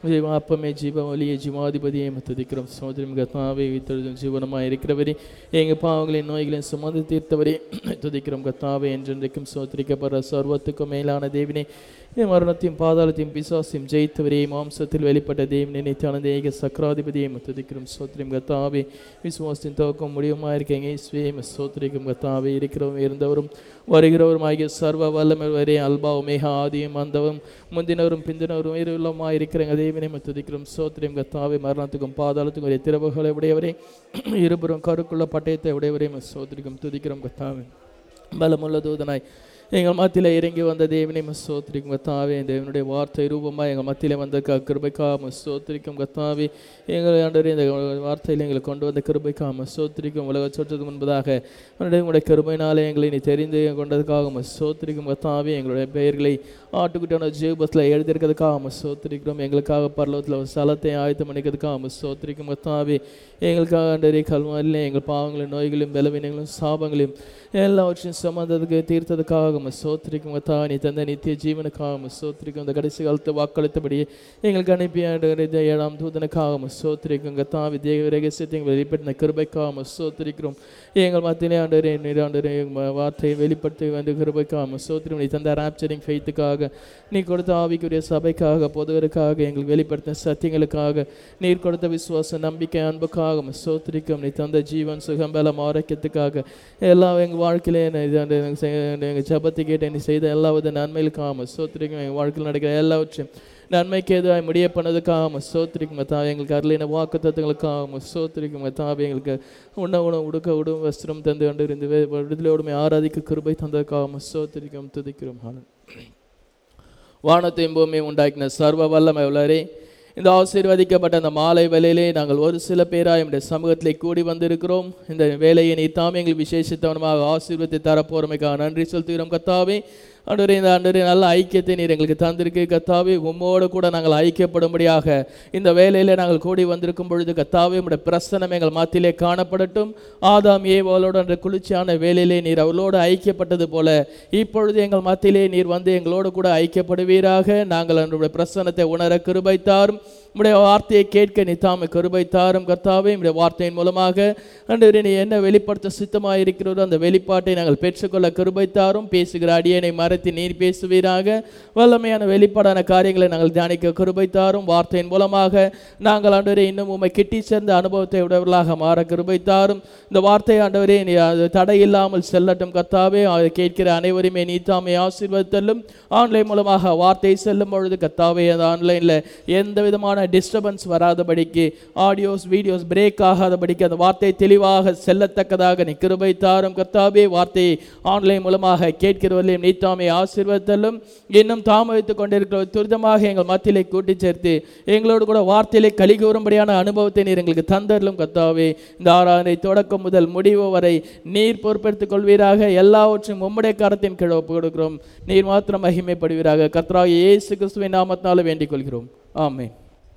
அப்பமே ஜீவ ஒலிய ஜீவாதிபதியை துதிக்கிறோம் சோதரி கத்தாவே வித்தொழுதும் ஜீவனமாக இருக்கிறவரே எங்கள் பாவங்களின் நோய்களையும் சுமந்து தீர்த்தவரே துதிக்கிறோம் கத்தாவே என்றென்றைக்கும் சோதரிக்கப்படுற சர்வத்துக்கும் மேலான தேவினே என் மரணத்தையும் பாதாளத்தையும் பிசாசையும் ஜெயித்தவரே மாம்சத்தில் வெளிப்பட்ட தேவனை நித்தியானந்த ஏக சக்கராதிபதியை துதிக்கிறோம் சோத்திரியம் கத்தாவே விசுவாசத்தின் துவக்கம் முடியுமா இருக்கீங்க ஸ்வேம சோத்திரிக்கும் கத்தாவே இருக்கிறவரும் இருந்தவரும் வருகிறவரும் ஆகிய சர்வ வல்லமை வரை அல்பாவும் மேக ஆதியும் அந்தவும் முந்தினவரும் பிந்தினவரும் இருளமா இருக்கிறங்க தேவனை துதிக்கிறோம் சோத்திரியம் கத்தாவே மரணத்துக்கும் பாதாளத்துக்கும் ஒரே திறவுகளை உடையவரே இருபுறம் கருக்குள்ள பட்டயத்தை உடையவரே சோத்திரிக்கும் துதிக்கிறோம் கத்தாவே பலமுள்ள தூதனாய் எங்கள் மத்தியில் இறங்கி வந்த தேவனை மசோத்திரிக்கும் கத்தாவே தேவனுடைய வார்த்தை ரூபமாக எங்கள் மத்தியில் வந்த க கிருபைக்கா மசோத்திரிக்கும் கத்தாவே எங்கள் ஆண்டவரே இந்த வார்த்தையில் எங்களை கொண்டு வந்த கிருபைக்கா மசோத்திரிக்கும் உலக சொற்றதுக்கு முன்பதாக உன்னுடைய உங்களுடைய கிருபையினாலே எங்களை நீ தெரிந்து கொண்டதுக்காக மசோத்திரிக்கும் கத்தாவே எங்களுடைய பெயர்களை ஆட்டுக்குட்டியான ஜீபத்தில் எழுதியிருக்கிறதுக்காக மசோத்திரிக்கிறோம் எங்களுக்காக பரலோகத்தில் ஒரு ஸ்தலத்தை ஆயத்தம் பண்ணிக்கிறதுக்காக மசோத்திரிக்கும் கத்தாவே எங்களுக்காக ஆண்டவரே கல்வாரிலே எங்கள் பாவங்களையும் நோய்களையும் பலவீனங்களும் சாபங்களையும் எல்லாவற்றையும் சுமந்ததுக்கு தீர்த்ததுக்காக சோத்திரிக்கும் கத்தா நீ தந்த நித்திய ஜீவனுக்காக சோத்திரிக்கும் இந்த கடைசி காலத்தை வாக்களித்தபடி எங்களுக்கு அனுப்பி ஆண்டு ஏழாம் தூதனுக்காக சோத்திரிக்கும் கத்தா வித்ய ரகசியத்தை எங்கள் வெளிப்படுத்தின கிருபைக்காக சோத்திரிக்கிறோம் எங்கள் மத்தியிலே ஆண்டரே நீர் ஆண்டரே எங்கள் வார்த்தையை வெளிப்படுத்தி வந்து கிருபைக்காக சோத்திரம் நீ தந்த ராப்சரிங் ஃபெய்த்துக்காக நீ கொடுத்த ஆவிக்குரிய சபைக்காக பொதுவருக்காக எங்களுக்கு வெளிப்படுத்தின சத்தியங்களுக்காக நீர் கொடுத்த விசுவாச நம்பிக்கை அன்புக்காக சோத்திரிக்கும் நீ தந்த ஜீவன் சுகம் பலம் ஆரோக்கியத்துக்காக எல்லாம் எங்கள் வாழ்க்கையிலே எங்கள் ஜபத்தை கேட்டு நீ செய்த எல்லா வித நன்மைகளுக்காக சோத்திரிக்கும் எங்கள் வாழ்க்கையில் நடக்கிற எல்லாவற்றையும் நன்மைக்கு எதுவாக முடிய பண்ணதுக்காக சோத்திரிக்கும் மத்தா எங்களுக்கு அருளின வாக்கு தத்துவங்களுக்காக சோத்திரிக்கும் மத்தாவே எங்களுக்கு உண்ண உணவு உடுக்க உடும் வஸ்திரம் தந்து கொண்டு இருந்து விடுதலையோடுமை ஆராதிக்க கிருபை தந்ததுக்காக சோத்திரிக்கும் துதிக்கிறோம் ஹாலன் வானத்தையும் பூமியை உண்டாக்கின சர்வ வல்லமை உள்ளரே இந்த ஆசீர்வதிக்கப்பட்ட அந்த மாலை வேலையிலே நாங்கள் ஒரு சில பேராக நம்முடைய சமூகத்திலே கூடி வந்திருக்கிறோம் இந்த வேலையை நீ தாமே எங்கள் விசேஷத்தவனமாக ஆசீர்வத்தை தரப்போறமைக்காக நன்றி செலுத்துகிறோம் கத்தாவே ஆண்டவரே இந்த ஆண்டவரே நல்ல ஐக்கியத்தை நீர் எங்களுக்கு தந்திருக்கு கத்தாவே உம்மோடு கூட நாங்கள் ஐக்கியப்படும்படியாக இந்த வேலையில் நாங்கள் கூடி வந்திருக்கும் பொழுது கத்தாவே உடைய பிரசனம் எங்கள் மத்தியிலே காணப்படட்டும் ஆதாம் ஏவாளோடு அந்த குளிர்ச்சியான வேலையிலே நீர் அவளோடு ஐக்கியப்பட்டது போல இப்பொழுது எங்கள் மத்தியிலே நீர் வந்து எங்களோடு கூட ஐக்கியப்படுவீராக நாங்கள் அன்றைய பிரசனத்தை உணர கிருபைத்தாரும் உடைய வார்த்தையை கேட்க நீ தாமே கருபை தாரும் கர்த்தாவே உடைய வார்த்தையின் மூலமாக அன்று நீ என்ன வெளிப்படுத்த சித்தமாக இருக்கிறதோ அந்த வெளிப்பாட்டை நாங்கள் பெற்றுக்கொள்ள கருபை தாரும் பேசுகிற அடியனை மறைத்து நீர் பேசுவீராக வல்லமையான வெளிப்பாடான காரியங்களை நாங்கள் தியானிக்க கருபை தாரும் வார்த்தையின் மூலமாக நாங்கள் ஆண்டவரே இன்னும் உண்மை கிட்டி சேர்ந்த அனுபவத்தை உடையவர்களாக மாற கருபை தாரும் இந்த வார்த்தை ஆண்டவரே நீ அது தடை இல்லாமல் செல்லட்டும் கர்த்தாவே அதை கேட்கிற அனைவருமே நீ தாமே ஆசீர்வதித்தல்லும் ஆன்லைன் மூலமாக வார்த்தை செல்லும் பொழுது கர்த்தாவே அந்த ஆன்லைனில் எந்த விதமான டிஸ்டர்பன்ஸ் வராதபடிக்கு ஆடியோஸ் வீடியோஸ் பிரேக் ஆகாதபடிக்கு அந்த வார்த்தை தெளிவாக செல்லத்தக்கதாக நீ கிருபை தாரும் கர்த்தாவே வார்த்தையை ஆன்லைன் மூலமாக கேட்கிறவர்களையும் நீத்தாமை ஆசீர்வதித்தலும் இன்னும் தாமதித்துக் கொண்டிருக்கிற துரிதமாக எங்கள் மத்தியிலே கூட்டி சேர்த்து எங்களோடு கூட வார்த்தையிலே கலிகூறும்படியான அனுபவத்தை நீர் எங்களுக்கு தந்தரலும் கர்த்தாவே இந்த ஆறாண்டை தொடக்கம் முதல் முடிவு வரை நீர் பொறுப்பெடுத்துக் கொள்வீராக எல்லாவற்றையும் உம்முடைய கரத்தின் கீழ் ஒப்புக் கொடுக்கிறோம் நீர் மாத்திரம் மகிமைப்படுவீராக கர்த்தராக இயேசு கிறிஸ்துவின் நாமத்தினால வேண்டிக் கொள்கிறோம் ஆமென்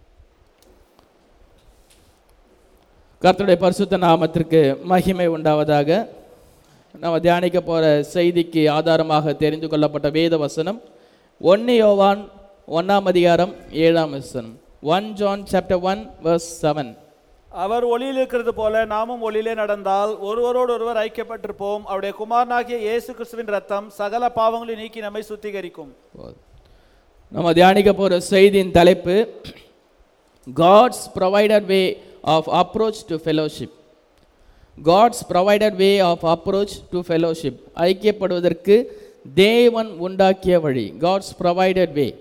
கர்த்தருடைய பரிசுத்த நாமத்திற்கு மகிமை உண்டாவதாக நம்ம தியானிக்க போகிற செய்திக்கு ஆதாரமாக தெரிந்து கொள்ளப்பட்ட வேத வசனம் ஒன்று யோவான் ஒன்றாம் அதிகாரம் ஏழாம் வசனம் one John chapter one verse seven அவர் ஒளியில் இருக்கிறது போல நாமும் ஒளியிலே நடந்தால் ஒருவரோடு ஒருவர் ஐக்கியப்பட்டிருப்போம் அவருடைய குமாரனாகிய இயேசு கிறிஸ்துவின் ரத்தம் சகல பாவங்களை நீக்கி நம்மை சுத்திகரிக்கும் நம்ம தியானிக்க போகிற செய்தியின் தலைப்பு God's provided way of approach to fellowship God's provided way of approach to fellowship ஐக்கியப்படுவதற்கு தேவன் உண்டாக்கிய வழி காட்ஸ் ப்ரொவைடட் வே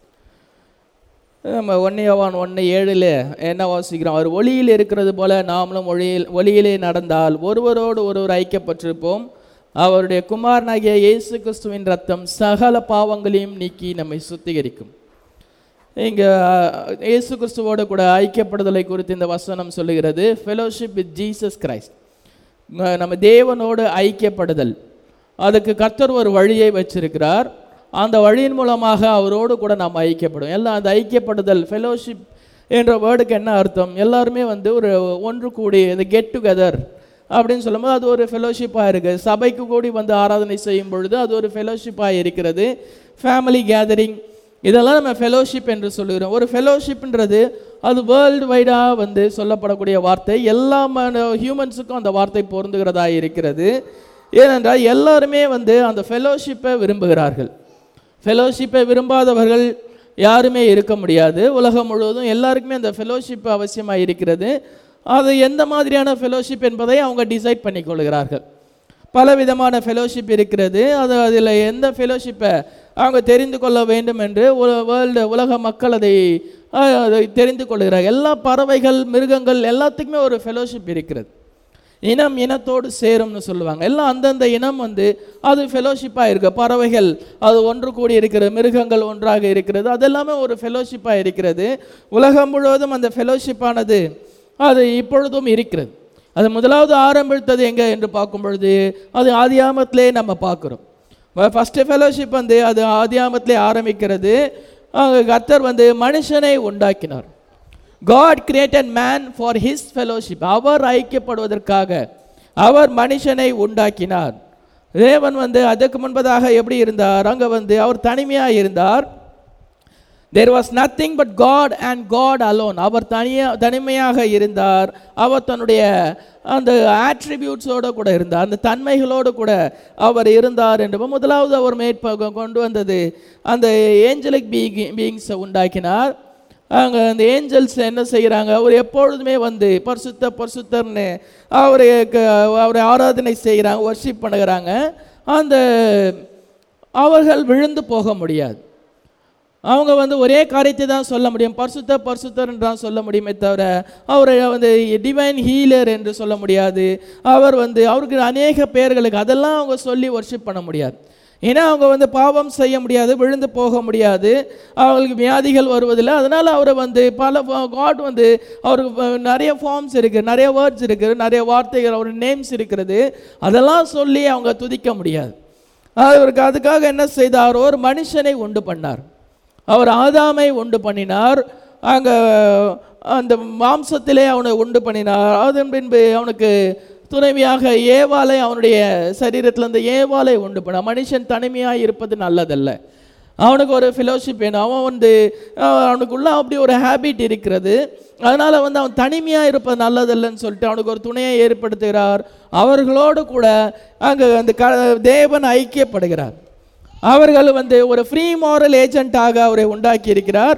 நம்ம ஒன்னியவான் ஒன்று ஏழில் என்ன வாசிக்கிறோம் அவர் ஒளியில் இருக்கிறது போல நாமளும் ஒளியில் ஒளியிலே நடந்தால் ஒருவரோடு ஒருவர் ஐக்கியப்பட்டிருப்போம் அவருடைய குமாரனாகிய இயேசு கிறிஸ்துவின் ரத்தம் சகல பாவங்களையும் நீக்கி நம்மை சுத்திகரிக்கும் இங்கே இயேசு கிறிஸ்துவோடு கூட ஐக்கியப்படுதலை குறித்து இந்த வசனம் சொல்லுகிறது ஃபெலோஷிப் வித் ஜீசஸ் கிரைஸ்ட் நம்ம தேவனோடு ஐக்கியப்படுதல் அதுக்கு கர்த்தர் ஒரு வழியை வச்சிருக்கிறார் அந்த வழியின் மூலமாக அவரோடு கூட நாம் ஐக்கியப்படும் எல்லாம் அந்த ஐக்கியப்படுதல் ஃபெலோஷிப் என்ற வேர்டுக்கு என்ன அர்த்தம் எல்லாருமே வந்து ஒரு ஒன்று கூடி இந்த கெட் டுகெதர் அப்படின்னு சொல்லும்போது அது ஒரு ஃபெலோஷிப்பாக இருக்குது சபைக்கு கூடி வந்து ஆராதனை செய்யும் பொழுது அது ஒரு ஃபெலோஷிப்பாக இருக்கிறது ஃபேமிலி கேதரிங் இதெல்லாம் நம்ம ஃபெலோஷிப் என்று சொல்லுகிறோம் ஒரு ஃபெலோஷிப்ன்றது அது வேர்ல்டு வைடாக வந்து சொல்லப்படக்கூடிய வார்த்தை எல்லா ஹியூமன்ஸுக்கும் அந்த வார்த்தை பொருந்துகிறதா இருக்கிறது ஏனென்றால் எல்லாருமே வந்து அந்த ஃபெலோஷிப்பை விரும்புகிறார்கள் ஃபெலோஷிப்பை விரும்பாதவர்கள் யாருமே இருக்க முடியாது உலகம் முழுவதும் எல்லாருக்குமே அந்த ஃபெலோஷிப் அவசியமாக இருக்கிறது அது எந்த மாதிரியான ஃபெலோஷிப் என்பதை அவங்க டிசைட் பண்ணிக்கொள்கிறார்கள் பலவிதமான ஃபெலோஷிப் இருக்கிறது அது அதில் எந்த ஃபெலோஷிப்பை அவங்க தெரிந்து கொள்ள வேண்டும் என்று வேர்ல்டு உலக மக்கள் அதை அஹ், அதை தெரிந்து கொள்கிறார்கள் எல்லா பறவைகள் மிருகங்கள் எல்லாத்துக்குமே ஒரு ஃபெலோஷிப் இருக்கிறது இனம் இனத்தோடு சேரும்னு சொல்லுவாங்க எல்லாம் அந்தந்த இனம் வந்து அது ஃபெலோஷிப்பாக இருக்கு பறவைகள் அது ஒன்று கூடி இருக்கிறது மிருகங்கள் ஒன்றாக இருக்கிறது அதெல்லாமே ஒரு ஃபெலோஷிப்பாக இருக்கிறது உலகம் முழுவதும் அந்த ஃபெலோஷிப்பானது அது இப்பொழுதும் இருக்கிறது அது முதலாவது ஆரம்பித்தது எங்கே என்று பார்க்கும் பொழுது அது ஆதியாமத்திலே நம்ம பார்க்குறோம் ஃபஸ்ட்டு ஃபெலோஷிப் வந்து அது ஆதியாமத்திலே ஆரம்பிக்கிறது அங்க கர்த்தர் வந்து மனுஷனை உண்டாக்கினார் God created man for his fellowship அவர் ஐக்கியப்படுவதற்காக அவர் மனுஷனை உண்டாக்கினார் தேவன் வந்து அதுக்கு முன்பதாக எப்படி இருந்தார் அங்கே வந்து அவர் தனிமையாக இருந்தார் there was nothing but God and God alone அவர் தனியா தனிமையாக இருந்தார் அவர் தன்னுடைய அந்த ஆட்ரிபியூட்ஸோடு கூட இருந்தார் அந்த தன்மைகளோடு கூட அவர் இருந்தார் என்று முதலாவது அவர் மேற்ப கொண்டு வந்தது அந்த ஏஞ்சலிக் பீயிங் பீயிங்ஸை உண்டாக்கினார் அங்கே அந்த ஏஞ்சல்ஸ் என்ன செய்கிறாங்க அவர் எப்பொழுதுமே வந்து பரிசுத்த பரிசுத்தர்னு அவரை க- அவரை ஆராதனை செய்கிறாங்க வர்ஷிப் பண்ணுகிறாங்க அந்த அவர்கள் விழுந்து போக முடியாது அவங்க வந்து ஒரே காரியத்தை தான் சொல்ல முடியும் பரிசுத்த பரிசுத்தர் என்று தான் சொல்ல முடியுமே தவிர அவரை வந்து டிவைன் ஹீலர் என்று சொல்ல முடியாது அவர் வந்து அவருக்கு அநேக பெயர்களுக்கு அதெல்லாம் அவங்க சொல்லி வர்ஷிப் பண்ண முடியாது ஏன்னா அவங்க வந்து பாவம் செய்ய முடியாது விழுந்து போக முடியாது அவங்களுக்கு வியாதிகள் வருவதில்லை அதனால் அவரை வந்து பல காட் வந்து அவருக்கு வ- நிறைய ஃபார்ம்ஸ் இருக்குது நிறைய வேர்ட்ஸ் இருக்குது நிறைய வார்த்தைகள் அவர் நேம்ஸ் இருக்கிறது அதெல்லாம் சொல்லி அவங்க துதிக்க முடியாது அவருக்கு அதுக்காக என்ன செய்தார் ஒரு மனுஷனை உண்டு பண்ணார் அவர் ஆதாமை உண்டு பண்ணினார் அங்கே அந்த மாம்சத்திலே அவனை உண்டு பண்ணினார் அதன் பின்பு அவனுக்கு துணைவியாக ஏவாளை அவனுடைய சரீரத்தில் அந்த ஏவாளை உண்டு பண்ணார் மனுஷன் தனிமையாக இருப்பது நல்லதல்ல அவனுக்கு ஒரு ஃபெலோஷிப் வேணும் அவன் வந்து அஹ், அவனுக்குள்ள அப்படி ஒரு ஹேபிட் இருக்கிறது அதனால் வந்து அவன் தனிமையாக இருப்பது நல்லதல்லன்னு சொல்லிட்டு அவனுக்கு ஒரு துணையை ஏற்படுத்துகிறார் அவர்களோடு கூட அங்கே அந்த க தேவன் ஐக்கியப்படுகிறார் அவர்கள் வந்து ஒரு ஃப்ரீ மாரல் ஏஜென்ட்டாக அவரை உண்டாக்கி இருக்கிறார்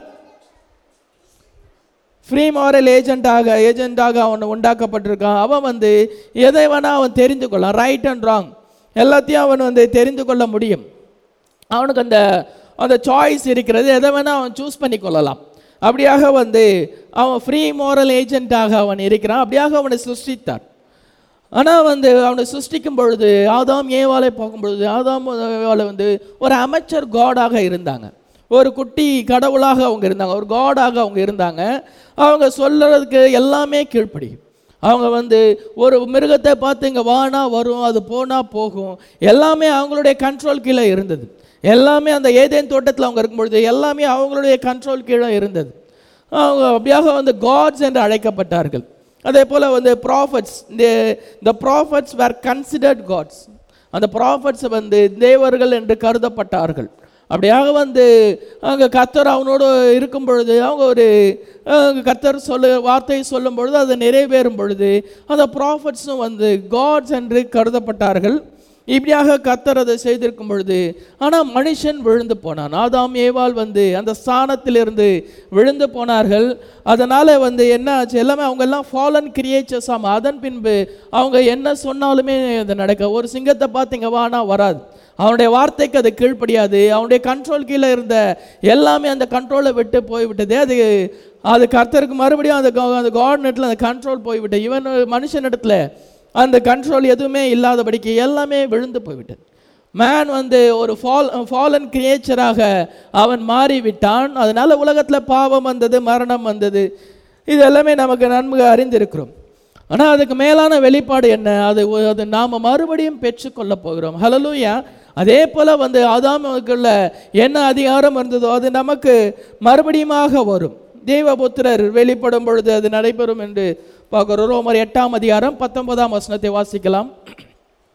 ஃப்ரீ மாரல் ஏஜென்ட்டாக ஏஜென்ட்டாக அவன் உண்டாக்கப்பட்டிருக்கான் அவன் வந்து எதை வேணால் அவன் தெரிந்து கொள்ளலாம் ரைட் அண்ட் ராங் எல்லாத்தையும் அவன் வந்து தெரிந்து கொள்ள முடியும் அவனுக்கு அந்த அந்த சாய்ஸ் இருக்கிறது எதை வேணால் அவன் சூஸ் பண்ணி கொள்ளலாம் அப்படியாக வந்து அவன் ஃப்ரீ moral ஏஜென்ட்டாக அவன் இருக்கிறான் அப்படியாக அவனை சிருஷ்டித்தார் ஆனால் வந்து அவனை சிருஷ்டிக்கும் பொழுது ஆதாம் ஏவாளை பார்க்கும் பொழுது ஆதாம் ஏவாளை வந்து ஒரு அமைச்சர் காடாக இருந்தாங்க ஒரு குட்டி கடவுளாக அவங்க இருந்தாங்க ஒரு காடாக அவங்க இருந்தாங்க அவங்க சொல்லுறதுக்கு எல்லாமே கீழ்ப்படியும் அவங்க வந்து ஒரு மிருகத்தை பார்த்து இங்கே வானா வரும் அது போனா போகும் எல்லாமே அவங்களுடைய கண்ட்ரோல் கீழே இருந்தது எல்லாமே அந்த ஏதேன் தோட்டத்தில் அவங்க இருக்கும்பொழுது எல்லாமே அவங்களுடைய கண்ட்ரோல் கீழே இருந்தது அவங்க அப்படியாக வந்து காட்ஸ் என்று அழைக்கப்பட்டார்கள் அதே போல் வந்து ப்ராஃபட்ஸ் இந்த ப்ராஃபட்ஸ் வேர் கன்சிடர்ட் காட்ஸ் அந்த ப்ராஃபட்ஸ் வந்து தேவர்கள் என்று கருதப்பட்டார்கள் அப்படியாக வந்து அங்கே கத்தர் அவனோடு இருக்கும் பொழுது அவங்க ஒரு அஹ், கத்தர் சொல்லு வார்த்தையை சொல்லும் பொழுது அது நிறைவேறும் பொழுது அந்த ப்ராஃபட்ஸும் வந்து காட்ஸ் என்று கருதப்பட்டார்கள் இப்படியாக கத்தர் அதை செய்திருக்கும் பொழுது ஆனால் மனுஷன் விழுந்து போனான் ஆதாம் ஏவாள் வந்து அந்த ஸ்தானத்திலிருந்து விழுந்து போனார்கள் அதனால் வந்து என்ன ஆச்சு எல்லாமே அவங்க எல்லாம் ஃபாலன் கிரியேச்சர்ஸ் ஆமாம் அதன் பின்பு அவங்க என்ன சொன்னாலுமே அது நடக்க ஒரு சிங்கத்தை பார்த்தீங்க வானா வராது அவனுடைய வார்த்தைக்கு அது கீழ்ப்படியாது அவனுடைய கண்ட்ரோல் கீழே இருந்த எல்லாமே அந்த கண்ட்ரோலை விட்டு போய்விட்டது அது அது கர்த்தருக்கு மறுபடியும் அந்த கா- அந்த கார்டனெட்டில் அந்த கண்ட்ரோல் போய்விட்டது இவன் மனுஷனிடத்தில் அந்த கண்ட்ரோல் எதுவுமே இல்லாதபடிக்கு எல்லாமே விழுந்து போய்விட்டது மேன் வந்து ஒரு ஃபால் ஃபாலன் கிரியேச்சராக அவன் மாறிவிட்டான் அதனால உலகத்தில் பாவம் வந்தது மரணம் வந்தது இது எல்லாமே நமக்கு நன்கு அறிந்திருக்கிறோம் ஆனால் அதுக்கு மேலான வெளிப்பாடு என்ன அது ஒ- அது நாம் மறுபடியும் பெற்றுக்கொள்ள போகிறோம் ஹலலூயா அதே போல் வந்து ஆதாமுக்குள்ள என்ன அதிகாரம் இருந்ததோ அது நமக்கு மறுபடியுமாக வரும் தேவபுத்திரர் வெளிப்படும் பொழுது அது நடைபெறும் என்று பார்க்கிறோம் ரோமர் எட்டாம் அதிகாரம் பத்தொன்பதாம் வசனத்தை வாசிக்கலாம்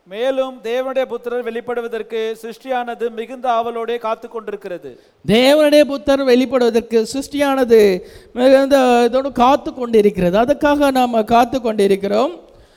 மேலும் தேவனுடைய புத்திரர் வெளிப்படுவதற்கு சிருஷ்டியானது மிகுந்த ஆவலோடே காத்து கொண்டிருக்கிறது தேவனுடைய புத்தர் வெளிப்படுவதற்கு சிருஷ்டியானது மிகுந்த இதோடு காத்து கொண்டிருக்கிறது அதுக்காக நாம் காத்து கொண்டிருக்கிறோம்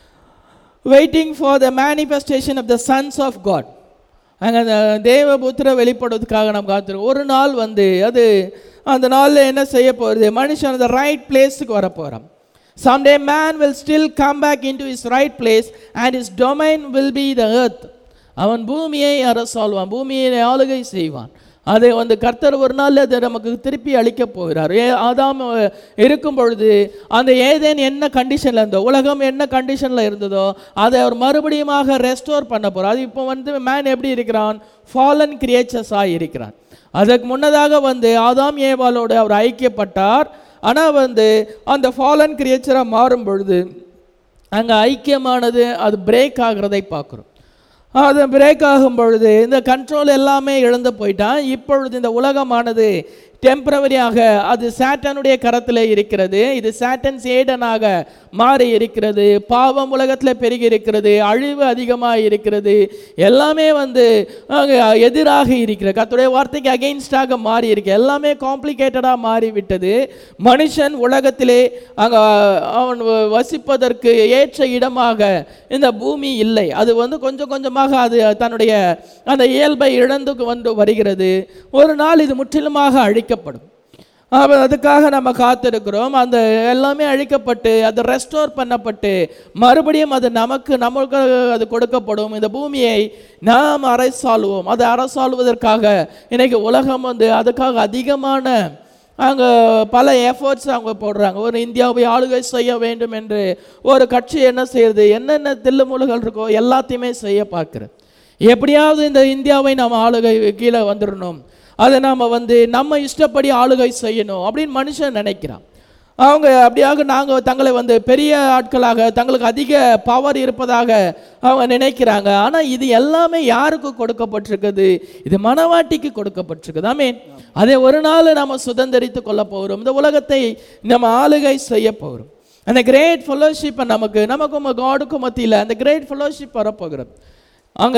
waiting for the manifestation of the sons of God அங்கே அந்த தேவபுத்திர வெளிப்படுவதற்காக நாம் காத்திருக்கோம் ஒரு நாள் வந்து அது அந்த நாளில் என்ன செய்ய போகிறது மனுஷன் அந்த ரைட் பிளேஸுக்கு வர போகிறான் someday man will still come back into his right place and his domain will be the earth அவன் பூமியை அரசாள்வான் பூமியை ஆளுகை செய்வான் அதை வந்து கர்த்தர் ஒரு நாள் அதை நமக்கு திருப்பி அளிக்கப் போகிறார் ஏ ஆதாம் அஹ், இருக்கும் பொழுது அந்த ஏதேன் என்ன கண்டிஷனில் இருந்தோ உலகம் என்ன கண்டிஷனில் இருந்ததோ அதை அவர் மறுபடியுமாக ரெஸ்டோர் பண்ண போகிறார் அது இப்போ வந்து மேன் எப்படி இருக்கிறான் ஃபாலன் கிரியேச்சர்ஸாக இருக்கிறான் அதற்கு முன்னதாக வந்து ஆதாம் ஏவாளோடு அவர் ஐக்கியப்பட்டார் ஆனால் வந்து அந்த ஃபாலன் கிரியேச்சராக மாறும் பொழுது அங்கே ஐக்கியமானது அது பிரேக் ஆகிறதை பார்க்குறோம் அது பிரேக் ஆகும் பொழுது இந்த கண்ட்ரோல் எல்லாமே இழந்து போயிட்டான் இப்பொழுது இந்த உலகமானது டெம்பரவரியாக அது சாட்டனுடைய கரத்தில் இருக்கிறது இது சாட்டன் சேடனாக மாறி இருக்கிறது பாவம் உலகத்தில் பெருகி இருக்கிறது அழிவு அதிகமாக இருக்கிறது எல்லாமே வந்து அங்க எதிராக இருக்கிறது கர்த்தருடைய வார்த்தைக்கு அகெயின்ஸ்டாக மாறி இருக்கு எல்லாமே காம்ப்ளிகேட்டடாக மாறிவிட்டது மனுஷன் உலகத்திலே அங்கே அவன் வ- வசிப்பதற்கு ஏற்ற இடமாக இந்த பூமி இல்லை அது வந்து கொஞ்சம் கொஞ்சமாக அது தன்னுடைய அந்த இயல்பை இழந்து வந்து வருகிறது ஒரு நாள் இது முற்றிலுமாக அழிக்கப்படும் அப்ப அதுக்காக நம்ம காத்திருக்கிறோம் அந்த எல்லாமே அழிக்கப்பட்டு அது ரெஸ்டோர் பண்ணப்பட்டு மறுபடியும் அது நமக்கு நமக்கு அது கொடுக்கப்படும் இந்த பூமியை நாம் அரசாளுவோம் அதை அரசாளுவதற்காக இன்னைக்கு உலகம் வந்து அதுக்காக அதிகமான அங்கே பல எஃபர்ட்ஸ் அவங்க போடுறாங்க ஒரு இந்தியாவை ஆளுகை செய்ய வேண்டும் என்று ஒரு கட்சி என்ன செய்யுது என்னென்ன தில்லுமுழுகள் இருக்கோ எல்லாத்தையுமே செய்ய பார்க்குறது எப்படியாவது இந்த இந்தியாவை நாம் ஆளுகை கீழே வந்துடணும் அதை நாம் வந்து நம்ம இஷ்டப்படி ஆளுகை செய்யணும் அப்படின்னு மனுஷன் நினைக்கிறான் அவங்க அப்படியாக நாங்கள் தங்களை வந்து பெரிய ஆட்களாக தங்களுக்கு அதிக பவர் இருப்பதாக அவங்க நினைக்கிறாங்க ஆனால் இது எல்லாமே யாருக்கு கொடுக்கப்பட்டிருக்குது இது மனவாட்டிக்கு கொடுக்கப்பட்டிருக்குது ஆமீன் அதை ஒரு நாள் நம்ம சுதந்திரித்து கொள்ள போகிறோம் இந்த உலகத்தை நம்ம ஆளுகை செய்ய போகிறோம் அந்த கிரேட் ஃபெலோஷிப்பை நமக்கு நமக்கும் காடுக்கும் மத்தியில் அந்த கிரேட் ஃபெலோஷிப் வரப்போகிறது அங்கே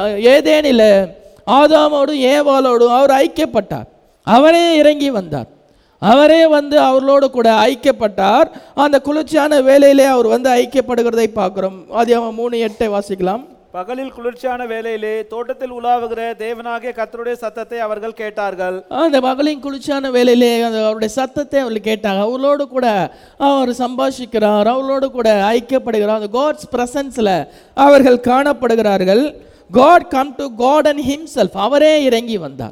ஏதேனில் ஆதாமோடும் ஏவாளோடும் அவர் ஐக்கியப்பட்டார் அவரே இறங்கி வந்தார் அவரே வந்து அவர்களோடு கூட ஐக்கியப்பட்டார் அந்த குளிர்ச்சியான வேலையிலே அவர் வந்து ஐக்கியப்படுகிறதை பார்க்கிறோம் அது அவன் மூணு எட்டை வாசிக்கலாம் பகலில் குளிர்ச்சியான வேளையிலே தோட்டத்தில் உலாவுகிற தேவனாகிய கர்த்தருடைய சத்தத்தை அவர்கள் கேட்டார்கள் அந்த மகளின் குளிர்ச்சியான வேலையிலே அந்த அவருடைய சத்தத்தை அவர்கள் கேட்டாங்க அவர்களோடு கூட அவர் சம்பாஷிக்கிறார் அவர்களோடு கூட ஐக்கியப்படுகிறார் அந்த காட்ஸ் பிரசன்ஸில் அவர்கள் காணப்படுகிறார்கள் God come to God and himself அவரே இறங்கி வந்தார்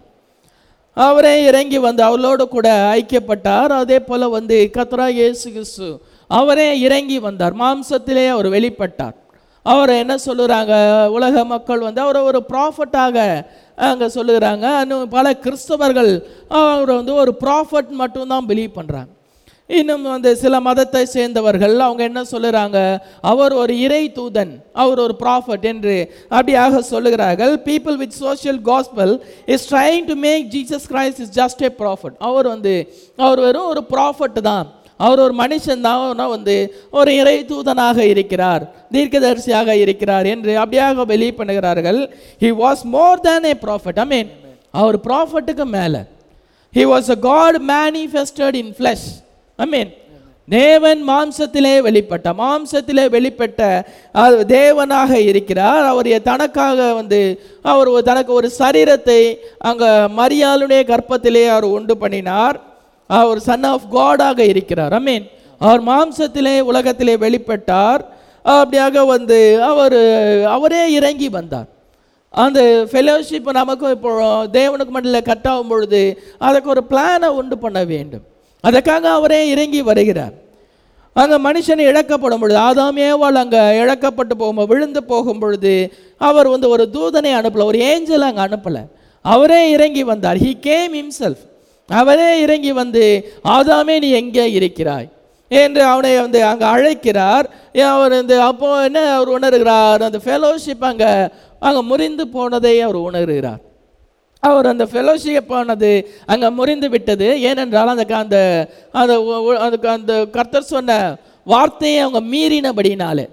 அவரே இறங்கி வந்து அவளோடு கூட ஐக்கியப்பட்டார் அதே போல வந்து கத்ரா இயேசு கிறிஸ்து அவரே இறங்கி வந்தார் மாம்சத்திலே அவர் வெளிப்பட்டார் அவர் என்ன சொல்லுறாங்க உலக மக்கள் வந்து அவரை ஒரு ப்ராஃபட்டாக அங்கே சொல்லுகிறாங்க இன்னும் பல கிறிஸ்தவர்கள் அவர் வந்து ஒரு ப்ராஃபட் மட்டும்தான் பிலீவ் பண்ணுறாங்க இன்னும் வந்து சில மதத்தை சேர்ந்தவர்கள் அவங்க என்ன சொல்லுறாங்க அவர் ஒரு இறை தூதன் அவர் ஒரு ப்ராஃபட் என்று அப்படியாக சொல்லுகிறார்கள் people with social gospel is trying to make Jesus Christ is just a prophet அவர் வந்து அவர் வெறும் ஒரு ப்ராஃபட் தான் அவர் ஒரு மனுஷன் தான் வந்து ஒரு இறை தூதனாக இருக்கிறார் தீர்க்கதரிசியாக இருக்கிறார் என்று அப்படியாக வெளியே பண்ணுகிறார்கள் he was more than a prophet I mean அவர் ப்ராஃபட்டுக்கு மேலே he was a God manifested in flesh I mean தேவன் மாம்சத்திலே வெளிப்பட்ட மாம்சத்திலே வெளிப்பட்ட அது தேவனாக இருக்கிறார் அவர் தனக்காக வந்து அவர் ஒரு- தனக்கு ஒரு சரீரத்தை அங்கே மரியாளுடைய கர்ப்பத்திலே அவர் உண்டு பண்ணினார் அவர் சன் ஆஃப் காடாக இருக்கிறார் ஐ மீன் அவர் மாம்சத்திலே உலகத்திலே வெளிப்பட்டார் அப்படியாக வந்து அவர் அவரே இறங்கி வந்தார் அந்த ஃபெலோஷிப் நமக்கும் இப்போ தேவனுக்கு மட்டும் கட் ஆகும் பொழுது அதுக்கு ஒரு பிளானை உண்டு பண்ண வேண்டும் அதற்காக அவரே இறங்கி வருகிறார் அங்கே மனுஷன் இழக்கப்படும் பொழுது ஆதாம் ஏவாள் அங்கே இழக்கப்பட்டு போகும் விழுந்து போகும் பொழுது அவர் வந்து ஒரு தூதனை அனுப்பல ஒரு ஏஞ்சல் அங்கே அனுப்பலை அவரே இறங்கி வந்தார் ஹி கேம் himself அவரே இறங்கி வந்து ஆதாமே நீ எங்கே இருக்கிறாய் என்று அவனை வந்து அங்கே அழைக்கிறார் ஏன் அவர் வந்து அப்போ என்ன அவர் உணர்கிறார் அந்த ஃபெலோஷிப் அங்கே அங்கே முறிந்து போனதை அவர் உணர்கிறார் அவர் அந்த ஃபெலோஷிப் ஆனது அங்கே முறிந்து விட்டது ஏனென்றால் அந்த க- அந்த அந்த ஒ- ஒ- அதுக்கு அந்த கர்த்தர் சொன்ன வார்த்தையை அவங்க மீறினபடினாலே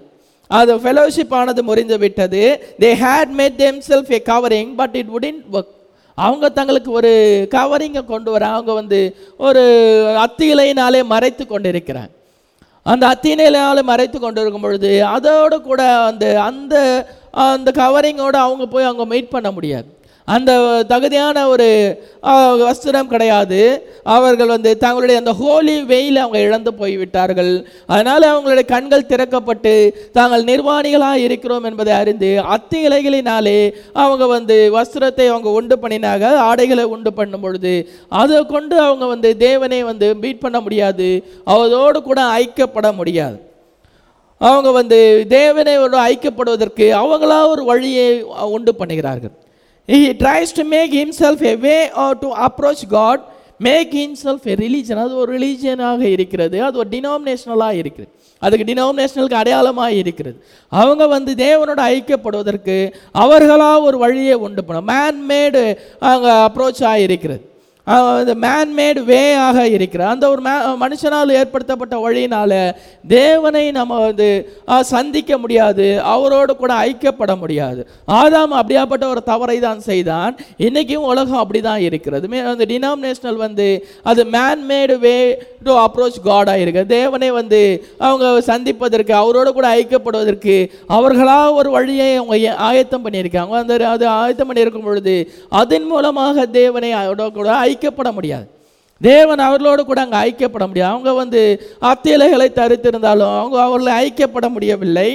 அது ஃபெலோஷிப் ஆனது முறிந்து விட்டது they had made themself a covering but it wouldn't work அவங்க தங்களுக்கு ஒரு கவரிங்கை கொண்டு வர அவங்க வந்து ஒரு அத்தி இலையினாலே மறைத்து கொண்டிருக்கிறாங்க அந்த அத்தினையினால மறைத்து கொண்டு இருக்கும் பொழுது அதோட கூட அந்த அந்த அந்த கவரிங்கோட அவங்க போய் அவங்க மீட் பண்ண முடியாது அந்த தகுதியான ஒரு ஆ, வஸ்திரம் கிடையாது அவர்கள் வந்து தங்களுடைய அந்த ஹோலி வெயில் அவங்க இழந்து போய்விட்டார்கள் அதனால் அவங்களுடைய கண்கள் திறக்கப்பட்டு தாங்கள் நிர்வாணிகளாக இருக்கிறோம் என்பதை அறிந்து அத்தி இலைகளினாலே அவங்க வந்து வஸ்திரத்தை அவங்க உண்டு பண்ணினாங்க ஆடைகளை உண்டு பண்ணும் பொழுது அதை கொண்டு அவங்க வந்து தேவனை வந்து மீட் பண்ண முடியாது அதோடு கூட ஐக்கப்பட முடியாது அவங்க வந்து தேவனையோடு ஐக்கியப்படுவதற்கு அவங்களா ஒரு வழியை உண்டு பண்ணுகிறார்கள் he tries to make himself a way or to approach god make himself a religion அது ஒரு ரிலீஜியனாக இருக்கிறது அது ஒரு டினாமினேஷனலாக இருக்கிறது அதுக்கு டினாமினேஷனலுக்கு அடையாளமாக இருக்கிறது அவங்க வந்து தேவனோட ஐக்கியப்படுவதற்கு அவர்களாக ஒரு வழியை உண்டு பண்ண மேன்மேடு அவங்க அப்ரோச்சாக இருக்கிறது அந்த மேன்மேடு வேயாக இருக்கிற அந்த ஒரு மே மனுஷனால் ஏற்படுத்தப்பட்ட வழியினால தேவனை நம்ம வந்து ஆ, சந்திக்க முடியாது அவரோடு கூட ஐக்கியப்பட முடியாது ஆதாம் அப்படியாப்பட்ட ஒரு தவறை தான் செய்தான் இன்றைக்கும் உலகம் அப்படி தான் இருக்கிறது மே அந்த டினாமினேஷனல் வந்து அது மேன்மேடு வே டு அப்ரோச் காடாக இருக்கு தேவனை வந்து அவங்க சந்திப்பதற்கு அவரோடு கூட ஐக்கியப்படுவதற்கு அவர்களாக ஒரு வழியை அவங்க ஏ- ஆயத்தம் பண்ணியிருக்காங்க அந்த அது ஆயத்தம் பண்ணியிருக்கும் பொழுது அதன் மூலமாக தேவனை அவரோட கூட ஐக்கியப்பட முடியாது தேவன் அவர்களோடு கூட அங்கே ஐக்கியப்பட முடியாது அவங்க வந்து அத்தியலைகளை தரித்திருந்தாலும் அவங்க அவர்களை ஐக்கியப்பட முடியவில்லை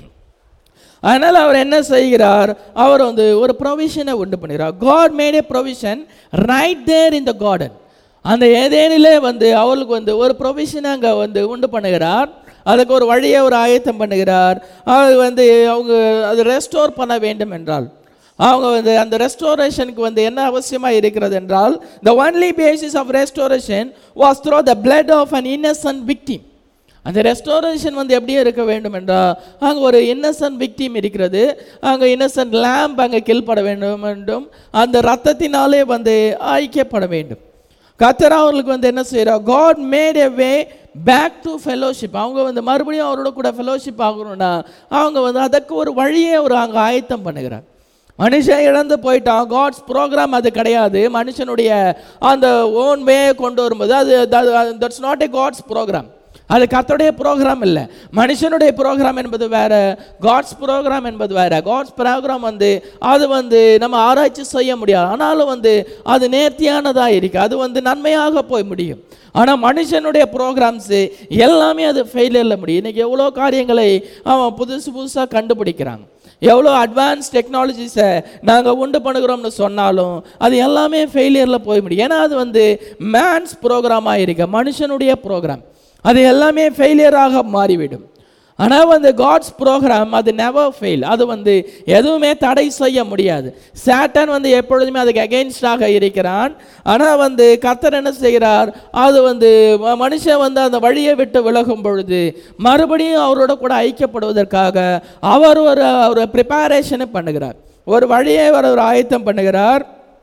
அதனால் அவர் என்ன செய்கிறார் அவர் வந்து ஒரு ப்ரொவிஷனை உண்டு பண்ணுகிறார் God made a provision right there in the garden அந்த ஏதேனிலே வந்து அவர்களுக்கு வந்து ஒரு ப்ரொவிஷனை அங்கே வந்து உண்டு பண்ணுகிறார் அதுக்கு ஒரு வழியை ஒரு ஆயத்தம் பண்ணுகிறார் அது வந்து அவங்க அது ரெஸ்டோர் பண்ண வேண்டும் என்றால் அவங்க வந்து அந்த ரெஸ்டோரேஷனுக்கு வந்து என்ன அவசியமாக இருக்கிறது என்றால் the only basis of restoration was through the blood of an innocent victim அந்த ரெஸ்டோரேஷன் வந்து எப்படி இருக்க வேண்டும் என்றால் அங்கே ஒரு இன்னசென்ட் விக்டிம் இருக்கிறது அங்கே இன்னசென்ட் லேம்ப் அங்கே கில்பட வேண்டும் என்றும் அந்த ரத்தத்தினாலே வந்து ஐக்கியப்பட வேண்டும் கத்தர் அவர்களுக்கு வந்து என்ன செய்கிறார் God made a way back to fellowship அவங்க வந்து மறுபடியும் அவரோட கூட ஃபெலோஷிப் ஆகணும்னா அவங்க வந்து அதற்கு ஒரு வழியே ஒரு அங்கே ஆயத்தம் பண்ணுகிறார் மனுஷன் இழந்து போயிட்டான் காட்ஸ் ப்ரோக்ராம் அது கிடையாது மனுஷனுடைய அந்த ஓன் வே கொண்டு வரும்போது அது that's not a God's programme அது கர்த்தருடைய ப்ரோக்ராம் இல்லை மனுஷனுடைய ப்ரோக்ராம் என்பது வேற காட்ஸ் ப்ரோக்ராம் என்பது வேற காட்ஸ் ப்ரோக்ராம் வந்து அது வந்து நம்ம ஆராய்ச்சி செய்ய முடியாது ஆனாலும் வந்து அது நேர்த்தியானதாக இருக்கு அது வந்து நன்மையாக போய் முடியும் ஆனால் மனுஷனுடைய ப்ரோக்ராம்ஸு எல்லாமே அது ஃபெயிலியரில் முடியும் இன்றைக்கி எவ்வளோ காரியங்களை அவன் புதுசு புதுசாக கண்டுபிடிக்கிறாங்க எவ்வளோ அட்வான்ஸ் டெக்னாலஜிஸை நாங்கள் உண்டு பண்ணுகிறோம்னு சொன்னாலும் அது எல்லாமே ஃபெயிலியரில் போய் முடியும் ஏன்னா அது வந்து மேன்ஸ் ப்ரோக்ராமாக இருக்க மனுஷனுடைய ப்ரோக்ராம் அது எல்லாமே ஃபெயிலியராக மாறிவிடும் ஆனால் வந்து காட்ஸ் ப்ரோக்ராம் அது நெவர் ஃபெயில் அது வந்து எதுவுமே தடை செய்ய முடியாது சேட்டன் வந்து எப்பொழுதுமே அதுக்கு அகெயின்ஸ்டாக இருக்கிறான் ஆனால் வந்து கர்த்தர் என்ன செய்கிறார் அது வந்து ம- மனுஷன் வந்து அந்த வழியை விட்டு விலகும் பொழுது மறுபடியும் அவரோட கூட ஐக்கியப்படுவதற்காக அவர் ஒரு ஒரு ப்ரிப்பரேஷனை பண்ணுகிறார் ஒரு வழியை அவர் ஒரு ஆயத்தம் பண்ணுகிறார்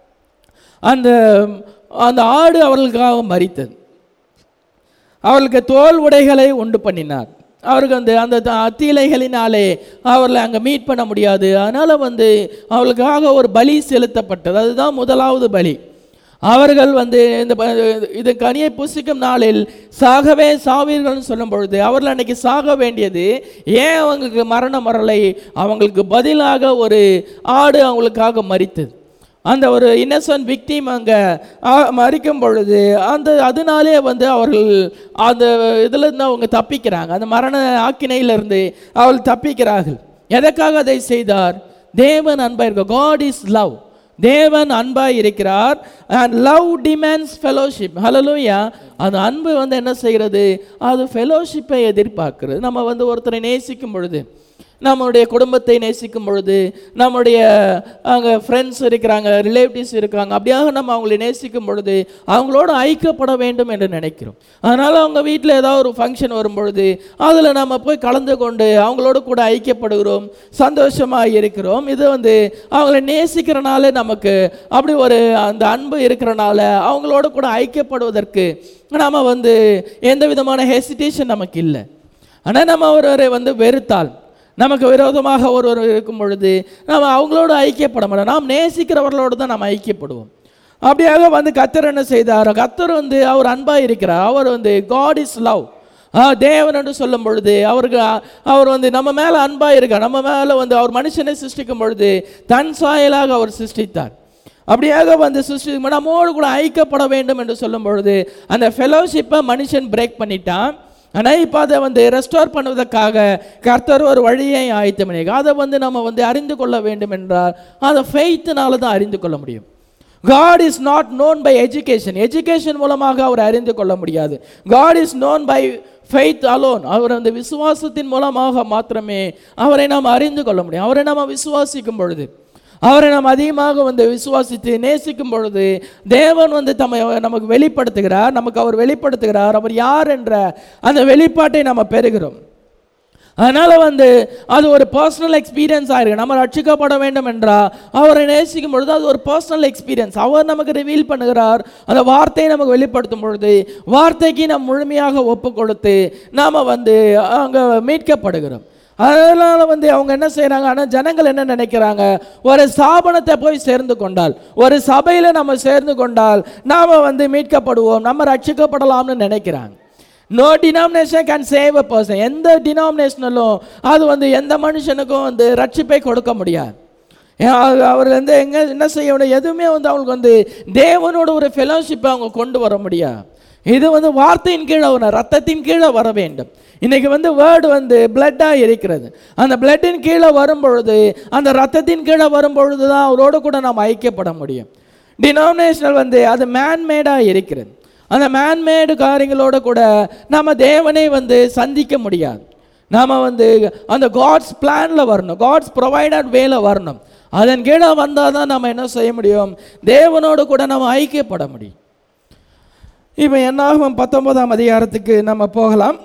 அந்த அந்த ஆடு அவர்களுக்காக மறித்தது அவர்களுக்கு தோல் உடைகளை உண்டு பண்ணினார் அவருக்கு வந்து அந்த த- அத்திலைகளினாலே அவர்களை அங்கே மீட் பண்ண முடியாது அதனால் வந்து அவர்களுக்காக ஒரு பலி செலுத்தப்பட்டது அதுதான் முதலாவது பலி அவர்கள் வந்து இந்த ப- இது கனியை புசிக்கும் நாளில் சாகவே சாவீர்கள்னு சொல்லும் பொழுது அவர்கள் அன்னைக்கு சாக வேண்டியது ஏன் அவங்களுக்கு மரணம் வரலை அவங்களுக்கு பதிலாக ஒரு ஆடு அவங்களுக்காக மரித்தது அந்த ஒரு இன்னசென்ட் விக்டிம் அங்கே மறிக்கும் பொழுது அந்த அதனாலே வந்து அவர்கள் அந்த இதுல இருந்து அவங்க தப்பிக்கிறாங்க அந்த மரண ஆக்கினையிலிருந்து அவர்கள் தப்பிக்கிறார்கள் எதற்காக அதை செய்தார் தேவன் அன்பா இருக்க காட் இஸ் லவ் தேவன் அன்பாய் இருக்கிறார் and love demands fellowship hallelujah அந்த அன்பு வந்து என்ன செய்கிறது அது ஃபெலோஷிப்பை எதிர்பார்க்கிறது நம்ம வந்து ஒருத்தரை நேசிக்கும் பொழுது நம்மளுடைய குடும்பத்தை நேசிக்கும் பொழுது நம்முடைய அங்கே ஃப்ரெண்ட்ஸ் இருக்கிறாங்க ரிலேட்டிவ்ஸ் இருக்காங்க அப்படியாக நம்ம அவங்களை நேசிக்கும் பொழுது அவங்களோட ஐக்கியப்பட வேண்டும் என்று நினைக்கிறோம் அதனால் அவங்க வீட்டில் ஏதாவது ஒரு ஃபங்க்ஷன் வரும் பொழுது அதில் நம்ம போய் கலந்து கொண்டு அவங்களோட கூட ஐக்கியப்படுகிறோம் சந்தோஷமாக இருக்கிறோம் இது வந்து அவங்கள நேசிக்கிறனால நமக்கு அப்படி ஒரு அந்த அன்பு இருக்கிறனால அவங்களோட கூட ஐக்கியப்படுவதற்கு நம்ம வந்து எந்த விதமான ஹெசிடேஷன் நமக்கு இல்லை ஆனால் நம்ம ஒருவரை வந்து வெறுத்தால் நமக்கு விரோதமாக ஒருவர் இருக்கும் பொழுது நாம் அவங்களோட ஐக்கியப்பட மாட்டோம் நாம் நேசிக்கிறவர்களோடு தான் நாம் ஐக்கியப்படுவோம் அப்படியாக வந்து கத்தர் என்ன செய்தார் கத்தர் வந்து அவர் அன்பாக இருக்கிறார் அவர் வந்து காட் இஸ் லவ் தேவன் என்று சொல்லும் பொழுது அவருக்கு அவர் வந்து நம்ம மேலே அன்பாக இருக்கார் நம்ம மேலே வந்து அவர் மனுஷனை சிருஷ்டிக்கும் பொழுது தன் சாயலாக அவர் சிருஷ்டித்தார் அப்படியாக வந்து சிருஷ்டி நம்மோடு கூட ஐக்கப்பட வேண்டும் என்று சொல்லும் பொழுது அந்த ஃபெலோஷிப்பை மனுஷன் பிரேக் பண்ணிட்டான் ஆனால் இப்போ அதை வந்து ரெஸ்டோர் பண்ணுவதற்காக கர்த்தர் ஒரு வழியை ஆயத்தம் பண்ணியிருக்கார் அதை வந்து நம்ம வந்து அறிந்து கொள்ள வேண்டும் என்றால் அதை ஃபெய்த்தினால தான் அறிந்து கொள்ள முடியும் God is not known by education education மூலமாக அவர் அறிந்து கொள்ள முடியாது God is known by faith alone அவர் அந்த விசுவாசத்தின் மூலமாக மாத்திரமே அவரை நாம் அறிந்து கொள்ள முடியும் அவரை நாம் விசுவாசிக்கும் பொழுது அவரை நாம் அதிகமாக வந்து விசுவாசித்து நேசிக்கும் பொழுது தேவன் வந்து தம்மை நமக்கு வெளிப்படுத்துகிறார் நமக்கு அவர் வெளிப்படுத்துகிறார் அவர் யார் என்ற அந்த வெளிப்பாட்டை நம்ம பெறுகிறோம் அதனால் வந்து அது ஒரு பர்சனல் எக்ஸ்பீரியன்ஸ் ஆயிருக்கு நம்ம ரட்சிக்கப்பட வேண்டும் என்றால் அவரை நேசிக்கும் பொழுது அது ஒரு பர்சனல் எக்ஸ்பீரியன்ஸ் அவர் நமக்கு ரிவீல் பண்ணுகிறார் அந்த வார்த்தையை நமக்கு வெளிப்படுத்தும் பொழுது வார்த்தைக்கு நாம் முழுமையாக ஒப்பு கொடுத்து நாம் வந்து அங்கே மீட்கப்படுகிறோம் அதனால் வந்து அவங்க என்ன செய்கிறாங்க ஆனால் ஜனங்கள் என்ன நினைக்கிறாங்க ஒரு ஸ்தாபனத்தை போய் சேர்ந்து கொண்டால் ஒரு சபையில் நம்ம சேர்ந்து கொண்டால் நாம் வந்து மீட்கப்படுவோம் நம்ம ரட்சிக்கப்படலாம்னு நினைக்கிறாங்க no denomination can save a person எந்த டினாமினேஷனலும் அது வந்து எந்த மனுஷனுக்கும் வந்து ரட்சிப்பை கொடுக்க முடியாது ஏன் அது- அவர் வந்து எங்க என்ன செய்ய முடியும் எதுவுமே வந்து அவங்களுக்கு வந்து தேவனோட ஒரு ஃபெலோஷிப்பை அவங்க கொண்டு வர முடியாது இது வந்து வார்த்தையின் கீழே வரும் ரத்தத்தின் கீழே வர வேண்டும் இன்னைக்கு வந்து வேர்டு வந்து பிளட்டாக இருக்கிறது அந்த பிளட்டின் கீழே வரும் பொழுது அந்த ரத்தத்தின் கீழே வரும் பொழுது தான் அவரோட கூட நாம் ஐக்கியப்பட முடியும் டினாமினேஷனல் வந்து அது மேன்மேடாக இருக்கிறது அந்த மேன்மேடு காரியங்களோட கூட நம்ம தேவனை வந்து சந்திக்க முடியாது நாம் வந்து அந்த காட்ஸ் பிளானில் வரணும் காட்ஸ் ப்ரொவைடட் வேல வரணும் அதன் கீழே வந்தால் தான் நம்ம என்ன செய்ய முடியும் தேவனோடு கூட நம்ம ஐக்கியப்பட முடியும் இப்போ என்னாகும் பத்தொன்பதாம் அதிகாரத்துக்கு நம்ம போகலாம்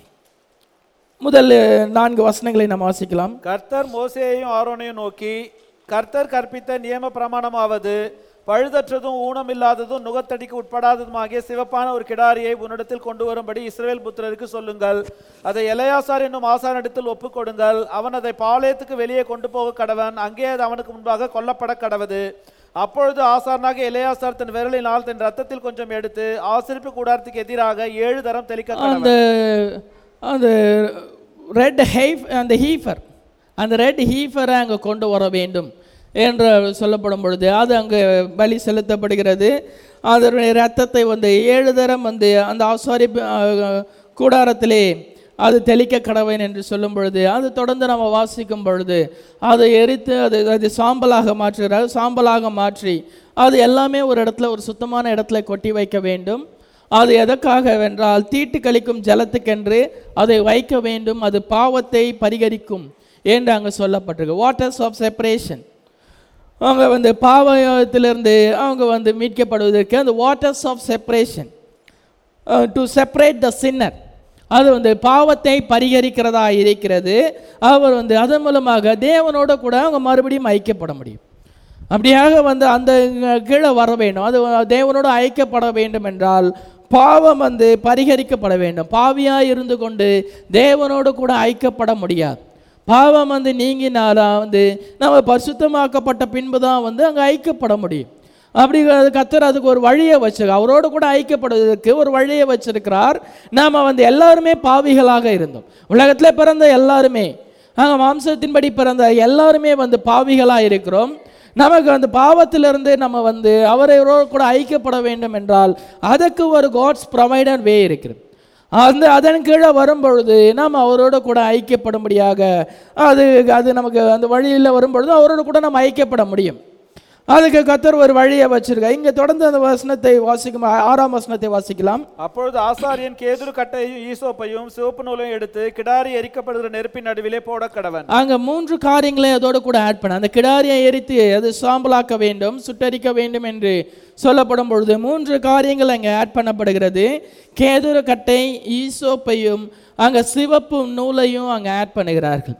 முதல் நான்கு வசனங்களை நம்ம வாசிக்கலாம் கர்த்தர் மோசேயையும் ஆரோனையும் நோக்கி கர்த்தர் கற்பித்த நியம பிரமாணமாவது பழுதற்றதும் ஊனமில்லாததும் நுகத்தடிக்கு உட்படாததுமாகிய சிவப்பான ஒரு கிடாரியை உன்னிடத்தில் கொண்டு வரும்படி இஸ்ரவேல் புத்திரருக்கு சொல்லுங்கள் அதை எலையாசார் என்னும் ஆசானிடத்தில் ஒப்புக் கொடுங்கள் அவன் அதை பாளையத்துக்கு வெளியே கொண்டு போக கடவன் அங்கே அது அவனுக்கு முன்பாக கொல்லப்பட கடவது அப்பொழுது ஆசாரனாக எலையாசார் தன் விரலினால் தன் ரத்தத்தில் கொஞ்சம் எடுத்து ஆசிரிப்பு கூடாரத்துக்கு எதிராக ஏழு தரம் தெளிக்க அந்த கடவன் அந்த ரெட் ஹைஃப் அந்த ஹீஃபர் அந்த ரெட் ஹீஃபரை அங்கே கொண்டு வர வேண்டும் என்று சொல்லப்படும் பொழுது அது அங்கே பலி செலுத்தப்படுகிறது அதனுடைய ரத்தத்தை வந்து ஏழு தரம் வந்து அந்த ஆசாரி கூடாரத்திலே அது தெளிக்க கடவேன் என்று சொல்லும் பொழுது அது தொடர்ந்து நம்ம வாசிக்கும் பொழுது அதை எரித்து அது அது சாம்பலாக மாற்றுகிறார் சாம்பலாக மாற்றி அது எல்லாமே ஒரு இடத்துல ஒரு சுத்தமான இடத்துல கொட்டி வைக்க வேண்டும் அது எதற்காக வென்றால் தீட்டு கழிக்கும் ஜலத்துக்கென்று அதை வைக்க வேண்டும் அது பாவத்தை பரிகரிக்கும் என்று அங்கே சொல்லப்பட்டிருக்கு வாட்டர்ஸ் ஆஃப் செப்பரேஷன் அவங்க வந்து பாவத்திலிருந்து அவங்க வந்து மீட்கப்படுவதற்கு அந்த waters of separation to separate the sinner அது வந்து பாவத்தை பரிகரிக்கிறதா இருக்கிறது அவர் வந்து அதன் மூலமாக தேவனோட கூட அவங்க மறுபடியும் ஐக்கியப்பட முடியும் அப்படியாக வந்து அந்த கீழே வர வேண்டும் அது தேவனோடு ஐக்கியப்பட வேண்டும் என்றால் பாவம் வந்து பரிகரிக்கப்பட வேண்டும் பாவியாக இருந்து கொண்டு தேவனோடு கூட ஐக்கியப்பட முடியாது பாவம் வந்து நீங்கினாலா வந்து நம்ம பரிசுத்தமாக்கப்பட்ட பின்பு தான் வந்து அங்கே ஐக்கியப்பட முடியும் அப்படி அது கத்தர் அதுக்கு ஒரு வழியை வச்சிருக்க அவரோடு கூட ஐக்கியப்படுவதற்கு ஒரு வழியை வச்சிருக்கிறார் நாம் வந்து எல்லாருமே பாவிகளாக இருந்தோம் உலகத்தில் பிறந்த எல்லாருமே நாங்கள் மாம்சத்தின்படி பிறந்த எல்லாருமே வந்து பாவிகளாக இருக்கிறோம் நமக்கு அந்த பாவத்திலிருந்து நம்ம வந்து அவரோடு கூட ஐக்கியப்பட வேண்டும் என்றால் அதற்கு ஒரு காட்ஸ் ப்ரொவைடர் வே இருக்கிறது அந்த அதன் கீழே வரும்பொழுது நாம் அவரோட கூட ஐக்கியப்படும்படியாக அது அது நமக்கு அந்த வழியில் வரும்பொழுது அவரோட கூட நம்ம ஐக்கியப்பட முடியும் அதுக்கு கத்தர் ஒரு வழியை வச்சிருக்கா இங்கே தொடர்ந்து அந்த வசனத்தை வாசிக்கும் ஆறாம் வசனத்தை வாசிக்கலாம் அப்பொழுது ஆசாரியன் கேதுரு கட்டையும் ஈசோப்பையும் சிவப்பு நூலையும் எடுத்து கிடாரி எரிக்கப்படுகிற நெருப்பின் நடுவிலே போட கடவன் அங்கே மூன்று காரியங்களை அதோடு கூட ஆட் பண்ண அந்த கிடாரியை எரித்து அது சாம்பலாக்க வேண்டும் சுட்டரிக்க வேண்டும் என்று சொல்லப்படும் பொழுது மூன்று காரியங்கள் அங்கே ஆட் பண்ணப்படுகிறது கேதுரு கட்டை ஈசோப்பையும் அங்கே சிவப்பு நூலையும் அங்கே ஆட் பண்ணுகிறார்கள்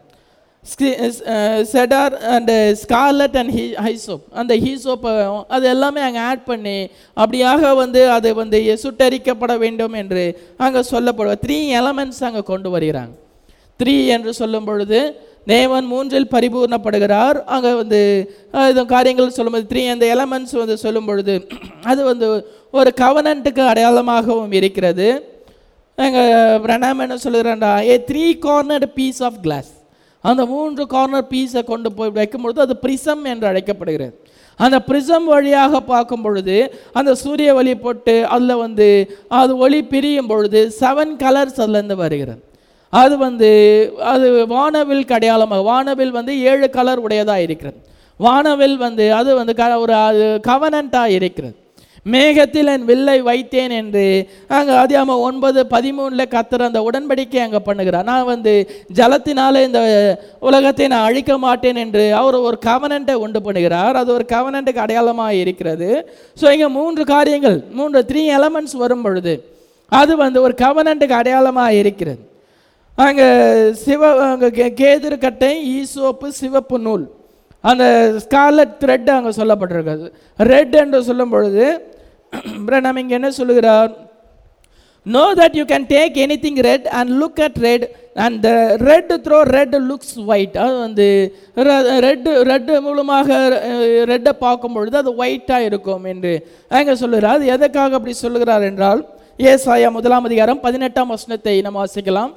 செடார் அண்ட் ஸ்கார்லட் அண்ட் ஹீ ஹைசோப் அந்த ஹீசோப்பை அது எல்லாமே அங்கே ஆட் பண்ணி அப்படியாக வந்து அது வந்து சுட்டரிக்கப்பட வேண்டும் என்று அங்கே சொல்லப்படுவ த்ரீ எலமெண்ட்ஸ் அங்கே கொண்டு வருகிறாங்க த்ரீ என்று சொல்லும் பொழுது தேவன் மூன்றில் பரிபூர்ணப்படுகிறார் அங்கே வந்து அஹ், இந்த காரியங்கள் சொல்லும்போது த்ரீ அந்த எலமெண்ட்ஸ் வந்து சொல்லும் பொழுது அது வந்து ஒரு கவனண்ட்டுக்கு அடையாளமாகவும் இருக்கிறது எங்கள் பிரணாம் என்ன சொல்லுகிறாண்டா a three cornered piece of glass அந்த மூன்று கார்னர் பீஸை கொண்டு போய் வைக்கும்பொழுது அது பிரிசம் என்று அழைக்கப்படுகிறது அந்த பிரிசம் வழியாக பார்க்கும் பொழுது அந்த சூரிய ஒளி போட்டு அதில் வந்து அது ஒளி பிரியும் பொழுது செவன் கலர்ஸ் அதுலேருந்து வருகிறது அது வந்து அது வானவில் அடையாளமாக வானவில் வந்து ஏழு கலர் உடையதாக இருக்கிறது வானவில் வந்து அது வந்து க ஒரு அது கவனண்ட்டாக இருக்கிறது மேகத்தில் என் வில்லை வைத்தேன் என்று அங்கே அதிகாம ஒன்பது பதிமூணில் கத்துற அந்த உடன்படிக்கை அங்கே பண்ணுகிறார் நான் வந்து ஜலத்தினால இந்த உலகத்தை நான் அழிக்க மாட்டேன் என்று அவர் ஒரு கவனண்ட்டை உண்டு பண்ணுகிறார் அது ஒரு கவனண்ட்டுக்கு அடையாளமாக இருக்கிறது ஸோ இங்கே மூன்று காரியங்கள் மூன்று த்ரீ எலமெண்ட்ஸ் வரும் பொழுது அது வந்து ஒரு கவனண்ட்டுக்கு அடையாளமாக இருக்கிறது அங்கே சிவ அங்கே கே கேதுரு கட்டை ஈசோப்பு சிவப்பு நூல் அந்த ஸ்கார்லட் த்ரெட் அங்கே சொல்லப்பட்டிருக்காது ரெட் என்று சொல்லும் பொழுது நம்ம இங்கே என்ன சொல்லுகிறார் know that you can take anything red and look at red and the red through red looks white அது வந்து ரெட்டு ரெட்டு மூலமாக ரெட்டை பார்க்கும் பொழுது அது ஒயிட்டாக இருக்கும் என்று அங்கே சொல்லுகிறார் அது எதற்காக அப்படி சொல்லுகிறார் என்றால் ஏசாயா முதலாம் அதிகாரம் பதினெட்டாம் வசனத்தை நம்ம வாசிக்கலாம்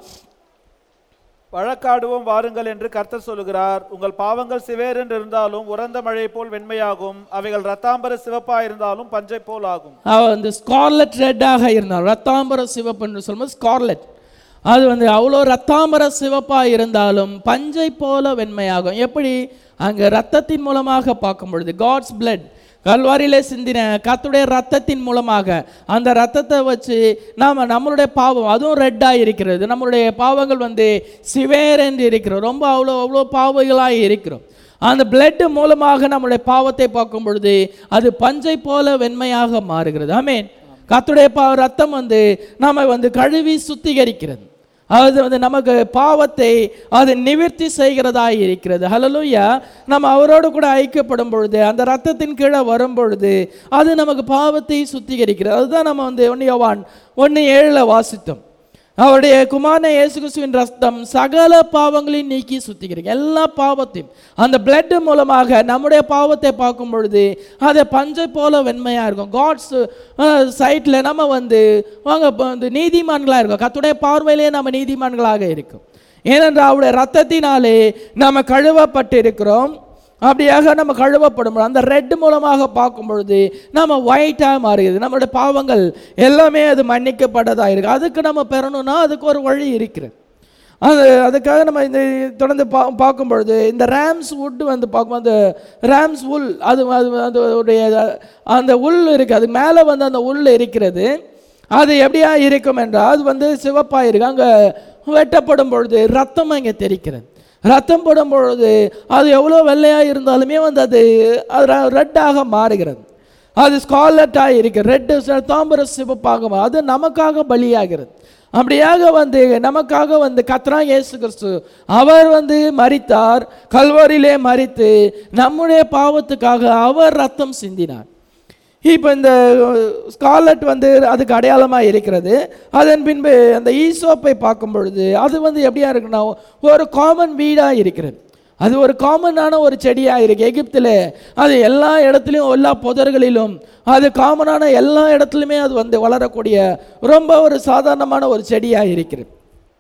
வழக்காடுவோம் வாருங்கள் என்று கர்த்தர் சொல்லுகிறார் உங்கள் பாவங்கள் சிவேரென்று இருந்தாலும் உறந்த மழை போல் வெண்மையாகும் அவைகள் ரத்தாம்பர சிவப்பா இருந்தாலும் பஞ்சை போல் ஆகும் அவ வந்து ஸ்கார்லெட் ரெட்டாக இருந்தால் ரத்தாம்பர சிவப்பு என்று சொல்லும்போது ஸ்கார்லெட் அது வந்து அவ்வளோ ரத்தாம்பர சிவப்பாக இருந்தாலும் பஞ்சை போல வெண்மையாகும் எப்படி அங்கே ரத்தத்தின் மூலமாக பார்க்கும் பொழுது காட்ஸ் பிளட் கல்வாரியிலே சிந்தின கத்துடைய ரத்தத்தின் மூலமாக அந்த ரத்தத்தை வச்சு நாம் நம்மளுடைய பாவம் அதுவும் ரெட்டாக இருக்கிறது நம்மளுடைய பாவங்கள் வந்து சிவேர் என்று இருக்கிறோம் ரொம்ப அவ்வளோ அவ்வளோ பாவங்களாக இருக்கிறோம் அந்த பிளட் மூலமாக நம்முடைய பாவத்தை பார்க்கும் பொழுது அது பஞ்சை போல வெண்மையாக மாறுகிறது ஆமேன் கத்துடைய பா ரத்தம் வந்து நம்ம வந்து கழுவி சுத்திகரிக்கிறது அது வந்து நமக்கு பாவத்தை அது நிவர்த்தி செய்கிறதாய் இருக்கிறது ஹலலூயா நம்ம அவரோடு கூட ஐக்கியப்படும் பொழுது அந்த ரத்தத்தின் கீழே வரும் பொழுது அது நமக்கு பாவத்தை சுத்திகரிக்கிறது அதுதான் நம்ம வந்து ஒன்று யோவான் ஒன்று ஏழில் வாசித்தோம் அவருடைய குமாரன இயேசு கிறிஸ்துவின் ரத்தம் சகல பாவங்களையும் நீக்கி சுத்திகரிக்கும் எல்லா பாவத்தையும் அந்த பிளட் மூலமாக நம்முடைய பாவத்தை பார்க்கும் பொழுது அது பஞ்சை போல வெண்மையாக இருக்கும் காட்ஸ் சைட்டில் நம்ம வந்து வாங்க இப்ப வந்து நீதிமான்களாக இருக்கும் கத்துடைய பார்வையிலே நம்ம நீதிமான்களாக இருக்கும் ஏனென்றால் அவருடைய ரத்தத்தினாலே நம்ம கழுவப்பட்டு இருக்கிறோம் அப்படியாக நம்ம கழுவப்படும் பொழுது, அந்த ரெட் மூலமாக பார்க்கும் பொழுது நம்ம ஒயிட்டாக மாறுகிறது நம்மளுடைய பாவங்கள் எல்லாமே அது மன்னிக்கப்பட்டதாக இருக்குது அதுக்கு நம்ம பெறணும்னா அதுக்கு ஒரு வழி இருக்கிறது அது அதுக்காக நம்ம இந்த தொடர்ந்து பா பார்க்கும் பொழுது இந்த ரேம்ஸ் வுட் வந்து பார்க்கும் அந்த ரேம்ஸ் உல் அது அது அதோடைய அந்த உள் இருக்குது அது மேலே வந்து அந்த உள் இருக்கிறது அது எப்படியா இருக்கும் என்றால் அது வந்து சிவப்பாக இருக்கு அங்கே வெட்டப்படும் பொழுது ரத்தம் அங்கே தெரிக்கிறது ரத்தம் படும் பொழுது அது எவ்வளோ வெள்ளையாக இருந்தாலுமே வந்து அது அது ரெட்டாக மாறுகிறது அது ஸ்காலட்டாக இருக்கு ரெட்டு தாம்பர சிவப்பாக மா- அது நமக்காக பலியாகிறது அப்படியாக வந்து நமக்காக வந்து கத்ரா இயேசு கிறிஸ்து அவர் வந்து மரித்தார் கல்வாரியிலே மரித்து நம்முடைய பாவத்துக்காக அவர் ரத்தம் சிந்தினார் இப்போ இந்த ஸ்காலட் வந்து அதுக்கு அடையாளமாக இருக்கிறது அதன் பின்பு அந்த ஈசோப்பை பார்க்கும் பொழுது அது வந்து எப்படியா இருக்குன்னா ஒரு காமன் வீடாக இருக்கிறது அது ஒரு காமனான ஒரு செடியாக இருக்கு எகிப்தில் அது எல்லா இடத்துலையும் எல்லா புதர்களிலும் அது காமனான எல்லா இடத்துலையுமே அது வந்து வளரக்கூடிய ரொம்ப ஒரு சாதாரணமான ஒரு செடியாக இருக்கிறது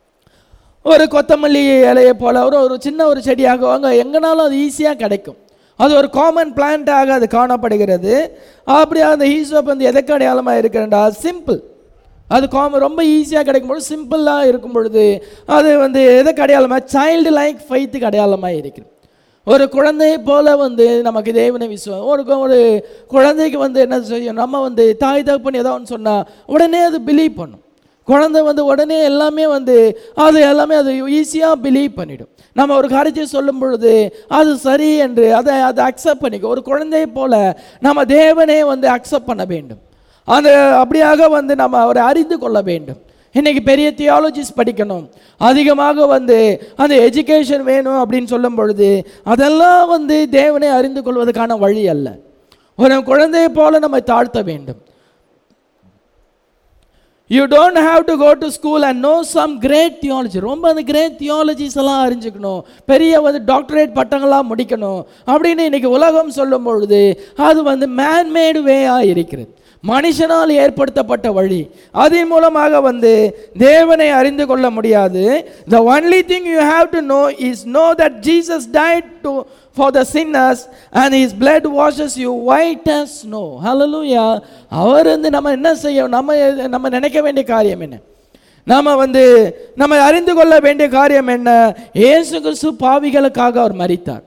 ஒரு கொத்தமல்லி இலையை போல ஒரு ஒரு சின்ன ஒரு செடியாக வாங்க எங்கனாலும் அது ஈஸியாக கிடைக்கும் அது ஒரு காமன் பிளான்ட்டாக அது காணப்படுகிறது அப்படி அந்த ஈசோப் வந்து எதற்கு அடையாளமாக இருக்கிறண்டா சிம்பிள் அது காம ரொம்ப ஈஸியாக கிடைக்கும்போது சிம்பிளாக இருக்கும் பொழுது அது வந்து எதற்கு அடையாளமாக சைல்டு லைக் ஃபைத்துக்கு அடையாளமாக இருக்கிறது ஒரு குழந்தை போல வந்து நமக்கு தேவனை விசுவம் ஒரு கு- ஒரு குழந்தைக்கு வந்து என்ன செய்யும் நம்ம வந்து தாய் தகப்பன் ஏதோ ஒன்று சொன்னால் உடனே அது பிலீவ் பண்ணும் குழந்தை வந்து உடனே எல்லாமே வந்து அது எல்லாமே அது ஈஸியாக பிலீவ் பண்ணிடும் நம்ம ஒரு காரியத்தை சொல்லும் பொழுது அது சரி என்று அதை அதை அக்செப்ட் பண்ணிக்கும் ஒரு குழந்தையை போல நம்ம தேவனே வந்து அக்செப்ட் பண்ண வேண்டும் அந்த அப்படியாக வந்து நம்ம அவரை அறிந்து கொள்ள வேண்டும் இன்னைக்கு பெரிய தியாலஜிஸ் படிக்கணும் அதிகமாக வந்து அந்த எஜுகேஷன் வேணும் அப்படின்னு சொல்லும் பொழுது அதெல்லாம் வந்து தேவனை அறிந்து கொள்வதற்கான வழி அல்ல ஒரு குழந்தையை போல நம்ம தாழ்த்த வேண்டும் you don't have to go to school and know some great theology ரொம்ப அந்த கிரேட் தியாலஜிஸ் எல்லாம் அறிஞ்சுக்கணும் பெரிய வந்து டாக்டரேட் பட்டங்கள்லாம் முடிக்கணும் அப்படின்னு இன்னைக்கு உலகம் சொல்லும் பொழுது அது வந்து மேன்மேடு வேயாக இருக்கிறது மனுஷனால் ஏற்படுத்தப்பட்ட வழி அதன் மூலமாக வந்து தேவனை அறிந்து கொள்ள முடியாது the only thing you have to know is know that Jesus died to for the sinners and his blood washes you white as snow hallelujah அவர் வந்து நம்ம என்ன செய்ய நம்ம நம்ம நினைக்க வேண்டிய காரியம் என்ன நாம வந்து நம்ம அறிந்து கொள்ள வேண்டிய காரியம் என்ன இயேசு கிறிஸ்து பாவிகளுக்காக அவர் மரித்தார்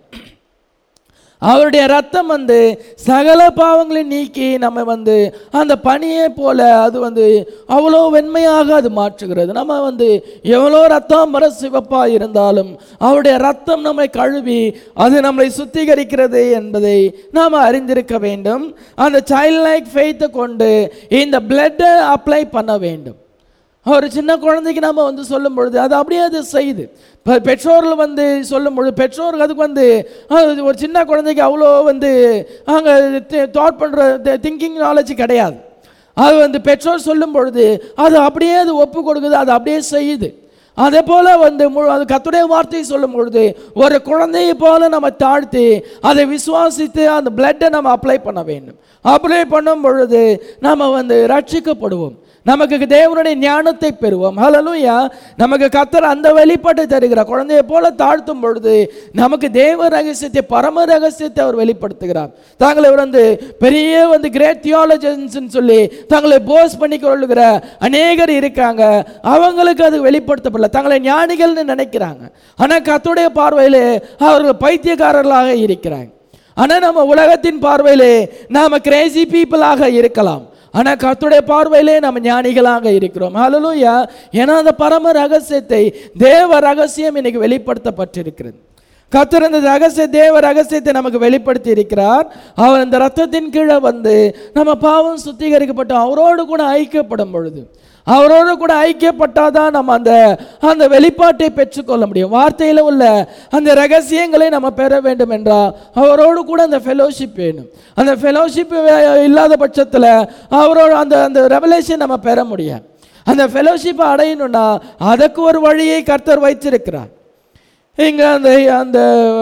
அவருடைய ரத்தம் வந்து சகல பாவங்களை நீக்கி நம்ம வந்து அந்த பனியை போல அது வந்து அவ்வளோ வெண்மையாக அது மாற்றுகிறது நம்ம வந்து எவ்வளோ ரத்தம் மர சிவப்பா இருந்தாலும் அவருடைய ரத்தம் நம்மை கழுவி அது நம்மளை சுத்திகரிக்கிறது என்பதை நாம் அறிந்திருக்க வேண்டும் அந்த சைல்ட் லைக் ஃபெய்த்தை கொண்டு இந்த பிளட்டை அப்ளை பண்ண வேண்டும் ஒரு சின்ன குழந்தைக்கு நம்ம வந்து சொல்லும் பொழுது அது அப்படியே அது செய்யுது இப்போ பெற்றோர்கள் வந்து சொல்லும் பொழுது பெற்றோர்கள் அதுக்கு வந்து அது ஒரு சின்ன குழந்தைக்கு அவ்வளோ வந்து அங்கே தாட் பண்ணுற திங்கிங் நாலேஜ் கிடையாது அது வந்து பெற்றோர் சொல்லும் பொழுது அது அப்படியே அது ஒப்பு கொடுக்குது அது அப்படியே செய்யுது அதே போல வந்து மு- அது கத்துடைய வார்த்தையை சொல்லும் பொழுது ஒரு குழந்தையை போல நம்ம தாழ்த்தி அதை விசுவாசித்து அந்த பிளட்டை நம்ம அப்ளை பண்ண வேண்டும் அப்ளை பண்ணும் பொழுது நம்ம வந்து ரட்சிக்கப்படுவோம் நமக்கு தேவனுடைய ஞானத்தை பெறுவோம் ஹalleluya நமக்கு கத்தர் அந்த வெளிப்பாட்டை தருகிறார் குழந்தையை போல தாழ்த்தும் பொழுது நமக்கு தேவ ரகசியத்தை பரம ரகசியத்தை அவர் வெளிப்படுத்துகிறார் தாங்களை வந்து பெரிய வந்து கிரேட் தியாலஜன்ஸ்னு சொல்லி தங்களை போஸ் பண்ணி கொள்ளுகிற அநேகர் இருக்காங்க அவங்களுக்கு அது வெளிப்படுத்தப்படல தங்களை ஞானிகள்னு நினைக்கிறாங்க ஆனால் கத்துடைய பார்வையில் அவர்கள் பைத்தியக்காரர்களாக இருக்கிறாங்க ஆனால் நம்ம உலகத்தின் பார்வையிலே நாம கிரேசி பீப்புளாக இருக்கலாம் ஆனால் கர்த்தருடைய பார்வையிலே நம்ம ஞானிகளாக இருக்கிறோம் ஹalleluya ஏன்னா அந்த பரம ரகசியத்தை தேவ ரகசியம் இன்னைக்கு வெளிப்படுத்தப்பட்டிருக்கிறது கர்த்தர் இந்த ரகசிய தேவ ரகசியத்தை நமக்கு வெளிப்படுத்தி இருக்கிறார் அவர் அந்த ரத்தத்தின் கீழே வந்து நம்ம பாவம் சுத்திகரிக்கப்பட்டு அவரோடு கூட ஐக்கியப்படும் பொழுது அவரோடு கூட ஐக்கியப்பட்டாதான் நம்ம அந்த அந்த வெளிப்பாட்டை பெற்றுக்கொள்ள முடியும் வார்த்தையில் உள்ள அந்த ரகசியங்களை நம்ம பெற வேண்டும் என்றால் அவரோடு கூட அந்த ஃபெலோஷிப் வேணும் அந்த ஃபெலோஷிப் இல்லாத பட்சத்தில் அவரோட அந்த அந்த ரெவலேஷன் நம்ம பெற முடியாது அந்த ஃபெலோஷிப்பை அடையணும்னா அதற்கு ஒரு வழியை கர்த்தர் வைத்திருக்கிறார் இங்கே அந்த அந்த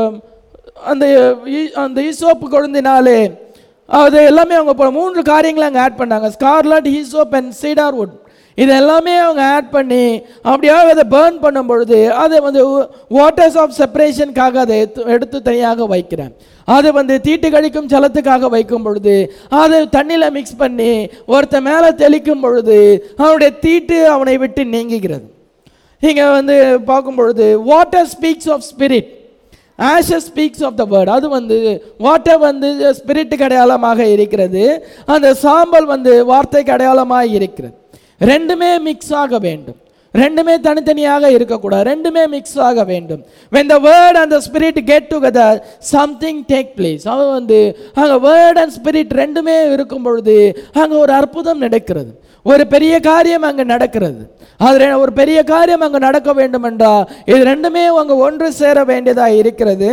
அந்த ஈ- அந்த ஈசோப்பு குழந்தினாலே அது எல்லாமே அவங்க இப்போ மூன்று காரியங்களை அங்கே ஆட் பண்ணாங்க scarlet hyssop and cedar wood இது எல்லாமே அவங்க ஆட் பண்ணி அப்படியாக அதை பேர்ன் பண்ணும் பொழுது அதை வந்து வாட்டர்ஸ் ஆஃப் செப்பரேஷனுக்காக அதை எடுத்து- எடுத்து தனியாக வைக்கிறேன் அதை வந்து தீட்டு கழிக்கும் ஜலத்துக்காக வைக்கும் பொழுது அதை தண்ணியில் மிக்ஸ் பண்ணி ஒருத்தன் மேலே தெளிக்கும் பொழுது அவனுடைய தீட்டு அவனை விட்டு நீங்குகிறது இங்கே வந்து பார்க்கும் பொழுது water speaks of spirit ashes speaks of the word அது வந்து வாட்டர் வந்து ஸ்பிரிட்டுக்கு அடையாளமாக இருக்கிறது அந்த சாம்பல் வந்து வார்த்தைக்கு அடையாளமாக இருக்கிறது ரெண்டுமே மிக்ஸ் ஆக வேண்டும் ரெண்டுமே தனித்தனியாக இருக்கக்கூடாது ரெண்டுமே மிக்ஸ் ஆக வேண்டும் when the word and the spirit get together something take place அவ வந்து அங்கே வேர்ட் அண்ட் ஸ்பிரிட் ரெண்டுமே இருக்கும் பொழுது அங்கே ஒரு அற்புதம் நடக்கிறது ஒரு பெரிய காரியம் அங்கே நடக்கிறது அது ரெ- ஒரு பெரிய காரியம் அங்கே நடக்க வேண்டும் என்றால் இது ரெண்டுமே அங்கே ஒன்று சேர வேண்டியதாக இருக்கிறது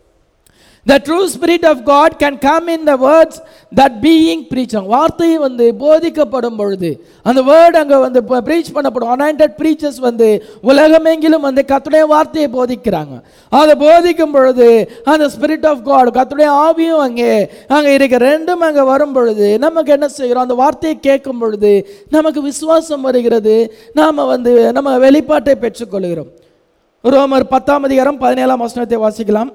The true spirit of God can come in the words that being preached. வார்த்தை வந்து போதிக்கப்படும் பொழுது அந்த வேர்ட் அங்கே வந்து ப்ரீச் பண்ணப்படும் அனாயிண்டட் ப்ரீச்சர்ஸ் வந்து உலகமெங்கிலும் வந்து கத்துடைய வார்த்தையை போதிக்கிறாங்க அதை போதிக்கும் பொழுது அந்த ஸ்பிரிட் ஆஃப் காட் கத்துடைய ஆவியும் அங்கே அங்கே இருக்க ரெண்டும் அங்கே வரும் பொழுது நமக்கு என்ன செய்கிறோம் அந்த வார்த்தையை கேட்கும் பொழுது நமக்கு விசுவாசம் வருகிறது நாம் வந்து நம்ம வெளிப்பாட்டை பெற்றுக்கொள்கிறோம் ரோமர் பத்தாம் அதிகாரம் பதினேழாம் வசனத்தை வாசிக்கலாம்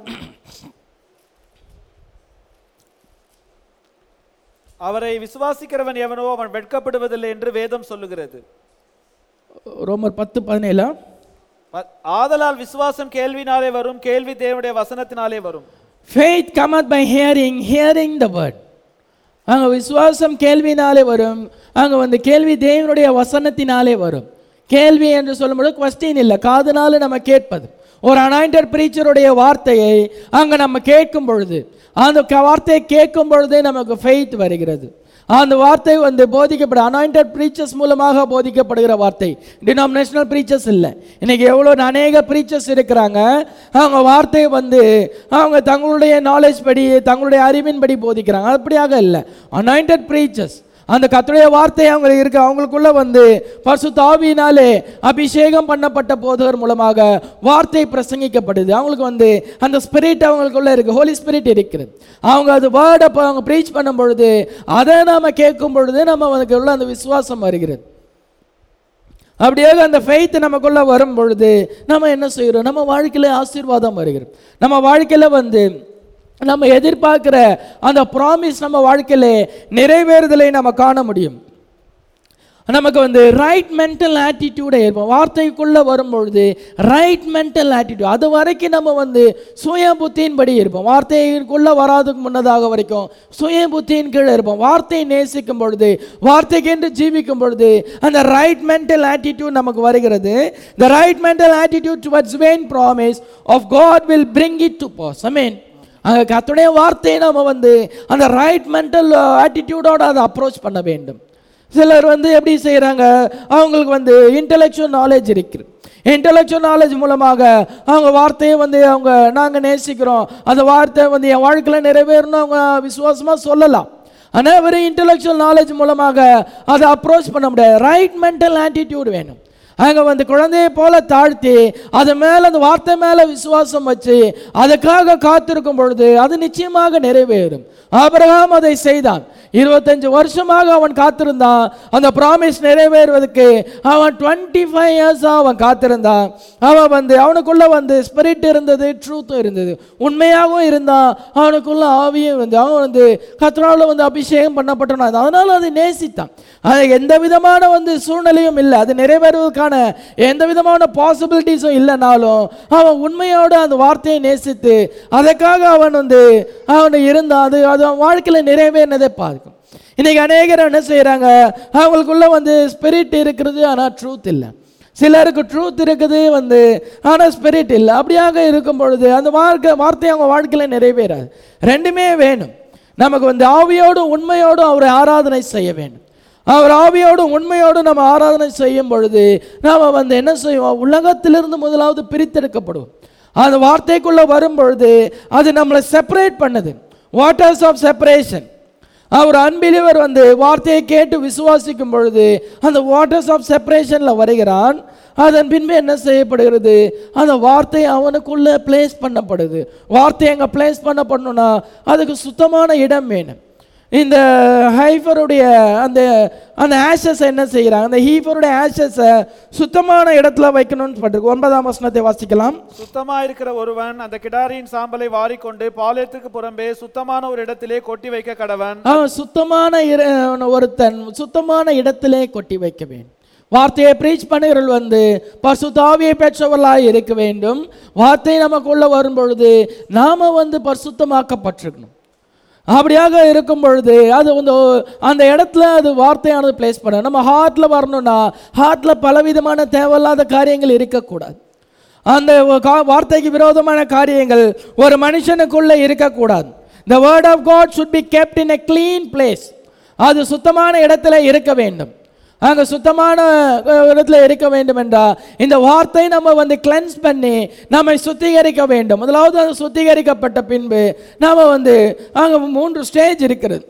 அவரை விசுவாசிக்கிறவன் எவனோ அவன் வெட்கப்படுவதில்லை என்று வேதம் சொல்லுகிறது ரோமர் பத்து பதினேழா ப- ஆதலால் விசுவாசம் கேள்வினாலே வரும் கேள்வி தேவனுடைய வசனத்தினாலே வரும் faith cometh by hearing hearing the word அங்கே விசுவாசம் கேள்வினாலே வரும் அங்கே வந்து கேள்வி தேவனுடைய வசனத்தினாலே வரும் கேள்வி என்று சொல்லும்போது கொஸ்டின் இல்லை காதுனால நம்ம கேட்பது ஒரு அனாயிண்டட் பிரீச்சருடைய வார்த்தையை அங்கே நம்ம கேட்கும் பொழுது அந்த க- வார்த்தையை கேட்கும் பொழுதே நமக்கு ஃபெய்த் வருகிறது அந்த வார்த்தை வந்து போதிக்கப்பட அனாயிண்டட் ப்ரீச்சர்ஸ் மூலமாக போதிக்கப்படுகிற வார்த்தை டினாமினேஷனல் ப்ரீச்சர்ஸ் இல்லை இன்னைக்கு எவ்வளோ அநேக ப்ரீச்சர்ஸ் இருக்கிறாங்க அவங்க வார்த்தையை வந்து அவங்க தங்களுடைய நாலேஜ் படி தங்களுடைய அறிவின்படி போதிக்கிறாங்க அப்படியாக இல்லை அனாயிண்டட் ப்ரீச்சர்ஸ் அந்த கர்த்தருடைய வார்த்தை அவங்க இருக்கு அவங்களுக்குள்ள வந்து பரிசுத்த ஆவியினாலே அபிஷேகம் பண்ணப்பட்ட போதகர் மூலமாக வார்த்தை பிரசங்கிக்கப்படுது அவங்களுக்கு வந்து அந்த ஸ்பிரிட் அவங்களுக்குள்ள இருக்கு ஹோலி ஸ்பிரிட் இருக்கிறது அவங்க அது வேர்டை அவங்க ப்ரீச் பண்ணும் பொழுது அதை நாம கேட்கும் பொழுது நம்ம அதுக்கு உள்ள அந்த விசுவாசம் வருகிறது அப்படியே அந்த ஃபெய்த் நமக்குள்ள வரும் பொழுது நம்ம என்ன செய்கிறோம் நம்ம வாழ்க்கையில ஆசீர்வாதம் வருகிறது நம்ம வாழ்க்கையில வந்து நம்ம எதிர்பார்க்கிற அந்த ப்ராமிஸ் நம்ம வாழ்க்கையில நிறைவேறுதலை நம்ம காண முடியும் நமக்கு வந்து ரைட் மென்டல் ஆட்டிடியூடே இருப்போம் வார்த்தைக்குள்ளே வரும்பொழுது ரைட் மென்டல் ஆட்டிடியூட் அது வரைக்கும் நம்ம வந்து சுய புத்தியின்படி இருப்போம் வார்த்தைக்குள்ளே வராதுக்கு முன்னதாக வரைக்கும் சுய புத்தியின் கீழே இருப்போம் வார்த்தையை நேசிக்கும் பொழுது வார்த்தைக்கென்று ஜீவிக்கும் பொழுது அந்த ரைட் மென்டல் ஆட்டிடியூட் நமக்கு வருகிறது the right mental attitude towards vain promise of God will bring it to pass I mean அங்கே கத்துடைய வார்த்தையை நம்ம வந்து அந்த ரைட் மென்டல் ஆட்டிடியூடோட அதை அப்ரோச் பண்ண வேண்டும் சிலர் வந்து எப்படி செய்கிறாங்க அவங்களுக்கு வந்து இன்டெலெக்சுவல் நாலேஜ் இருக்குது இன்டெலெக்சுவல் நாலேஜ் மூலமாக அவங்க வார்த்தையை வந்து அவங்க நாங்கள் நேசிக்கிறோம் அந்த வார்த்தை வந்து என் வாழ்க்கையில் நிறைவேறணும் அவங்க விசுவாசமாக சொல்லலாம் ஆனால் வெறும் இன்டெலெக்சுவல் நாலேஜ் மூலமாக அதை அப்ரோச் பண்ண முடியாது ரைட் மென்டல் ஆட்டிடியூட் வேணும் அங்கே வந்து குழந்தையை போல தாழ்த்தி அது மேலே அந்த வார்த்தை மேலே விசுவாசம் வச்சு அதுக்காக காத்திருக்கும் பொழுது அது நிச்சயமாக நிறைவேறும் ஆபிரகாம் அதை செய்தான் இருபத்தஞ்சு வருஷமாக அவன் காத்திருந்தான் அந்த ப்ராமிஸ் நிறைவேறுவதற்கு அவன் டுவெண்ட்டி ஃபைவ் இயர்ஸாக அவன் காத்திருந்தான் அவன் வந்து அவனுக்குள்ள வந்து ஸ்பிரிட் இருந்தது ட்ரூத்தும் இருந்தது உண்மையாகவும் இருந்தான் அவனுக்குள்ள ஆவியும் இருந்தது அவன் வந்து கத்ராவில் வந்து அபிஷேகம் பண்ணப்பட்டான் அதனால அதை நேசித்தான் அது எந்த விதமான வந்து சூழ்நிலையும் இல்லை அது நிறைவேறுவதற்கான எந்த விதமான பாசிபிலிட்டிஸும் இல்லைனாலும் அவன் உண்மையோடு அந்த வார்த்தையை நேசித்து அதற்காக அவன் வந்து அவன் இருந்தான் அது அது அவன் வாழ்க்கையில் நிறைவேறினதை பார்க்கும் இன்னைக்கு அநேகர் என்ன செய்கிறாங்க அவங்களுக்குள்ள வந்து ஸ்பிரிட் இருக்கிறது ஆனால் ட்ரூத் இல்லை சிலருக்கு ட்ரூத் இருக்குது வந்து ஆனால் ஸ்பிரிட் இல்லை அப்படியாக இருக்கும் பொழுது அந்த வாழ்க்கை வார்த்தை அவங்க வாழ்க்கையில் நிறைவேறாது ரெண்டுமே வேணும் நமக்கு வந்து ஆவியோடும் உண்மையோடும் அவரை ஆராதனை செய்ய வேண்டும் அவர் ஆவியோடும் உண்மையோடும் நம்ம ஆராதனை செய்யும் பொழுது நாம் வந்து என்ன செய்வோம் உலகத்திலிருந்து முதலாவது பிரித்தெடுக்கப்படுவோம் அந்த வார்த்தைக்குள்ளே வரும் பொழுது அது நம்மளை செப்பரேட் பண்ணுது வாட்டர்ஸ் ஆஃப் செப்பரேஷன் அவர் அன்பிலிவர் வந்து வார்த்தையை கேட்டு விசுவாசிக்கும் பொழுது அந்த வாட்டர்ஸ் ஆஃப் செப்பரேஷனில் வருகிறான் அதன் பின்பு என்ன செய்யப்படுகிறது அந்த வார்த்தை அவனுக்குள்ளே பிளேஸ் பண்ணப்படுது வார்த்தை அங்கே பிளேஸ் பண்ணப்படணும்னா அதுக்கு சுத்தமான இடம் வேணும் இந்த ஹைஃபருடைய அந்த அந்த ஆஷஸை என்ன செய்கிறாங்க அந்த ஹீஃபருடைய ஆஷஸை சுத்தமான இடத்துல வைக்கணும்னு பட்டிருக்கு ஒன்பதாம் வசனத்தை வாசிக்கலாம் சுத்தமா இருக்கிற ஒருவன் அந்த கிடாரியின் சாம்பலை வாரிக்கொண்டு பாளையத்துக்கு புறம்பே சுத்தமான ஒரு இடத்திலே கொட்டி வைக்க கடவன் அவன் சுத்தமான இர- ஒருத்தன் சுத்தமான இடத்திலே கொட்டி வைக்க வேண்டும் வார்த்தையை ப்ரீச் பண்ணுகிறவர்கள் வந்து பரிசுத்தாவியை பெற்றவர்களாய் இருக்க வேண்டும் வார்த்தை நமக்குள்ள வரும் பொழுது நாம வந்து பரிசுத்தமாக்கப்பட்டிருக்கணும் அப்படியாக இருக்கும் பொழுது அது வந்து அந்த இடத்துல அது வார்த்தையானது பிளேஸ் பண்ண நம்ம ஹார்ட்டில் வரணும்னா ஹார்ட்டில் பலவிதமான தேவையில்லாத காரியங்கள் இருக்கக்கூடாது அந்த கா- வார்த்தைக்கு விரோதமான காரியங்கள் ஒரு மனுஷனுக்குள்ளே இருக்கக்கூடாது the word of god should be kept in a clean place அது சுத்தமான இடத்துல இருக்க வேண்டும் அங்கே சுத்தமான அஹ், இடத்துல இருக்க வேண்டும் என்றால் இந்த வார்த்தை நம்ம வந்து கிளென்ஸ் பண்ணி நம்மை சுத்திகரிக்க வேண்டும் முதலாவது அது சுத்திகரிக்கப்பட்ட பின்பு நாம் வந்து அங்கே மூன்று ஸ்டேஜ் இருக்கிறது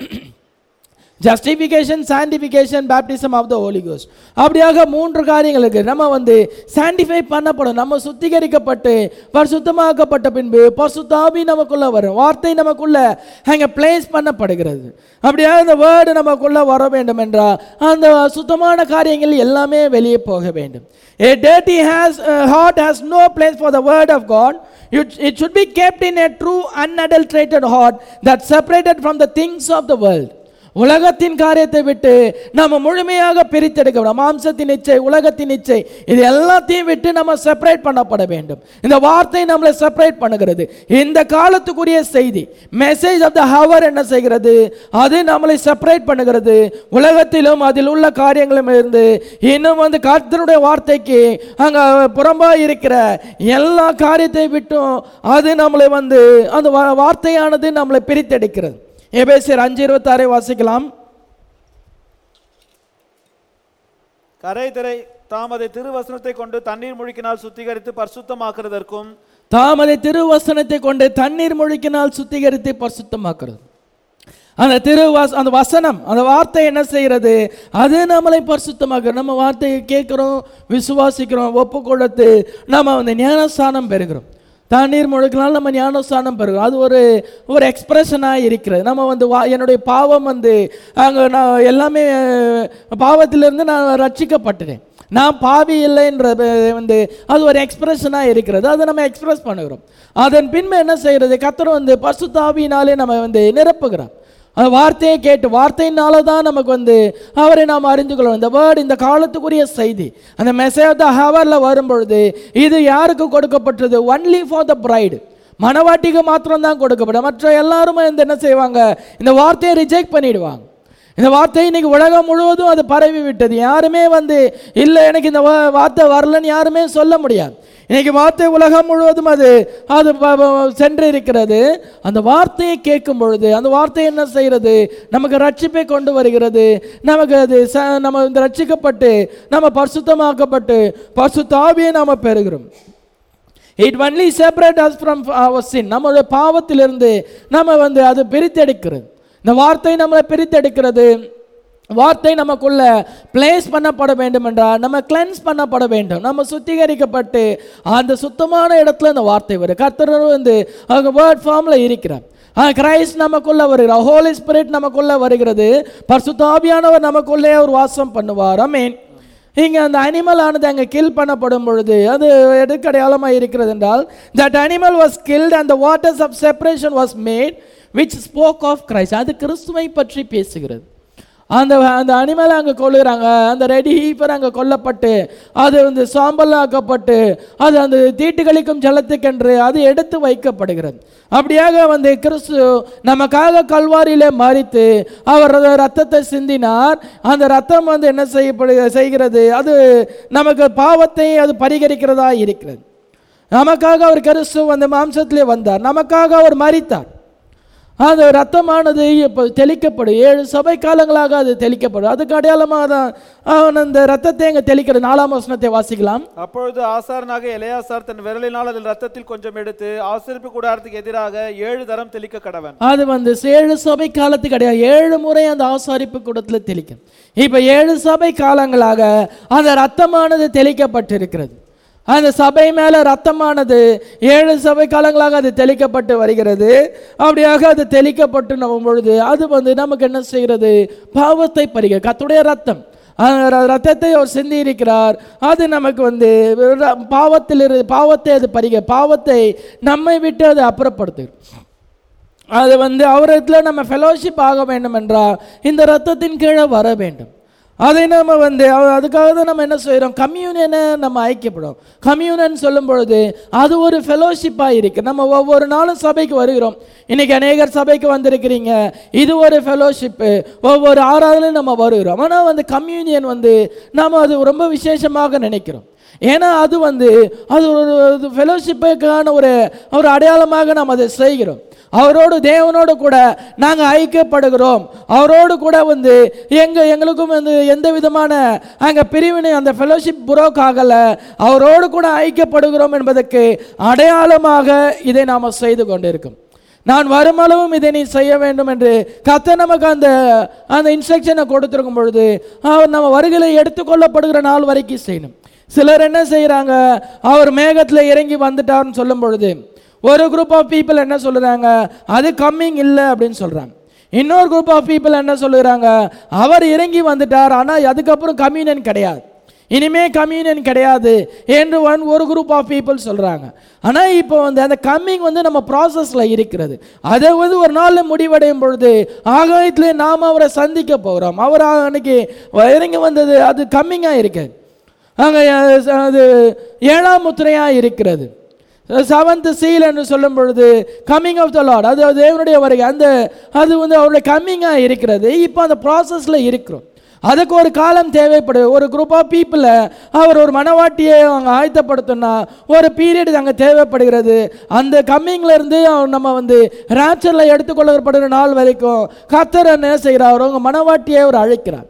justification sanctification baptism of the Holy Ghost அப்படியாக மூன்று காரியங்கள் இருக்கு நம்ம வந்து சாண்டிஃபை பண்ணப்படும் நம்ம சுத்திகரிக்கப்பட்டு பரிசுத்தமாக்கப்பட்ட பின்பு பரிசுத்தாவி நமக்குள்ள வரும் வார்த்தை நமக்குள்ள அங்கே பிளேஸ் பண்ணப்படுகிறது அப்படியாக இந்த வேர்டு நமக்குள்ள வர வேண்டும் என்றால் அந்த சுத்தமான காரியங்கள் எல்லாமே வெளியே போக வேண்டும் A dirty has, uh, heart has no place for the word of God. It, it should be kept in a true unadulterated heart that's separated from the things of the world. உலகத்தின் காரியத்தை விட்டு நம்ம முழுமையாக பிரித்தெடுக்க வேண்டும் மாம்சத்தின் இச்சை உலகத்தின் இச்சை இது எல்லாத்தையும் விட்டு நம்ம செப்பரேட் பண்ணப்பட வேண்டும் இந்த வார்த்தை நம்மளை செப்பரேட் பண்ணுகிறது இந்த காலத்துக்குரிய செய்தி மெசேஜ் ஆஃப் த ஹவர் என்ன செய்கிறது அது நம்மளை செப்பரேட் பண்ணுகிறது உலகத்திலும் அதில் உள்ள காரியங்களும் இருந்து இன்னும் வந்து கர்த்தருடைய வார்த்தைக்கு அங்க புறம்பா இருக்கிற எல்லா காரியத்தை விட்டும் அது நம்மளை வந்து அந்த வா- வார்த்தையானது நம்மளை பிரித்தெடுக்கிறது எபேசியர் அஞ்சு இருபத்தாறை வாசிக்கலாம் கரை திரை தாம் அதை திருவசனத்தை கொண்டு தண்ணீர் முழுக்கினால் சுத்திகரித்து பரிசுத்தமாக்குறதற்கும் தாம் அதை திருவசனத்தை கொண்டு தண்ணீர் முழுக்கினால் சுத்திகரித்து பரிசுத்தமாக்குறது அந்த திருவாஸ் அந்த வசனம் அந்த வார்த்தை என்ன செய்கிறது அது நம்மளை பரிசுத்தமாக நம்ம வார்த்தையை கேட்குறோம் விசுவாசிக்கிறோம் ஒப்பு கொடுத்து நம்ம வந்து ஞானஸ்தானம் பெறுகிறோம் தண்ணீர் முழுக்கினால் நம்ம ஞானஸ்தானம் பெறுகிறோம் அது ஒரு ஒரு எக்ஸ்பிரஷனாக இருக்கிறது நம்ம வந்து வா என்னுடைய பாவம் வந்து அங்கே நான் எல்லாமே அஹ், பாவத்திலிருந்து நான் ரட்சிக்கப்பட்டுட்டேன் நான் பாவி இல்லைன்றது வந்து அது ஒரு எக்ஸ்பிரஷனாக இருக்கிறது அதை நம்ம எக்ஸ்பிரஸ் பண்ணுகிறோம் அதன் பின்பு என்ன செய்கிறது கத்தர் வந்து பசுத்தாவியினாலே நம்ம வந்து நிரப்புகிறோம் அந்த வார்த்தையை கேட்டு வார்த்தையினால தான் நமக்கு வந்து அவரை நாம் அறிந்து கொள்ளணும் இந்த வேர்டு இந்த காலத்துக்குரிய செய்தி அந்த மெசேஜ் த ஹவரில் வரும்பொழுது இது யாருக்கு கொடுக்கப்பட்டது ஒன்லி ஃபார் த பிரைடு மனவாட்டிக்கு மாத்திரம் தான் கொடுக்கப்படும் மற்ற எல்லாருமே இந்த என்ன செய்வாங்க இந்த வார்த்தையை ரிஜெக்ட் பண்ணிடுவாங்க இந்த வார்த்தை இன்னைக்கு உலகம் முழுவதும் அது பரவி விட்டது யாருமே வந்து இல்லை எனக்கு இந்த வா- வார்த்தை வரலன்னு யாருமே சொல்ல முடியாது இன்னைக்கு வார்த்தை உலகம் முழுவதும் அது அது ப- ப- சென்று இருக்கிறது அந்த வார்த்தையை கேட்கும் பொழுது அந்த வார்த்தை என்ன செய்கிறது நமக்கு ரட்சிப்பை கொண்டு வருகிறது நமக்கு அது ச நம்ம இந்த ரட்சிக்கப்பட்டு நம்ம பரிசுத்தமாக்கப்பட்டு பரிசுத்தாவியை நாம் பெறுகிறோம் it only separate us from our sin நம்மளுடைய பாவத்திலிருந்து நம்ம வந்து அது பிரித்தெடுக்கிறது இந்த வார்த்தை நம்மளை பிரித்தெடுக்கிறது வார்த்தை நமக்குள்ள பிளேஸ் பண்ணப்பட வேண்டும் என்றால் நம்ம கிளென்ஸ் பண்ணப்பட வேண்டும் நம்ம சுத்திகரிக்கப்பட்டு அந்த சுத்தமான இடத்துல இந்த வார்த்தை வரும் கர்த்தர் வந்து அவங்க வேர்ட் ஃபார்மில் இருக்கிறார் கிரைஸ்ட் நமக்குள்ள வருகிறார் ஹோலி ஸ்பிரிட் நமக்குள்ள வருகிறது பரிசுத்தாவியானவர் நமக்குள்ளே ஒரு வாசம் பண்ணுவார் அமீன் இங்கே அந்த அனிமல் ஆனது அங்கே கில் பண்ணப்படும் பொழுது அது எதுக்கடையாளமாக இருக்கிறது என்றால் that animal was killed and the waters of separation was made which spoke of Christ அது கிறிஸ்துவை பற்றி பேசுகிறது அந்த அந்த அனிமலை அங்கே கொள்ளுகிறாங்க அந்த ரெடி ஹீப்பர் அங்கே கொல்லப்பட்டு அது வந்து சாம்பலாக்கப்பட்டு அது அந்த தீட்டுகளிக்கும் ஜலத்துக்கென்று அது எடுத்து வைக்கப்படுகிறது அப்படியாக வந்து கிறிஸ்து நமக்காக கல்வாரியிலே மறித்து அவர் அந்த ரத்தத்தை சிந்தினார் அந்த ரத்தம் வந்து என்ன செய்யப்படு செய்கிறது அது நமக்கு பாவத்தை அது பரிகரிக்கிறதா இருக்கிறது நமக்காக அவர் கிறிஸ்து அந்த மாம்சத்திலே வந்தார் நமக்காக அவர் மறித்தார் அந்த ரத்தமானது இப்போ தெளிக்கப்படும் ஏழு சபை காலங்களாக அது தெளிக்கப்படும் அதுக்கு அடையாளமாக தான் அவன் அந்த ரத்தத்தை அங்கே தெளிக்கிறது நாலாம் வசனத்தை வாசிக்கலாம் அப்பொழுது ஆசாரனாக எலையாசார் தன் விரலினால் அதில் ரத்தத்தில் கொஞ்சம் எடுத்து ஆசிரிப்பு கூடாரத்துக்கு எதிராக ஏழு தரம் தெளிக்க கடவன் அது வந்து ஏழு சபை காலத்துக்கு கிடையாது ஏழு முறை அந்த ஆசாரிப்பு கூடத்தில் தெளிக்கும் இப்போ ஏழு சபை காலங்களாக அந்த ரத்தமானது தெளிக்கப்பட்டிருக்கிறது அந்த சபை மேலே ரத்தமானது ஏழு சபை காலங்களாக அது தெளிக்கப்பட்டு வருகிறது அப்படியாக அது தெளிக்கப்பட்டு நம்ம பொழுது அது வந்து நமக்கு என்ன செய்கிறது பாவத்தை பறிக கத்துடைய ரத்தம் அந்த ர- ரத்தத்தை அவர் சிந்தி இருக்கிறார் அது நமக்கு வந்து ர- பாவத்தில் இரு பாவத்தை அது பறிக பாவத்தை நம்மை விட்டு அது அப்புறப்படுத்துகிறது அது வந்து அவரிடத்துல நம்ம ஃபெலோஷிப் ஆக வேண்டும் என்றால் இந்த ரத்தத்தின் கீழே வர வேண்டும் அதை நம்ம வந்து அவ- அதுக்காக தான் நம்ம என்ன செய்கிறோம் கம்யூனியனை நம்ம ஐக்கியப்படும் கம்யூனியன் சொல்லும் பொழுது அது ஒரு ஃபெலோஷிப்பாக இருக்குது நம்ம ஒவ்வொரு நாளும் சபைக்கு வருகிறோம் இன்னைக்கு அநேகர் சபைக்கு வந்திருக்கிறீங்க இது ஒரு ஃபெலோஷிப்பு ஒவ்வொரு ஆறாவதுலையும் நம்ம வருகிறோம் ஆனால் வந்து கம்யூனியன் வந்து நாம் அது ரொம்ப விசேஷமாக நினைக்கிறோம் ஏன்னா அது வந்து அது ஒரு ஃபெலோஷிப்புக்கான ஒரு ஒரு அடையாளமாக நாம் அதை செய்கிறோம் அவரோடு தேவனோடு கூட நாங்கள் ஐக்கியப்படுகிறோம் அவரோடு கூட வந்து எங்க எங்களுக்கும் வந்து எந்த விதமான அங்கே பிரிவினை அந்த ஃபெலோஷிப் புரோக் ஆகலை அவரோடு கூட ஐக்கியப்படுகிறோம் என்பதற்கு அடையாளமாக இதை நாம் செய்து கொண்டிருக்கோம் நான் வருமளவும் இதை நீ செய்ய வேண்டும் என்று கத்த நமக்கு அந்த அந்த இன்ஸ்ட்ரக்ஷனை கொடுத்திருக்கும் பொழுது அவர் நம்ம வருகையில் எடுத்துக்கொள்ளப்படுகிற நாள் வரைக்கும் செய்யணும் சிலர் என்ன செய்கிறாங்க அவர் மேகத்தில் இறங்கி வந்துட்டார்னு சொல்லும் பொழுது ஒரு குரூப் ஆஃப் பீப்புள் என்ன சொல்லுறாங்க அது கம்மிங் இல்லை அப்படின்னு சொல்கிறாங்க இன்னொரு குரூப் ஆஃப் பீப்புள் என்ன சொல்லுறாங்க அவர் இறங்கி வந்துட்டார் ஆனால் அதுக்கப்புறம் கம்யூனியன் கிடையாது இனிமே கம்யூனியன் கிடையாது என்று ஒன் ஒரு குரூப் ஆஃப் பீப்புள் சொல்கிறாங்க ஆனால் இப்போ வந்து அந்த கம்மிங் வந்து நம்ம ப்ராசஸில் இருக்கிறது அதை வந்து ஒரு நாளில் முடிவடையும் பொழுது ஆகாயத்திலே நாம் அவரை சந்திக்க போகிறோம் அவர் அன்னைக்கு இறங்கி வந்தது அது கம்மிங்காக இருக்கு அங்கே அது ஏழாம் முத்திரையாக இருக்கிறது செவன்த் சீல் என்று சொல்லும் பொழுது கம்மிங் ஆஃப் த லார்ட் அது தேவனுடைய வருகை அந்த அது வந்து அவருடைய கம்மிங்காக இருக்கிறது இப்போ அந்த ப்ராசஸில் இருக்கிறோம் அதுக்கு ஒரு காலம் தேவைப்படுது ஒரு குரூப் ஆஃப் பீப்புளை அவர் ஒரு மனவாட்டியை அவங்க ஆயத்தப்படுத்தணும்னா ஒரு பீரியட் அங்கே தேவைப்படுகிறது அந்த கம்மிங்ல இருந்து அவர் நம்ம வந்து ரேப்சரில் எடுத்துக்கொள்ளப்படுகிற நாள் வரைக்கும் கத்தர் என்ன செய்கிறார் அவங்க மனவாட்டியை அவர் அழைக்கிறார்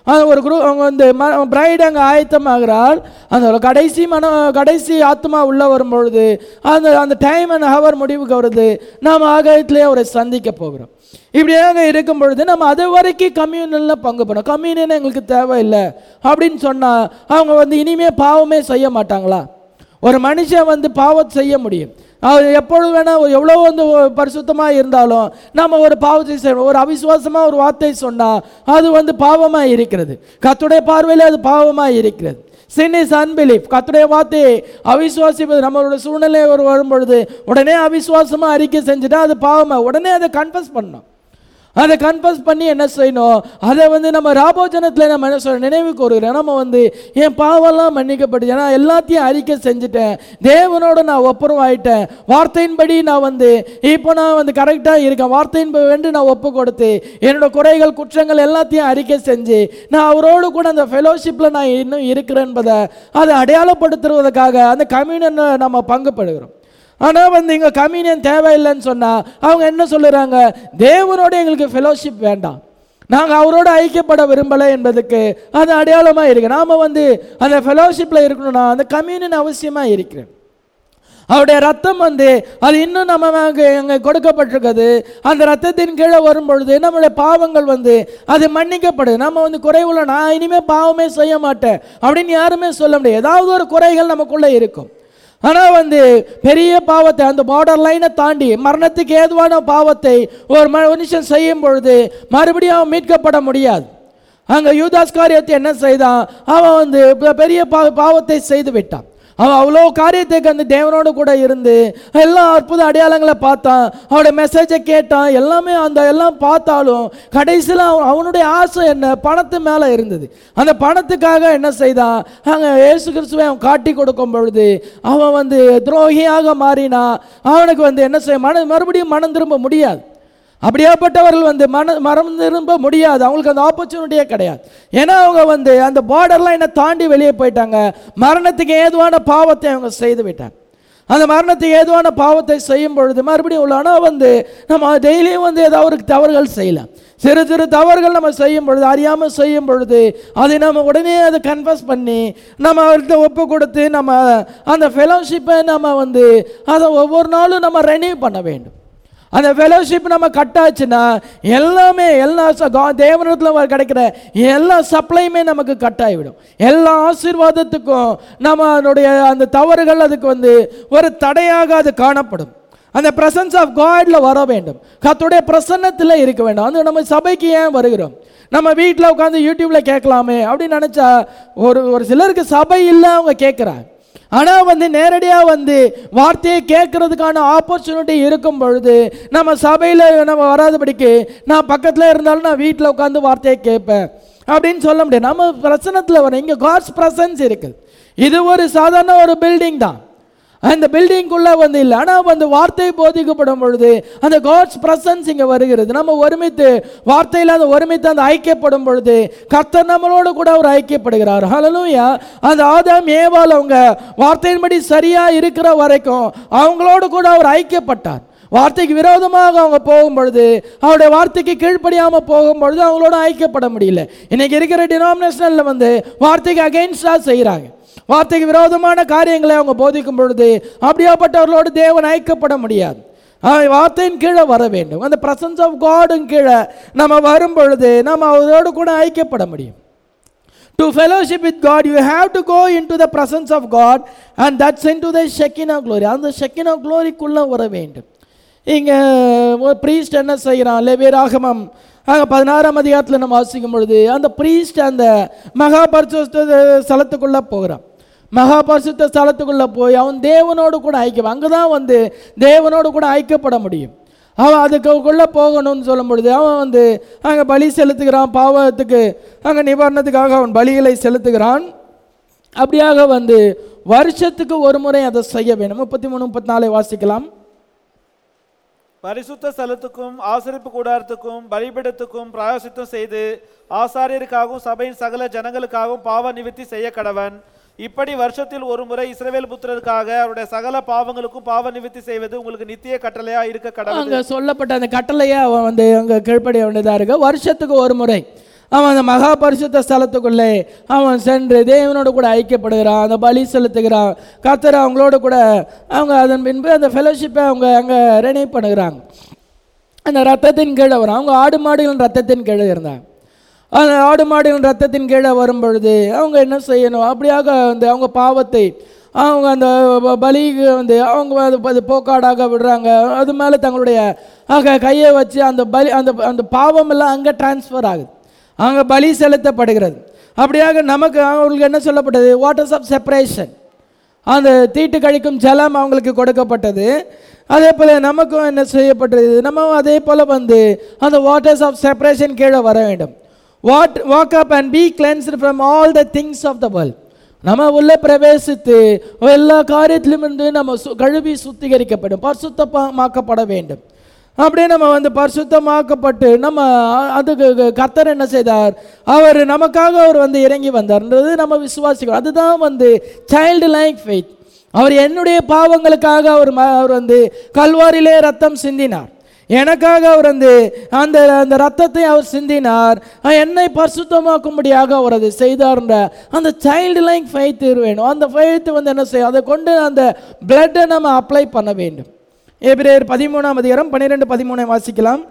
அது ஒரு குரூப் அவங்க வந்து பிரைடு அங்கே ஆயத்தமாகிறாள் அந்த கடைசி மன கடைசி ஆத்மா உள்ளே வரும்பொழுது அந்த அந்த டைம் அண்ட் ஹவர் முடிவுக்கு வருது நாம் ஆகாயத்திலே அவரை சந்திக்க போகிறோம் இப்படியாக இருக்கும் பொழுது நம்ம அது வரைக்கும் கம்யூனலில் பங்கு பண்ணோம் கம்யூனியன் எங்களுக்கு தேவையில்லை அப்படின்னு சொன்னால் அவங்க வந்து இனிமே பாவமே செய்ய மாட்டாங்களா ஒரு மனுஷன் வந்து பாவம் செய்ய முடியும் அவர் எப்பொழுது வேணால் எவ்வளோ வந்து பரிசுத்தமாக இருந்தாலும் நம்ம ஒரு பாவத்தை செய்யணும் ஒரு அவிசுவாசமாக ஒரு வார்த்தை சொன்னால் அது வந்து பாவமாக இருக்கிறது கத்துடைய பார்வையில் அது பாவமாக இருக்கிறது சின் இஸ் அன்பிலீஃப் கத்துடைய வார்த்தையை அவிசுவாசிப்பது நம்மளோட சூழ்நிலை ஒரு வரும்பொழுது உடனே அவிசுவாசமாக அறிக்கை செஞ்சுட்டா அது பாவமாக உடனே அதை கன்ஃபஸ் பண்ணணும் அதை கன்ஃபஸ் பண்ணி என்ன செய்யணும் அதை வந்து நம்ம ராபோஜனத்தில் நம்ம என்ன சொல்ல நினைவு கூறுகிறோம் நம்ம வந்து என் பாவம்லாம் மன்னிக்கப்பட்டு நான் எல்லாத்தையும் அறிக்கை செஞ்சுட்டேன் தேவனோட நான் ஒப்புரம் ஆயிட்டேன் வார்த்தையின்படி நான் வந்து இப்போ நான் வந்து கரெக்டாக இருக்கேன் வார்த்தையின் வேண்டு நான் ஒப்பு கொடுத்து என்னோட குறைகள் குற்றங்கள் எல்லாத்தையும் அறிக்கை செஞ்சு நான் அவரோடு கூட அந்த ஃபெலோஷிப்பில் நான் இன்னும் இருக்கிறேன் என்பதை அதை அடையாளப்படுத்துவதற்காக அந்த கம்யூனியன் நம்ம பங்குபடுகிறோம் ஆனால் வந்து இங்கே கம்யூனியன் தேவையில்லைன்னு சொன்னால் அவங்க என்ன சொல்லுறாங்க தேவனோட எங்களுக்கு ஃபெலோஷிப் வேண்டாம் நாங்கள் அவரோட ஐக்கியப்பட விரும்பலை என்பதுக்கு அது அடையாளமாக இருக்கு நாம் வந்து அந்த ஃபெலோஷிப்பில் இருக்கணும்னா அந்த கம்யூனியன் அவசியமாக இருக்கிறேன் அவருடைய ரத்தம் வந்து அது இன்னும் நம்ம அங்கே அங்கே கொடுக்கப்பட்டிருக்குது அந்த ரத்தத்தின் கீழே வரும் பொழுது நம்மளுடைய பாவங்கள் வந்து அது மன்னிக்கப்படுது நம்ம வந்து குறைவுள்ள நான் இனிமேல் பாவமே செய்ய மாட்டேன் அப்படின்னு யாருமே சொல்ல முடியாது ஏதாவது ஒரு குறைகள் நமக்குள்ளே இருக்கும் ஆனால் வந்து பெரிய பாவத்தை அந்த பார்டர் லைனை தாண்டி மரணத்துக்கு ஏதுவான பாவத்தை ஒரு மனுஷன் செய்யும் பொழுது மறுபடியும் அவன் மீட்கப்பட முடியாது அங்கே யூதாஸ் காரியத்தை என்ன செய்தான் அவன் வந்து பெரிய பா பாவத்தை செய்து விட்டான் அவன் அவ்வளோ காரியத்துக்கு அந்த தேவனோடு கூட இருந்து எல்லா அற்புத அடையாளங்களை பார்த்தான் அவனுடைய மெசேஜை கேட்டான் எல்லாமே அந்த எல்லாம் பார்த்தாலும் கடைசியில் அவன் அவனுடைய ஆசை என்ன பணத்து மேலே இருந்தது அந்த பணத்துக்காக என்ன செய்தான் அங்கே இயேசு கிறிஸ்துவை அவன் காட்டி கொடுக்கும் பொழுது அவன் வந்து துரோகியாக மாறினா அவனுக்கு வந்து என்ன செய்ய மன மறுபடியும் மனம் திரும்ப முடியாது அப்படியாப்பட்டவர்கள் வந்து மன மரம் திரும்ப முடியாது அவங்களுக்கு அந்த ஆப்பர்ச்சுனிட்டியே கிடையாது ஏன்னா அவங்க வந்து அந்த பார்டர்லாம் என்ன தாண்டி வெளியே போயிட்டாங்க மரணத்துக்கு ஏதுவான பாவத்தை அவங்க செய்து விட்டாங்க அந்த மரணத்துக்கு ஏதுவான பாவத்தை செய்யும் பொழுது மறுபடியும் உள்ள ஆனால் வந்து நம்ம டெய்லியும் வந்து ஏதாவது ஒரு தவறுகள் செய்யலாம் சிறு சிறு தவறுகள் நம்ம செய்யும் பொழுது அறியாமல் செய்யும் பொழுது அதை நம்ம உடனே அதை கன்ஃபஸ் பண்ணி நம்ம அவர்கிட்ட ஒப்பு கொடுத்து நம்ம அந்த ஃபெலோஷிப்பை நம்ம வந்து அதை ஒவ்வொரு நாளும் நம்ம ரெனியூ பண்ண வேண்டும் அந்த ஃபெலோஷிப் நம்ம கட்டாச்சுன்னா எல்லாமே எல்லா ச- கா- தேவனிடத்தில் கிடைக்கிற எல்லா சப்ளையுமே நமக்கு கட்டாயிவிடும் எல்லா ஆசீர்வாதத்துக்கும் நம்ம அதனுடைய அந்த தவறுகள் அதுக்கு வந்து ஒரு தடையாக அது காணப்படும் அந்த பிரசன்ஸ் ஆஃப் காட்ல வர வேண்டும் கர்த்தருடைய பிரசன்னத்தில் இருக்க வேண்டும் அது நம்ம சபைக்கு ஏன் வருகிறோம் நம்ம வீட்டில் உட்காந்து யூடியூப்ல கேட்கலாமே அப்படின்னு நினச்சா ஒரு ஒரு சிலருக்கு சபை இல்லை அவங்க கேட்குறாங்க ஆனால் வந்து நேரடியாக வந்து வார்த்தையை கேட்கறதுக்கான ஆப்பர்ச்சுனிட்டி இருக்கும் பொழுது நம்ம சபையில் நம்ம வராதபடிக்கு நான் பக்கத்தில் இருந்தாலும் நான் வீட்டில் உட்காந்து வார்த்தையை கேட்பேன் அப்படின்னு சொல்ல முடியாது நம்ம பிரசனத்தில் வர இங்கே காட்ஸ் பிரசன்ஸ் இருக்குது இது ஒரு சாதாரண ஒரு பில்டிங் தான் அந்த பில்டிங்குள்ளே வந்து இல்லை ஆனால் வந்து வார்த்தை போதிக்கப்படும் பொழுது அந்த காட்ஸ் பிரசன்ஸ் இங்கே வருகிறது நம்ம ஒருமித்து வார்த்தையில் அந்த ஒருமித்து அந்த ஐக்கியப்படும் பொழுது கர்த்தர் நம்மளோடு கூட அவர் ஐக்கியப்படுகிறார் ஹalleluya அந்த ஆதாம் ஏவாள் அவங்க வார்த்தையின்படி சரியாக இருக்கிற வரைக்கும் அவங்களோடு கூட அவர் ஐக்கியப்பட்டார் வார்த்தைக்கு விரோதமாக அவங்க போகும் பொழுது அவருடைய வார்த்தைக்கு கீழ்ப்படியாமல் போகும் பொழுது அவங்களோட ஐக்கியப்பட முடியல இன்னைக்கு இருக்கிற டினாமினேஷனில் வந்து வார்த்தைக்கு அகைன்ஸ்டாக செய்கிறாங்க வார்த்தைக்கு விரோதமான காரியங்களை அவங்க போதிக்கும் பொழுது அப்படியாப்பட்டவர்களோடு தேவன் ஐக்கப்பட முடியாது அவன் வார்த்தையின் கீழே வர வேண்டும் அந்த பிரசன்ஸ் ஆஃப் காடும் கீழே நம்ம வரும் பொழுது நம்ம அவரோடு கூட ஐக்கியப்பட முடியும் to fellowship with God you have to go into the presence of God and that's into the Shekinah glory அந்த ஷெக்கினா க்ளோரிக்குள்ளே வர வேண்டும் இங்கே ஒரு ப்ரீஸ்ட் என்ன செய்கிறான் லெவேராகமம் அங்கே பதினாறாம் அதிகாரத்தில் நம்ம வாசிக்கும் பொழுது அந்த ப்ரீஸ்ட் அந்த மகா பரிசுத்த ஸ்தலத்துக்குள்ளே போகிறான் மகா பரிசுத்த ஸ்தலத்துக்குள்ளே போய் அவன் தேவனோடு கூட ஐக்கியம் அங்கே தான் வந்து தேவனோடு கூட ஐக்கியப்பட முடியும் அவன் அதுக்குள்ளே போகணும்னு சொல்லும் பொழுது அவன் வந்து அங்கே பலி செலுத்துகிறான் பாவத்துக்கு அங்கே நிவாரணத்துக்காக அவன் பலிகளை செலுத்துகிறான் அப்படியாக வந்து வருஷத்துக்கு ஒரு முறை அதை செய்ய வேணும் முப்பத்தி மூணு முப்பத்தி நாலை வாசிக்கலாம் பரிசுத்த ஸ்தலத்துக்கும் ஆசரிப்பு கூடாரத்துக்கும் பலிபீடத்துக்கும் பிராயசித்தம் செய்து ஆசாரியருக்காகவும் சபையின் சகல ஜனங்களுக்காகவும் பாவ நிவிர்த்தி செய்ய கடவன் இப்படி வருஷத்தில் ஒரு முறை இஸ்ரவேல் புத்திரருக்காக அவருடைய சகல பாவங்களுக்கும் பாவ நிவிர்த்தி செய்வது உங்களுக்கு நித்திய கட்டளையா இருக்க கடவுள் அங்கே சொல்லப்பட்ட அந்த கட்டளையை அவன் வந்து அங்கே கீழ்ப்படிய வேண்டியதாக இருக்கு வருஷத்துக்கு ஒரு முறை அவன் அந்த மகா பரிசுத்த ஸ்தலத்துக்குள்ளே அவன் சென்று தேவனோடு கூட ஐக்கியப்படுகிறான் அந்த பலி செலுத்துகிறான் கர்த்தர் அவங்களோட கூட அவங்க அதன் பின்பு அந்த ஃபெலோஷிப்பை அவங்க அங்கே ரெனே பண்ணுகிறாங்க அந்த ரத்தத்தின் கீழே வரும் அவங்க ஆடு மாடுகளின் ரத்தத்தின் கீழே இருந்தாங்க அந்த ஆடு மாடுகளின் ரத்தத்தின் கீழே வரும் பொழுது அவங்க என்ன செய்யணும் அப்படியாக வந்து அவங்க பாவத்தை அவங்க அந்த ப- பலிக்கு வந்து அவங்க அது அது போக்காடாக விடுறாங்க அது மேலே தங்களுடைய ஆக கையை வச்சு அந்த பலி அந்த அந்த பாவம் எல்லாம் அங்கே டிரான்ஸ்ஃபர் ஆகுது அங்கே பலி செலுத்தப்படுகிறது அப்படியாக நமக்கு அவங்களுக்கு என்ன சொல்லப்பட்டது வாட்டர்ஸ் ஆஃப் செப்பரேஷன் அந்த தீட்டு கழிக்கும் ஜலம் அவங்களுக்கு கொடுக்கப்பட்டது அதே போல் நமக்கும் என்ன செய்யப்பட்டது நம்ம அதே போல் வந்து அந்த வாட்டர்ஸ் ஆஃப் செப்பரேஷன் கீழே வர வேண்டும் what walk up and be cleansed from all the things of the world நம்ம உள்ளே பிரவேசித்து எல்லா காரியத்திலும் இருந்து நம்ம சு கழுவி சுத்திகரிக்கப்படும் பரிசுத்தமாக்கப்பட வேண்டும் அப்படியே நம்ம வந்து பரிசுத்தமாக்கப்பட்டு நம்ம அ- அதுக்கு க- கர்த்தர் என்ன செய்தார் அவர் நமக்காக அவர் வந்து இறங்கி வந்தார்ன்றது நம்ம விசுவாசிக்கிறோம் அதுதான் வந்து சைல்டு லைக் ஃபெய்த் அவர் என்னுடைய பாவங்களுக்காக அவர் ம- அவர் வந்து கல்வாரிலே ரத்தம் சிந்தினார் எனக்காக அவர் வந்து அந்த அந்த ரத்தத்தை அவர் சிந்தினார் அஹ் என்னை பரிசுத்தமாக்கும்படியாக அவர் அதை செய்தார்ன்ற அந்த சைல்டு லைக் ஃபெய்த் வேணும் அந்த ஃபெய்த் வந்து என்ன செய்யும் அதை கொண்டு அந்த பிளட்டை நம்ம அப்ளை பண்ண வேண்டும் எபிரேயர் பதிமூணாம் அதிகாரம் பன்னிரெண்டு பதிமூணை வாசிக்கலாம்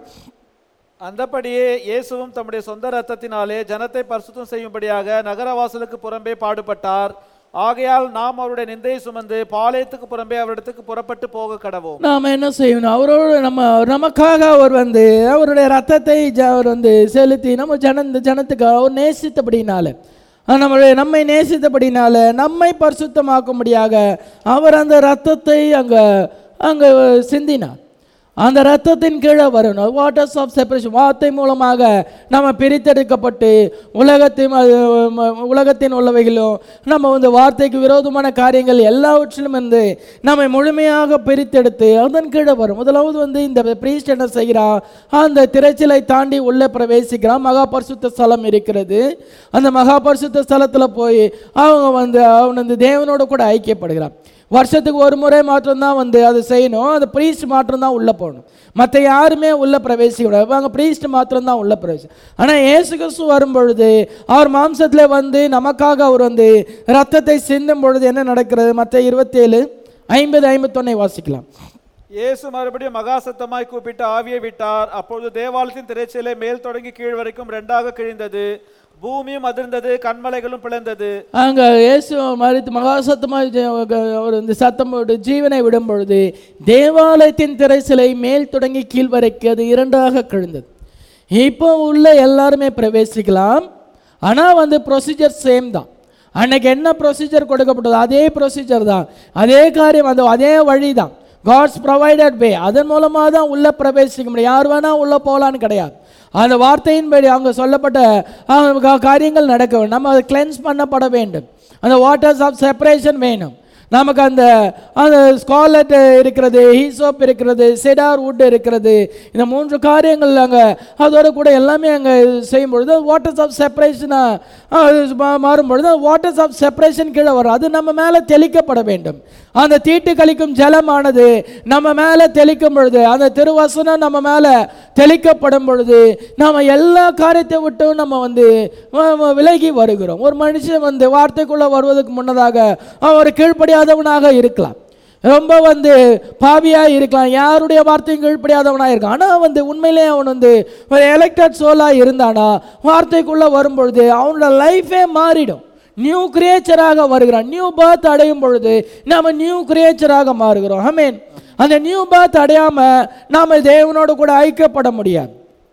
அந்தபடியே இயேசுவும் தம்முடைய சொந்த ரத்தத்தினாலே ஜனத்தை பரிசுத்தம் செய்யும்படியாக நகரவாசலுக்கு புறம்பே பாடுபட்டார் ஆகையால் நாம் அவருடைய நிந்தையை சுமந்து பாளையத்துக்கு புறம்பே அவரிடத்துக்கு புறப்பட்டு போக கடவோம் நாம் என்ன செய்யணும் அவரோடு நம்ம நமக்காக அவர் வந்து அவருடைய ரத்தத்தை ஜ- அவர் வந்து செலுத்தி நம்ம ஜன இந்த ஜனத்துக்கு அவர் நேசித்தபடினால அஹ் நம்மளுடைய நம்மை நேசித்தபடினால நம்மை பரிசுத்தமாக்கும்படியாக அவர் அந்த ரத்தத்தை அங்கே அங்கே சிந்தினார் அந்த ரத்தத்தின் கீழே வரணும் வாட்டர்ஸ் ஆஃப் செப்பரேஷன் வார்த்தை மூலமாக நம்ம பிரித்தெடுக்கப்பட்டு உலகத்தையும் அது, ம- உலகத்தின் உள்ளவைகளும் நம்ம வந்து வார்த்தைக்கு விரோதமான காரியங்கள் எல்லாவற்றிலும் இருந்து நம்மை முழுமையாக பிரித்தெடுத்து அதன் கீழே வரும் முதலாவது வந்து இந்த பிரீஸ்ட் என்ன செய்கிறான் அந்த திரைச்சலை தாண்டி உள்ளே பிரவேசிக்கிறான் மகா பரிசுத்த ஸ்தலம் இருக்கிறது அந்த மகா பரிசுத்த ஸ்தலத்தில் போய் அவங்க வந்து அவன் வந்து தேவனோட கூட ஐக்கியப்படுகிறான் வருஷத்துக்கு ஒரு முறை மாத்திரம்தான் வந்து அது செய்யணும் அந்த ப்ரீஸ்ட் மாத்திரம்தான் உள்ளே போகணும் மற்ற யாருமே உள்ளே பிரவேசிக்கூடாது அங்கே ப்ரீஸ்ட் மாத்திரம்தான் உள்ளே பிரவேசி ஆனால் இயேசு கிறிஸ்து வரும்பொழுது அவர் மாம்சத்தில் வந்து நமக்காக அவர் வந்து ரத்தத்தை சிந்தும் பொழுது என்ன நடக்கிறது மற்ற இருபத்தேழு ஐம்பது ஐம்பத்தொன்னை வாசிக்கலாம் இயேசு மறுபடியும் மகா சத்தமாய் கூப்பிட்டு ஆவியை விட்டார் அப்பொழுது தேவாலயத்தின் திரைச்சலை மேல் தொடங்கி கீழ் வரைக்கும் ரெண்டாக கிழிந்தது பூமியும் அதிர்ந்தது கண்மலைகளும் பிளந்தது அங்கே இயேசு மறித்து மகாசத்தமாக அவர் இந்த சத்தம் போட்டு ஜீவனை விடும் பொழுது தேவாலயத்தின் திரைசிலை மேல் தொடங்கி கீழ் வரைக்கும் அது இரண்டாக கிழிந்தது இப்போ உள்ள எல்லாருமே பிரவேசிக்கலாம் ஆனால் வந்து ப்ரொசீஜர் சேம் தான் அன்னைக்கு என்ன ப்ரொசீஜர் கொடுக்கப்பட்டது அதே ப்ரொசீஜர் தான் அதே காரியம் அந்த அதே வழி தான் காட்ஸ் ப்ரொவைடட் வே அதன் மூலமாக தான் உள்ளே பிரவேசிக்க முடியும் யார் வேணால் உள்ளே போகலான்னு கிடையாது அந்த வார்த்தையின்படி அவங்க சொல்லப்பட்ட அஹ், கா- காரியங்கள் நடக்க வேண்டும் நம்ம அதை கிளென்ஸ் பண்ணப்பட வேண்டும் அந்த வாட்டர்ஸ் ஆஃப் செப்பரேஷன் வேணும் நமக்கு அந்த அந்த ஸ்காலட் இருக்கிறது ஹீசோப் இருக்கிறது செடார் வுட் இருக்கிறது இந்த மூன்று காரியங்கள் அங்கே அதோட கூட எல்லாமே அங்கே செய்யும் பொழுது வாட்டர்ஸ் ஆஃப் செப்பரேஷனாக மாறும் பொழுது வாட்டர்ஸ் ஆஃப் செப்பரேஷன் கீழே வரும் அது நம்ம மேலே தெளிக்கப்பட வேண்டும் அந்த தீட்டு கழிக்கும் ஜலமானது நம்ம மேலே தெளிக்கும் பொழுது அந்த திருவசனம் நம்ம மேலே தெளிக்கப்படும் பொழுது நம்ம எல்லா காரியத்தை விட்டும் நம்ம வந்து வ- வ- விலகி வருகிறோம் ஒரு மனுஷன் வந்து வார்த்தைக்குள்ளே வருவதற்கு முன்னதாக அவன் ஒரு கீழ்ப்படியாதவனாக இருக்கலாம் ரொம்ப வந்து பாவியாக இருக்கலாம் யாருடைய வார்த்தையும் கீழ்ப்படியாதவனாக இருக்கான் ஆனால் வந்து உண்மையிலே அவன் வந்து ஒரு எலெக்டட் சோலாக இருந்தானா வார்த்தைக்குள்ளே வரும்பொழுது அவனோட லைஃபே மாறிடும் நியூ கிரியேச்சராக வருகிறான் நியூ பர்த் அடையும் பொழுது நாம நியூ கிரியேச்சராக மாறுகிறோம் ஆமென் அந்த நியூ பர்த் அடையாம நாம தேவனோடு கூட ஐக்கியப்பட முடியாது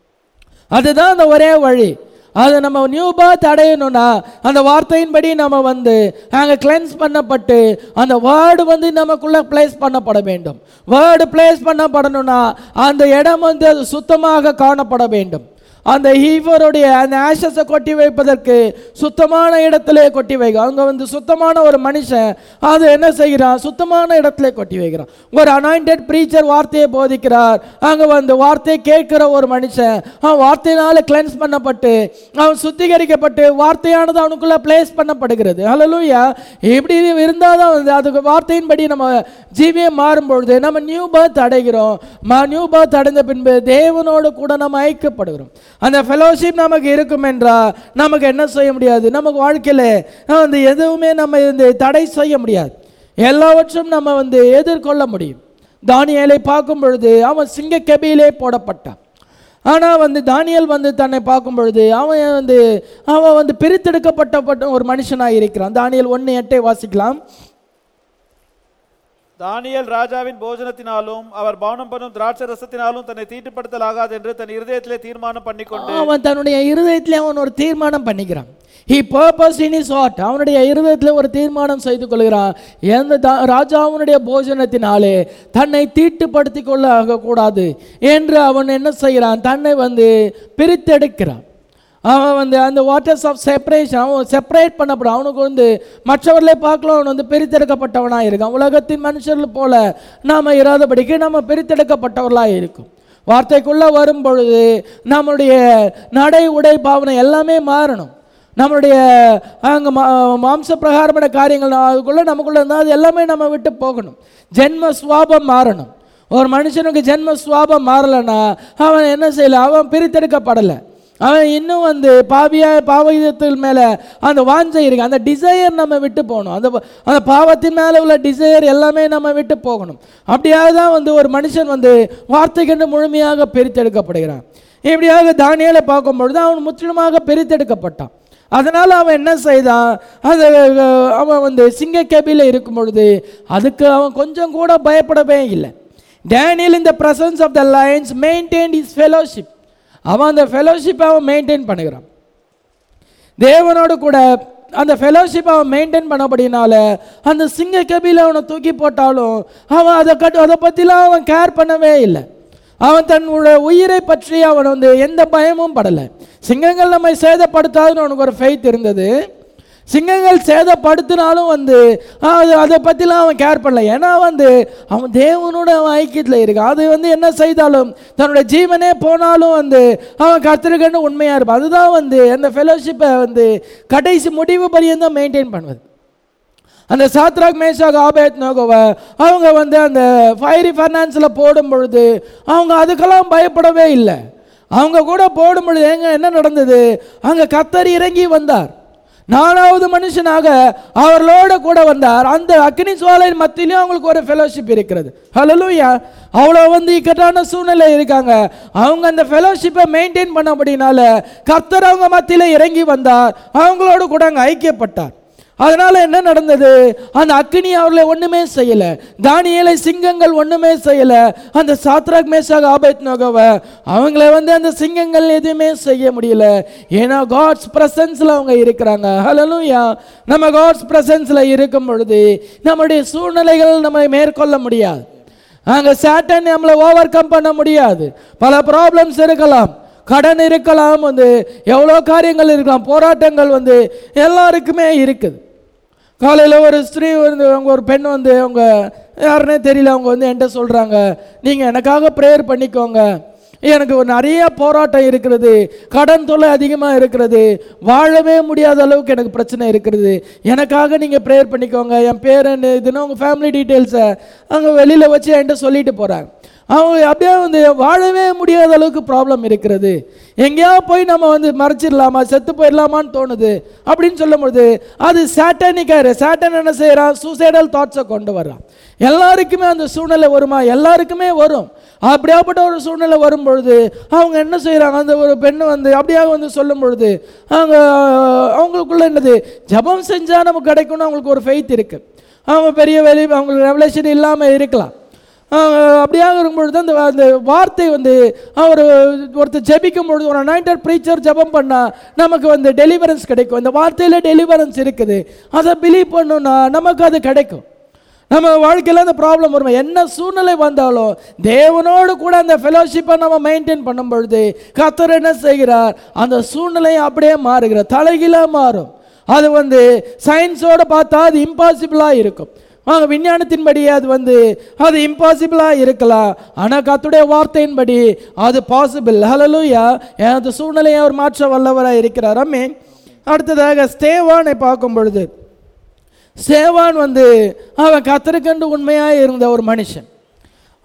அதுதான் அந்த ஒரே வழி அது நம்ம நியூ பர்த் அடையணும்னா அந்த வார்த்தையின்படி நம்ம வந்து அங்கே கிளென்ஸ் பண்ணப்பட்டு அந்த வேர்டு வந்து நமக்குள்ள பிளேஸ் பண்ணப்பட வேண்டும் வேர்டு பிளேஸ் பண்ணப்படணும்னா அந்த இடம் வந்து அது சுத்தமாக காணப்பட வேண்டும் அந்த ஹீவருடைய அந்த ஆஷஸை கொட்டி வைப்பதற்கு சுத்தமான இடத்திலே கொட்டி வைக்க அங்கே வந்து சுத்தமான ஒரு மனுஷன் அது என்ன செய்கிறான் சுத்தமான இடத்திலே கொட்டி வைக்கிறான் ஒரு அனாயிண்டட் ப்ரீச்சர் வார்த்தையை போதிக்கிறார் அங்கே வந்து வார்த்தையை கேட்கிற ஒரு மனுஷன் அவன் வார்த்தையினால கிளென்ஸ் பண்ணப்பட்டு அவன் சுத்திகரிக்கப்பட்டு வார்த்தையானது அவனுக்குள்ள பிளேஸ் பண்ணப்படுகிறது ஹalleluya இப்படி இருந்தால் தான் வந்து அதுக்கு வார்த்தையின்படி நம்ம ஜீவியம் மாறும்பொழுது நம்ம நியூ பர்த் அடைகிறோம் நியூ பர்த் அடைந்த பின்பு தேவனோடு கூட நம்ம ஐக்கியப்படுகிறோம் அந்த ஃபெலோஷிப் நமக்கு இருக்கும் என்றால் நமக்கு என்ன செய்ய முடியாது நமக்கு வாழ்க்கையில் வந்து எதுவுமே நம்ம இந்த தடை செய்ய முடியாது எல்லாவற்றும் நம்ம வந்து எதிர்கொள்ள முடியும் தானியேலை பார்க்கும் பொழுது அவன் சிங்க கெபியிலே போடப்பட்டான் ஆனால் வந்து தானியேல் வந்து தன்னை பார்க்கும் பொழுது அவன் வந்து அவன் வந்து பிரித்தெடுக்கப்பட்டப்பட்ட ஒரு மனுஷனாக இருக்கிறான் தானியேல் ஒன்று எட்டை வாசிக்கலாம் தானியேல் ராஜாவின் போஜனத்தினாலும் அவர் பவுனம் பண்ணும் திராட்சை ரசத்தினாலும் தன்னை தீட்டுப்படுத்தலாகாது என்று தன் இருதயத்திலே தீர்மானம் பண்ணிக்கொண்டு அவன் தன்னுடைய இருதயத்தில் அவன் ஒரு தீர்மானம் பண்ணிக்கிறான் he purpose in his heart அவனுடைய இருதயத்தில் ஒரு தீர்மானம் செய்து கொள்கிறான் எந்த தா- ராஜாவினுடைய போஜனத்தினாலே தன்னை தீட்டுப்படுத்தி கொள்ள ஆகக்கூடாது என்று அவன் என்ன செய்கிறான் தன்னை வந்து பிரித்தெடுக்கிறான் அவன் வந்து அந்த வாட்டர்ஸ் ஆஃப் செப்பரேஷன் அவன் செப்பரேட் பண்ணப்படும் அவனுக்கு வந்து மற்றவர்களை பார்க்கலாம் அவன் வந்து பிரித்தெடுக்கப்பட்டவனாக இருக்கான் உலகத்தின் மனுஷர்கள் போல நாம் இராதபடிக்கு நம்ம பிரித்தெடுக்கப்பட்டவர்களாக இருக்கும் வார்த்தைக்குள்ளே வரும் பொழுது நம்முடைய நடை உடை பாவனை எல்லாமே மாறணும் நம்மளுடைய அங்கே மா மாம்ச பிரகாரமான காரியங்கள் அதுக்குள்ளே நமக்குள்ளே இருந்தால் அது எல்லாமே நம்ம விட்டு போகணும் ஜென்ம சுவாபம் மாறணும் ஒரு மனுஷனுக்கு ஜென்ம சுவாபம் மாறலைன்னா அவன் என்ன செய்யலை அவன் பிரித்தெடுக்கப்படலை அவன் இன்னும் வந்து பாவியா பாவகத்தில் மேலே அந்த வாஞ்சை இருக்கு அந்த டிசையர் நம்ம விட்டு போகணும் அந்த அந்த பாவத்தின் மேலே உள்ள டிசையர் எல்லாமே நம்ம விட்டு போகணும் அப்படியாக தான் வந்து ஒரு மனுஷன் வந்து வார்த்தைக்கென்று முழுமையாக பிரித்தெடுக்கப்படுகிறான் இப்படியாக தானியலை பார்க்கும் பொழுது அவன் முற்றிலுமாக பிரித்தெடுக்கப்பட்டான் அதனால் அவன் என்ன செய்தான் அது அஹ், அவன் வந்து சிங்க கேபியில் இருக்கும் பொழுது அதுக்கு அவன் கொஞ்சம் கூட பயப்படவே இல்லை டேனியல் இந்த presence of the lines maintain is fellowship அவன் அந்த ஃபெலோஷிப்பை அவன் மெயின்டைன் பண்ணுகிறான் தேவனோடு கூட அந்த ஃபெலோஷிப் அவன் மெயின்டைன் பண்ணபடினால அந்த சிங்க கபியில் அவனை தூக்கி போட்டாலும் அவன் அதை கட்டு அதை பற்றிலாம் அவன் கேர் பண்ணவே இல்லை அவன் தன்னுடைய உயிரை பற்றி அவன் வந்து எந்த பயமும் படலை சிங்கங்கள் நம்மை சேதப்படுத்தாதுன்னு அவனுக்கு ஒரு ஃபெய்த் இருந்தது சிங்கங்கள் சேதப்படுத்தினாலும் வந்து அது அதை பற்றிலாம் அவன் கேர் பண்ணல ஏன்னா வந்து அவன் தேவனோட அவன் ஐக்கியத்தில் இருக்கான் அது வந்து என்ன செய்தாலும் தன்னோட ஜீவனே போனாலும் வந்து அவன் கத்திருக்கன்னு உண்மையாக இருப்பான் அதுதான் வந்து அந்த ஃபெலோஷிப்பை வந்து கடைசி முடிவு பரியந்தம் மெயின்டைன் பண்ணுவது அந்த சாத்ராக் மேஷாக் ஆபேத் நோகோவை அவங்க வந்து அந்த ஃபைரி ஃபைனான்ஸில் போடும் பொழுது அவங்க அதுக்கெல்லாம் பயப்படவே இல்லை அவங்க கூட போடும் பொழுது எங்க என்ன நடந்தது அங்கே கத்தர் இறங்கி வந்தார் நாலாவது மனுஷனாக அவர்களோட கூட வந்தார் அந்த அக்னி சுவாலையின் மத்தியிலும் அவங்களுக்கு ஒரு ஃபெலோஷிப் இருக்கிறது ஹலலூயா அவ்வளோ வந்து இக்கட்டான சூழ்நிலை இருக்காங்க அவங்க அந்த ஃபெலோஷிப்பை மெயின்டைன் பண்ணபடினால கர்த்தர் அவங்க மத்தியில் இறங்கி வந்தார் அவங்களோட கூட அங்கே ஐக்கியப்பட்டார் அதனால என்ன நடந்தது அந்த அக்கினி அவர்களை ஒண்ணுமே செய்யல தானியேலை சிங்கங்கள் ஒண்ணுமே செய்யல அந்த சாத்ராக் மேஷாக் ஆபேத் நோகவை அவங்கள வந்து அந்த சிங்கங்கள் எதுவுமே செய்ய முடியல ஏன்னா காட்ஸ் பிரசன்ஸ்ல அவங்க இருக்கிறாங்க ஹலலூயா நம்ம காட்ஸ் பிரசன்ஸ்ல இருக்கும் பொழுது நம்முடைய சூழ்நிலைகள் நம்மை மேற்கொள்ள முடியாது அங்க சாட்டன் நம்மளை ஓவர் கம் பண்ண முடியாது பல ப்ராப்ளம்ஸ் இருக்கலாம் கடன் இருக்கலாம் வந்து எவ்வளோ காரியங்கள் இருக்கலாம் போராட்டங்கள் வந்து எல்லாருக்குமே இருக்குது காலையில் ஒரு ஸ்திரீ வந்து அவங்க ஒரு பெண் வந்து அவங்க யாருன்னே தெரியல அவங்க வந்து என்கிட்ட சொல்கிறாங்க நீங்கள் எனக்காக ப்ரேயர் பண்ணிக்கோங்க எனக்கு ஒரு நிறைய போராட்டம் இருக்கிறது கடன் தொல்லை அதிகமாக இருக்கிறது வாழவே முடியாத அளவுக்கு எனக்கு பிரச்சனை இருக்கிறது எனக்காக நீங்கள் ப்ரேயர் பண்ணிக்கோங்க என் பேர் என்ன இதுன்னு உங்கள் ஃபேமிலி டீட்டெயில்ஸை அங்கே வெளியில் வச்சு என்கிட்ட சொல்லிட்டு போகிறாங்க அவங்க அப்படியே வந்து வாழவே முடியாத அளவுக்கு ப்ராப்ளம் இருக்கிறது எங்கேயாவது போய் நம்ம வந்து மறைச்சிடலாமா செத்து போயிடலாமான்னு தோணுது அப்படின்னு சொல்லும்பொழுது அது சாட்டனிக்காரு சாட்டன் என்ன செய்கிறான் சூசைடல் தாட்ஸை கொண்டு வர்றான் எல்லாருக்குமே அந்த சூழ்நிலை வருமா எல்லாருக்குமே வரும் அப்படியாப்பட்ட ஒரு சூழ்நிலை வரும் பொழுது அவங்க என்ன செய்கிறாங்க அந்த ஒரு பெண்ணு வந்து அப்படியே வந்து சொல்லும் பொழுது அவங்க அவங்களுக்குள்ள என்னது ஜெபம் செஞ்சால் நமக்கு கிடைக்கும்னு அவங்களுக்கு ஒரு ஃபெய்த் இருக்குது அவங்க பெரிய வெளி அவங்களுக்கு ரெவலேஷன் இல்லாமல் இருக்கலாம் ஆஹ் அப்படியாக இருக்கும்பொழுது அந்த அந்த வார்த்தை வந்து அவர் ஒருத்தர் ஜெபிக்கும் பொழுது ஒரு அனாயிண்டட் ப்ரீச்சர் ஜெபம் பண்ணால் நமக்கு வந்து டெலிவரன்ஸ் கிடைக்கும் இந்த வார்த்தையில் டெலிவரன்ஸ் இருக்குது அதை பிலீவ் பண்ணோன்னா நமக்கு அது கிடைக்கும் நம்ம வாழ்க்கையில் அந்த ப்ராப்ளம் வரும் என்ன சூழ்நிலை வந்தாலும் தேவனோடு கூட அந்த ஃபெலோஷிப்பை நம்ம மெயின்டைன் பண்ணும் பொழுது கத்தர் என்ன செய்கிறார் அந்த சூழ்நிலையை அப்படியே மாறுகிறார் தலைகீழாக மாறும் அது வந்து சயின்ஸோட பார்த்தா அது இம்பாசிபிளாக இருக்கும் வாங்க விஞ்ஞானத்தின்படி அது வந்து அது இம்பாசிபிளாக இருக்கலாம் ஆனால் கத்துடைய வார்த்தையின்படி அது பாசிபிள் ஹலலூயா அந்த சூழ்நிலையை அவர் மாற்ற வல்லவராக இருக்கிறார் அம்மே அடுத்ததாக ஸ்தேவானை பார்க்கும் பொழுது சேவான் வந்து அவன் கத்தருக்கண்டு உண்மையாக இருந்த ஒரு மனுஷன்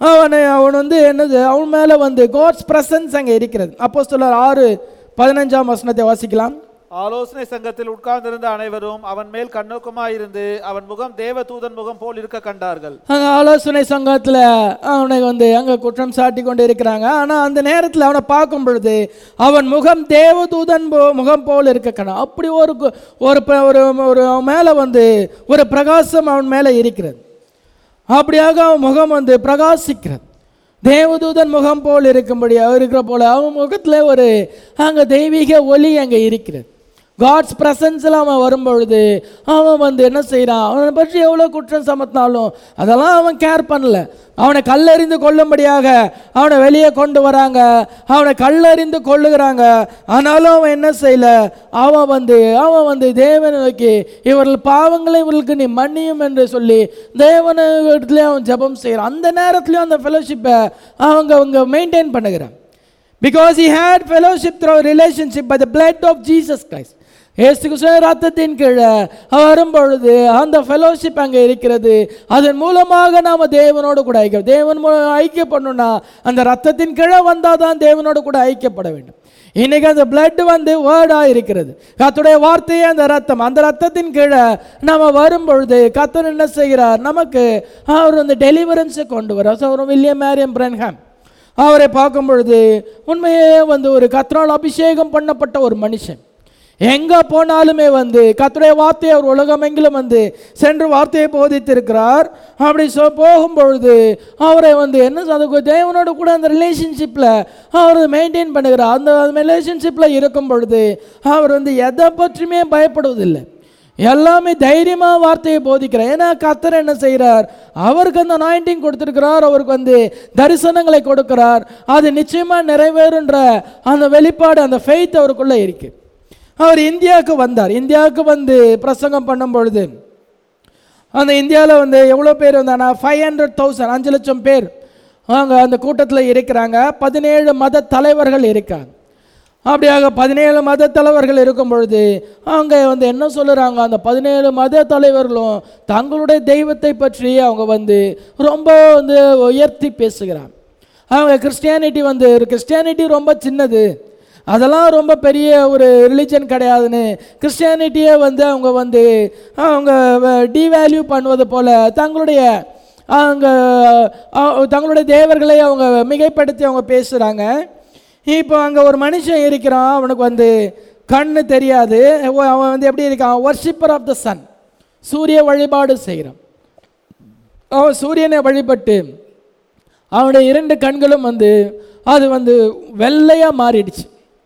அவனை அவன் வந்து என்னது அவன் மேலே வந்து காட்ஸ் பிரசன்ஸ் அங்கே இருக்கிறது அப்போ ஆறு பதினஞ்சாம் வசனத்தை வாசிக்கலாம் ஆலோசனை சங்கத்தில் உட்கார்ந்திருந்த அனைவரும் அவன் மேல் கண்ணோக்கமாயிருந்து அவன் முகம் தேவ தூதன் முகம் போல் இருக்க கண்டார்கள் அங்கே ஆலோசனை சங்கத்தில் அவனை வந்து அங்கே குற்றம் சாட்டி கொண்டு இருக்கிறாங்க ஆனால் அந்த நேரத்தில் அவனை பார்க்கும் பொழுது அவன் முகம் தேவதூதன் போ- முகம் போல் இருக்க கண்ணா அப்படி ஒரு கு- ஒரு ப- ஒரு ஒரு அவன் மேலே வந்து ஒரு பிரகாசம் அவன் மேலே இருக்கிறது அப்படியாக அவன் முகம் வந்து பிரகாசிக்கிறது தேவதூதன் முகம் போல் இருக்கும்படி இருக்கிற போல அவன் முகத்தில் ஒரு அங்கே தெய்வீக ஒளி அங்கே இருக்கிறது காட்ஸ் ப்ரெசன்ஸில் அவன் வரும்பொழுது அவன் வந்து என்ன செய்கிறான் அவனை பற்றி எவ்வளோ குற்றம் சமத்தினாலும் அதெல்லாம் அவன் கேர் பண்ணல அவனை கல்லறிந்து கொள்ளும்படியாக அவனை வெளியே கொண்டு வராங்க அவனை கல்லறிந்து கொள்ளுகிறாங்க ஆனாலும் அவன் என்ன செய்யல அவன் வந்து அவன் வந்து தேவனை நோக்கி இவர்கள் பாவங்களை இவர்களுக்கு நீ மன்னியும் என்று சொல்லி தேவனிடத்துல அவன் ஜெபம் செய்கிறான் அந்த நேரத்துலையும் அந்த ஃபெலோஷிப்பை அவங்க அவங்க மெயின்டைன் பண்ணுகிறான் because he had fellowship through a relationship by the blood of Jesus Christ Yesu கிறிஸ்துவ ரத்தத்தின் கீழே வரும்பொழுது அந்த ஃபெலோஷிப் அங்கே இருக்கிறது அதன் மூலமாக நாம் தேவனோடு கூட ஐக்கியம் தேவன் மூலம் ஐக்கியப்படணும்னா அந்த ரத்தத்தின் கீழே வந்தால் தான் தேவனோடு கூட ஐக்கியப்பட வேண்டும் இன்னைக்கு அந்த பிளட் வந்து வேர்டாக இருக்கிறது கத்துடைய வார்த்தையே அந்த ரத்தம் அந்த ரத்தத்தின் கீழே நம்ம வரும்பொழுது கத்தர் என்ன செய்கிறார் நமக்கு அவர் வந்து டெலிவரன்ஸை கொண்டு வர ஒரு வில்லியம் மேரியம் பிரன்ஹாம் அவரை பார்க்கும் பொழுது உண்மையே வந்து ஒரு கத்தரால் அபிஷேகம் பண்ணப்பட்ட ஒரு மனுஷன் எங்கே போனாலுமே வந்து கர்த்தருடைய வார்த்தையை அவர் உலகமெங்கிலும் வந்து சென்று வார்த்தையை போதித்திருக்கிறார் அப்படி சொ போகும்பொழுது அவரை வந்து என்ன சொ- அதுக்கு தேவனோட கூட அந்த ரிலேஷன்ஷிப்பில் அவர் மெயின்டைன் பண்ணுகிறார் அந்த ரிலேஷன்ஷிப்பில் இருக்கும் பொழுது அவர் வந்து எதை பற்றியுமே பயப்படுவதில்லை எல்லாமே தைரியமாக வார்த்தையை போதிக்கிறார் ஏன்னா கத்தர் என்ன செய்கிறார் அவருக்கு அந்த நாயிண்டிங் கொடுத்துருக்கிறார் அவருக்கு வந்து தரிசனங்களை கொடுக்கிறார் அது நிச்சயமாக நிறைவேறுன்ற அந்த வெளிப்பாடு அந்த ஃபெய்த் அவருக்குள்ளே இருக்கு அவர் இந்தியாவுக்கு வந்தார் இந்தியாவுக்கு வந்து பிரசங்கம் பண்ணும் பொழுது அந்த இந்தியாவில் வந்து எவ்வளோ பேர் வந்தாங்கன்னா ஃபைவ் ஹண்ட்ரட் தௌசண்ட் அஞ்சு லட்சம் பேர் அவங்க அந்த கூட்டத்தில் இருக்கிறாங்க பதினேழு மத தலைவர்கள் இருக்காங்க அப்படியாக பதினேழு மத தலைவர்கள் இருக்கும் பொழுது அவங்க வந்து என்ன சொல்லுறாங்க அந்த பதினேழு மத தலைவர்களும் தங்களுடைய தெய்வத்தை பற்றி அவங்க வந்து ரொம்ப வந்து உயர்த்தி பேசுகிறாங்க அவங்க கிறிஸ்டியானிட்டி வந்து கிறிஸ்டியானிட்டி ரொம்ப சின்னது அதெல்லாம் ரொம்ப பெரிய ஒரு ரிலிஜன் கிடையாதுன்னு கிறிஸ்டியானிட்டியை வந்து அவங்க வந்து அவங்க டிவேல்யூ பண்ணுவது போல தங்களுடைய அவங்க அஹ், தங்களுடைய தேவர்களை அவங்க மிகைப்படுத்தி அவங்க பேசுகிறாங்க இப்போ அங்கே ஒரு மனுஷன் இருக்கிறான் அவனுக்கு வந்து கண்ணு தெரியாது அவ- அவன் வந்து எப்படி இருக்கான் ஒர்ஷிப்பர் ஆஃப் த சன் சூரிய வழிபாடு செய்கிறான் அவன் சூரியனை வழிபட்டு அவனுடைய இரண்டு கண்களும் வந்து அது வந்து வெள்ளையாக மாறிடுச்சு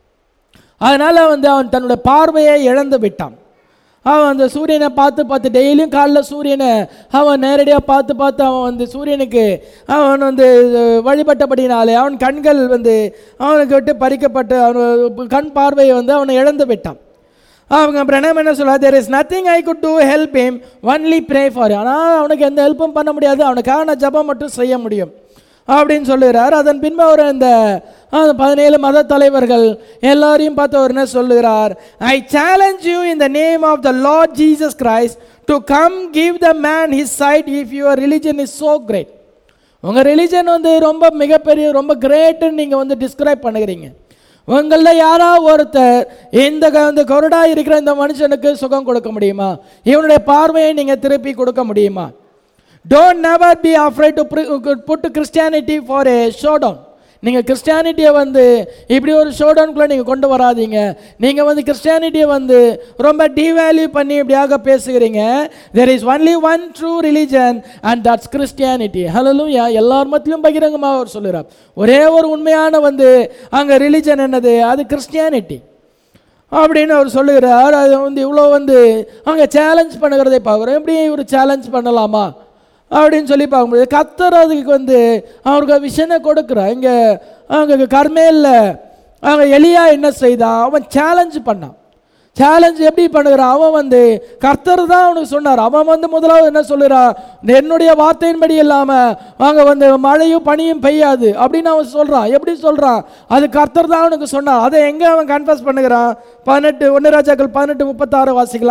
அதனால் வந்து அவன் தன்னோட பார்வையை இழந்து விட்டான் அவன் அந்த சூரியனை பார்த்து பார்த்து டெய்லியும் காலைல சூரியனை அவன் நேரடியாக பார்த்து பார்த்து அவன் வந்து சூரியனுக்கு அவன் வந்து அஹ், வழிபட்டபடினாலே அவன் கண்கள் வந்து அவனுக்கு விட்டு பறிக்கப்பட்டு அவன் கண் பார்வையை வந்து அவனை இழந்து விட்டான் அவங்க பிரணம் என்ன சொல்ல there is nothing I could do help him only pray for ஆனால் அவனுக்கு எந்த ஹெல்ப்பும் பண்ண முடியாது அவனுக்காக நான் ஜெபம் மட்டும் செய்ய முடியும் அப்படின்னு சொல்லுகிறார் அதன் பின்பு அவர் அந்த அந்த பதினேழு மத தலைவர்கள் எல்லாரையும் பார்த்து அவர் என்ன சொல்லுகிறார் I challenge you in the name of the Lord Jesus Christ to come give the man his sight if your religion is so great உங்கள் ரிலிஜன் வந்து ரொம்ப மிகப்பெரிய ரொம்ப கிரேட்டுன்னு நீங்கள் வந்து டிஸ்கிரைப் பண்ணுகிறீங்க உங்களில் யாராவது ஒருத்தர் இந்த க- இந்த கொரடா இருக்கிற இந்த மனுஷனுக்கு சுகம் கொடுக்க முடியுமா இவனுடைய பார்வையை நீங்கள் திருப்பி கொடுக்க முடியுமா don't never be afraid to put Christianity for a showdown நீங்கள் கிறிஸ்டியானிட்டியை வந்து இப்படி ஒரு ஷோடவுனுக்குள்ளே நீங்கள் கொண்டு வராதீங்க நீங்கள் வந்து கிறிஸ்டியானிட்டியை வந்து ரொம்ப டிவேல்யூ பண்ணி இப்படியாக பேசுகிறீங்க there is only one true religion and that's Christianity hallelujah எல்லார் மத்தியிலும் பகிரங்கமாக அவர் சொல்லுறார் ஒரே ஒரு உண்மையான வந்து அங்கே ரிலிஜன் என்னது அது கிறிஸ்டியானிட்டி அப்படின்னு அவர் சொல்லுகிறார் அது வந்து இவ்வளோ வந்து அங்கே சேலஞ்ச் பண்ணுகிறதை பார்க்குறோம் எப்படி இவர் சேலஞ்ச் பண்ணலாமா அப்படின்னு சொல்லி பார்க்கும்போது கத்தர் அதுக்கு வந்து அவருக்கு விஷனை கொடுக்குறான் இங்கே அங்கே கர்மேலில் அங்கே எலியா என்ன செய்தான் அவன் சேலஞ்ச் பண்ணான் சேலஞ்ச் எப்படி பண்ணுகிறான் அவன் வந்து கர்த்தர் தான் அவனுக்கு சொன்னார் அவன் வந்து முதலாவது என்ன சொல்லுறான் என்னுடைய வார்த்தையின்படி இல்லாமல் அங்கே வந்து மழையும் பனியும் பெய்யாது அப்படின்னு அவன் சொல்கிறான் எப்படி சொல்கிறான் அது கர்த்தர் தான் அவனுக்கு சொன்னான் அதை எங்கே அவன் கன்ஃபஸ் பண்ணுகிறான் பதினெட்டு ஒன்று ராஜாக்கள் பதினெட்டு முப்பத்தாறு வாசிக்கலாம்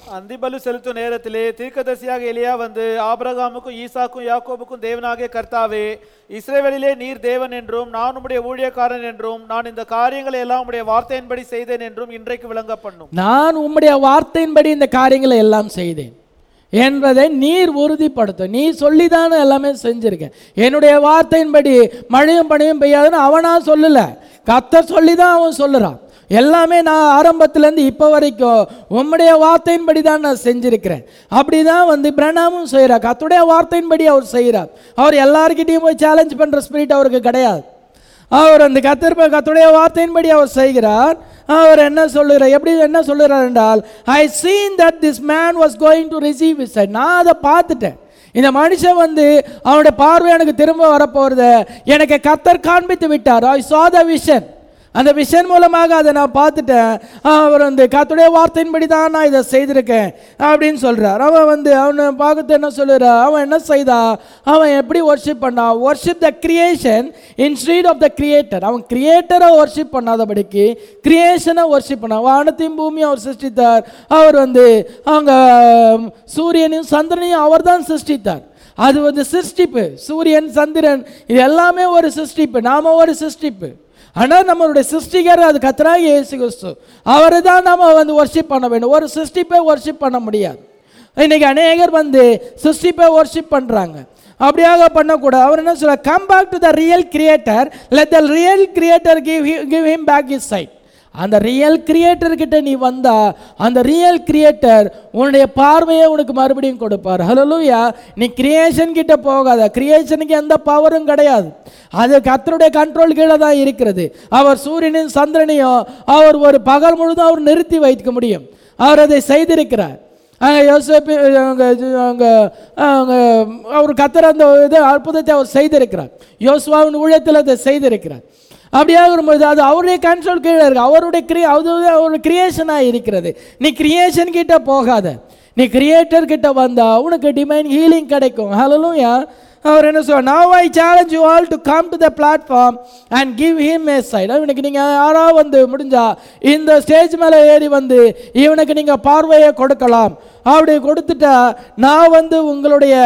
அந்திபலு செலுத்தும் நேரத்திலே தீர்க்கதரிசியாக எலியா வந்து ஆபிரகாமுக்கும் ஈசாக்கும் யாக்கோபுக்கும் தேவனாகிய கர்த்தாவே இஸ்ரேவேலிலே நீர் தேவன் என்றும் நான் உம்முடைய ஊழியக்காரன் என்றும் நான் இந்த காரியங்களை எல்லாம் உம்முடைய வார்த்தையின்படி செய்தேன் என்றும் இன்றைக்கு விளங்க பண்ணும் நான் உம்முடைய வார்த்தையின்படி இந்த காரியங்களை எல்லாம் செய்தேன் என்பதை நீர் உறுதிப்படுத்தும் நீ சொல்லிதானே எல்லாமே செஞ்சிருக்கேன் என்னுடைய வார்த்தையின்படி மழையும் பனியும் பெய்யாதுன்னு அவனா சொல்லல கத்தர் சொல்லி தான் அவன் சொல்லுறான் எல்லாமே நான் ஆரம்பத்துலேருந்து இப்போ வரைக்கும் உம்முடைய வார்த்தையின்படி தான் நான் செஞ்சிருக்கிறேன் அப்படி தான் வந்து பிரணாமும் செய்கிறார் கத்துடைய வார்த்தையின்படி அவர் செய்கிறார் அவர் எல்லார்கிட்டையும் போய் சேலஞ்ச் பண்ணுற ஸ்பிரிட் அவருக்கு கிடையாது அவர் அந்த கத்திருப்ப கத்துடைய வார்த்தையின்படி அவர் செய்கிறார் அவர் என்ன சொல்லுகிறார் எப்படி என்ன சொல்லுகிறார் என்றால் I seen that this man was going to receive his நான் அதை பார்த்துட்டேன் இந்த மனுஷன் வந்து அவனுடைய பார்வை எனக்கு திரும்ப வரப்போகிறத எனக்கு கத்தர் காண்பித்து விட்டார் ஐ saw the vision அந்த விஷன் மூலமாக அதை நான் பார்த்துட்டேன் அவர் வந்து கத்துடைய வார்த்தையின்படி தான் நான் இதை செய்திருக்கேன் அப்படின்னு சொல்கிறார் அவன் வந்து அவனை பார்க்கறது என்ன சொல்லுறா அவன் என்ன செய்தா அவன் எப்படி ஒர்ஷிப் பண்ணான் worship the creation instead of the creator அவன் கிரியேட்டரை ஒர்ஷிப் பண்ணாதபடிக்கு கிரியேஷனை ஒர்ஷிப் பண்ணான் வானத்தையும் பூமியும் அவர் சிருஷ்டித்தார் அவர் வந்து அவங்க சூரியனையும் சந்திரனையும் அவர் தான் சிருஷ்டித்தார் அது வந்து சிருஷ்டிப்பு சூரியன் சந்திரன் இது எல்லாமே ஒரு சிருஷ்டிப்பு நாம ஒரு சிருஷ்டிப்பு ஆனால் நம்மளுடைய சிருஷ்டிகர் அது கத்தராக இயேசு கிறிஸ்து அவரை தான் நம்ம வந்து ஒர்ஷிப் பண்ண வேண்டும் ஒரு சிருஷ்டிப்பை ஒர்ஷிப் பண்ண முடியாது இன்னைக்கு அநேகர் வந்து சிருஷ்டிப்பை ஒர்ஷிப் பண்ணுறாங்க அப்படியாக பண்ணக்கூடாது அவர் என்ன சொல்ல come back to the real creator let the real creator give give him back his sight அந்த ரியல் கிரியேட்டர் கிட்ட நீ வந்தா அந்த ரியல் கிரியேட்டர் உன்னுடைய பார்வையை உனக்கு மறுபடியும் கொடுப்பார் ஹலோலூயா நீ கிரியேஷன் கிட்ட போகாத கிரியேஷனுக்கு எந்த பவரும் கிடையாது அது கத்தருடைய கண்ட்ரோல் கீழே தான் இருக்கிறது அவர் சூரியனையும் சந்திரனையும் அவர் ஒரு பகல் முழுதும் அவர் நிறுத்தி வைக்க முடியும் அவர் அதை செய்திருக்கிறார் அங்கே யோசேப்பு அங்கே அங்கே அங்கே அவர் கத்தர் அந்த இது அற்புதத்தை அவர் செய்திருக்கிறார் யோசுவாவின் ஊழியத்தில் அதை செய்திருக்கிறார் அப்படியாக வரும்போது அது அவருடைய கண்ட்ரோல் கீழே இருக்கு அவருடைய கிரி அது அவருடைய கிரியேஷனாக இருக்கிறது நீ கிரியேஷன் கிட்ட போகாத நீ கிரியேட்டர் கிட்ட வந்தா உனக்கு டிமைன் ஹீலிங் கிடைக்கும் ஹலோலூயா அவர் என்ன சொல்ல now I challenge you all to come to the platform and give him a sight இவனுக்கு நீங்கள் யாராவது வந்து முடிஞ்சா இந்த ஸ்டேஜ் மேலே ஏறி வந்து இவனுக்கு நீங்கள் பார்வையை கொடுக்கலாம் அப்படி கொடுத்துட்டா நான் வந்து உங்களுடைய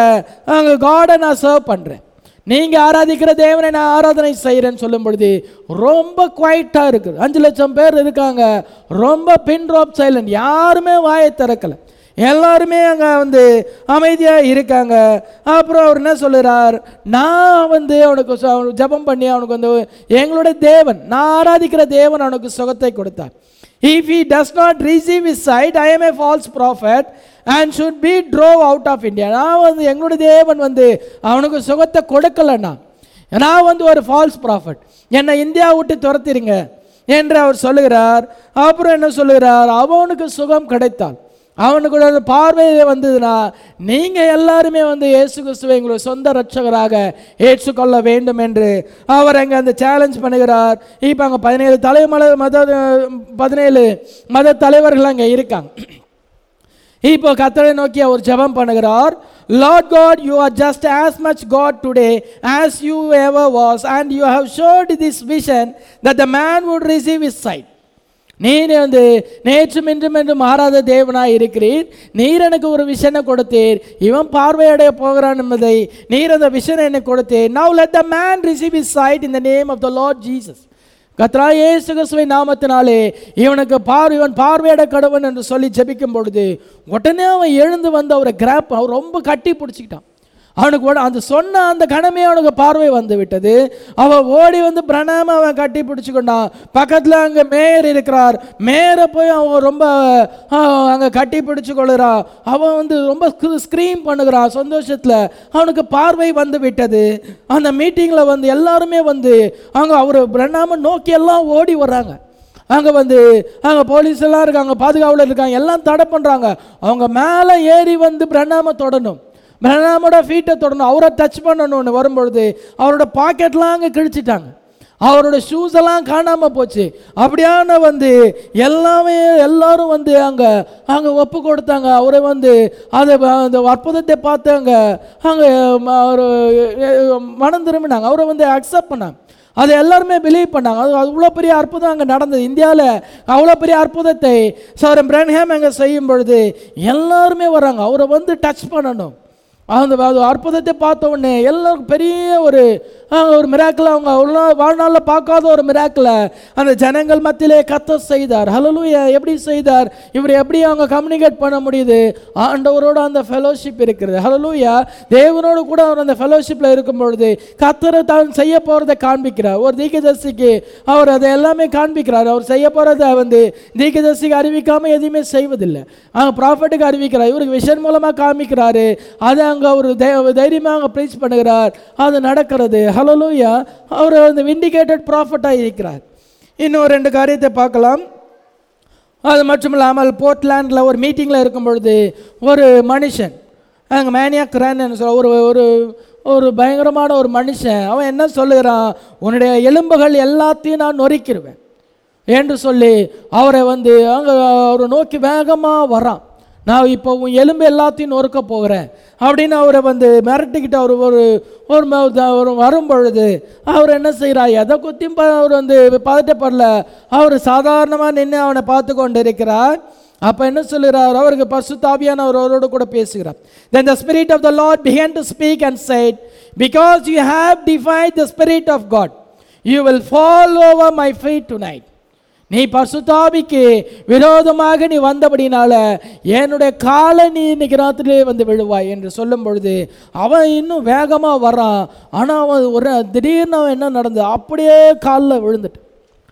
காடை நான் சர்வ் பண்ணுறேன் நீங்கள் ஆராதிக்கிற தேவனை நான் ஆராதனை செய்கிறேன்னு சொல்லும் பொழுது ரொம்ப குவைட்டாக இருக்குது அஞ்சு லட்சம் பேர் இருக்காங்க ரொம்ப பின் ட்ராப் சைலண்ட் யாருமே வாயை திறக்கலை எல்லாருமே அங்கே வந்து அமைதியாக இருக்காங்க அப்புறம் அவர் என்ன சொல்லுறார் நான் வந்து அவனுக்கு சொ- அவனுக்கு ஜெபம் பண்ணி அவனுக்கு வந்து எங்களுடைய தேவன் நான் ஆராதிக்கிற தேவன் அவனுக்கு சுகத்தை கொடுத்தார் if he does not receive his sight i am a false prophet and should be drove out of india நான் வந்து எங்களுடைய தேவன் வந்து அவனுக்கு சுகத்தை கொடுக்கலன்னா நான் வந்து ஒரு ஃபால்ஸ் ப்ராஃபட் என்னை இந்தியா விட்டு துரத்திடுங்க என்று அவர் சொல்லுகிறார் அப்புறம் என்ன சொல்லுகிறார் அவனுக்கு சுகம் கிடைத்தால் அவனுக்கு ஒரு பார்வை வந்ததுன்னா நீங்கள் எல்லாருமே வந்து இயேசு கிறிஸ்துவை எங்களுடைய சொந்த ரட்சகராக ஏற்றுக்கொள்ள வேண்டும் என்று அவர் அங்கே அந்த சேலஞ்ச் பண்ணுகிறார் இப்போ அங்கே பதினேழு தலைமல மத பதினேழு மத தலைவர்கள் அங்கே இருக்காங்க இப்போ கத்தரை நோக்கி அவர் ஜெபம் பண்ணுகிறார் Lord God you are just as much God today as you ever was and you have showed this vision that the man would receive his sight நீர் வந்து நேற்றும் இன்றும் என்றும் மாறாத தேவனாய் இருக்கிறீர் நீர் எனக்கு ஒரு விஷனை கொடுத்தீர் இவன் பார்வையடைய போகிறான் என்பதை நீர் அந்த விஷனை எனக்கு கொடுத்தீர் now let the man receive his sight in the name of the Lord Jesus கத்ரா இயேசு கிறிஸ்துவை நாமத்தினாலே இவனுக்கு பார் இவன் பார்வையிட கடவன் என்று சொல்லி ஜெபிக்கும் பொழுது உடனே அவன் எழுந்து வந்து அவரை கிராப் அவன் ரொம்ப கட்டி பிடிச்சிக்கிட்டான் அவனுக்கு உட- அந்த சொன்ன அந்த கணமே அவனுக்கு பார்வை வந்து விட்டது அவன் ஓடி வந்து பிரணாம அவன் கட்டி பிடிச்சுக்கொண்டான் பக்கத்தில் அங்கே மேயர் இருக்கிறார் மேயரை போய் அவன் ரொம்ப அங்கே கட்டி பிடிச்சு கொள்ளுறான் அவன் வந்து ரொம்ப ஸ்க்ரீம் பண்ணுகிறான் சந்தோஷத்தில் அவனுக்கு பார்வை வந்து விட்டது அந்த மீட்டிங்கில் வந்து எல்லாருமே வந்து அவங்க அவர் பிரணாம நோக்கி எல்லாம் ஓடி வர்றாங்க அங்கே வந்து அங்கே போலீஸ் எல்லாம் இருக்காங்க பாதுகாவலர் இருக்காங்க எல்லாம் தடை பண்ணுறாங்க அவங்க மேலே ஏறி வந்து பிரணாம தொடணும் பிரணாமோட ஃபீட்டை தொடணும் அவரை டச் பண்ணணும்னு வரும்பொழுது அவரோட பாக்கெட்லாம் அங்கே கிழிச்சிட்டாங்க அவரோட ஷூஸ் எல்லாம் காணாமல் போச்சு அப்படியான வந்து எல்லாமே எல்லாரும் வந்து அங்கே அங்கே ஒப்பு கொடுத்தாங்க அவரை வந்து அதை அந்த அற்புதத்தை பார்த்து அங்கே அங்கே அவர் மனம் திரும்பினாங்க அவரை வந்து அக்செப்ட் பண்ணாங்க அதை எல்லாருமே பிலீவ் பண்ணாங்க அது அவ்வளோ பெரிய அற்புதம் அங்கே நடந்தது இந்தியாவில் அவ்வளோ பெரிய அற்புதத்தை சௌரம் பிரன்ஹேம் அங்கே செய்யும் பொழுது எல்லாருமே வராங்க அவரை வந்து டச் பண்ணணும் அந்த அது அற்புதத்தை பார்த்த உடனே எல்லாருக்கும் பெரிய ஒரு ஆ, ஒரு மிராக்கில் அவங்க அவ்வளோ வாழ்நாளில் பார்க்காத ஒரு மிராக்கில் அந்த ஜனங்கள் மத்தியிலே கத்த செய்தார் ஹலலூயா எப்படி செய்தார் இவர் எப்படி அவங்க கம்யூனிகேட் பண்ண முடியுது ஆண்டவரோட அந்த ஃபெலோஷிப் இருக்கிறது ஹலலூயா தேவனோடு கூட அவர் அந்த ஃபெலோஷிப்பில் இருக்கும் பொழுது கத்தரை தான் செய்ய போகிறத காண்பிக்கிறார் ஒரு தீக்கதர்சிக்கு அவர் அதை எல்லாமே காண்பிக்கிறார் அவர் செய்ய போகிறத வந்து தீக்கதர்சிக்கு அறிவிக்காமல் எதுவுமே செய்வதில்லை அவங்க ப்ராஃபட்டுக்கு அறிவிக்கிறார் இவருக்கு விஷன் மூலமாக காமிக்கிறாரு அதை அங்கே அவர் தைரியமாக அங்கே ப்ரீச் பண்ணுகிறார் அது நடக்கிறது ஹலலூயா அவர் வந்து விண்டிகேட்டட் ப்ராஃபட்டாக இருக்கிறார் இன்னும் ரெண்டு காரியத்தை பார்க்கலாம் அது மட்டும் இல்லாமல் போர்ட்லாண்டில் ஒரு மீட்டிங்கில் இருக்கும் பொழுது ஒரு மனுஷன் அங்கே மேனியா கிரான்னு சொல்ல ஒரு ஒரு ஒரு பயங்கரமான ஒரு மனுஷன் அவன் என்ன சொல்லுகிறான் உன்னுடைய எலும்புகள் எல்லாத்தையும் நான் நொறுக்கிடுவேன் என்று சொல்லி அவரை வந்து அங்கே அவரை நோக்கி வேகமாக வரான் நான் இப்போ உன் எலும்பு எல்லாத்தையும் நொறுக்க போகிறேன் அப்படின்னு அவரை வந்து மிரட்டிக்கிட்டு அவர் ஒரு ஒரு ம- த- ஒரு வரும் பொழுது அவர் என்ன செய்கிறார் எதை குத்தியும் ப- அவர் வந்து பதட்டப்படல அவர் சாதாரணமாக நின்று அவனை பார்த்து கொண்டு இருக்கிறார் அப்போ என்ன சொல்லுகிறார் அவருக்கு பசுத்தாபியான அவரோடு கூட பேசுகிறார் then the spirit of the lord began to speak and said because you have defied the spirit of god you will fall over my feet tonight நீ பசுதாபிக்கு விரோதமாக நீ வந்தபடினால என்னுடைய காலை நீ இன்னைக்கு ராத்திரிலே வந்து விழுவாய் என்று சொல்லும் பொழுது அவன் இன்னும் வேகமாக வரான் ஆனால் அவன் ஒரு திடீர்னு அவன் என்ன நடந்தது அப்படியே காலில் விழுந்துட்டு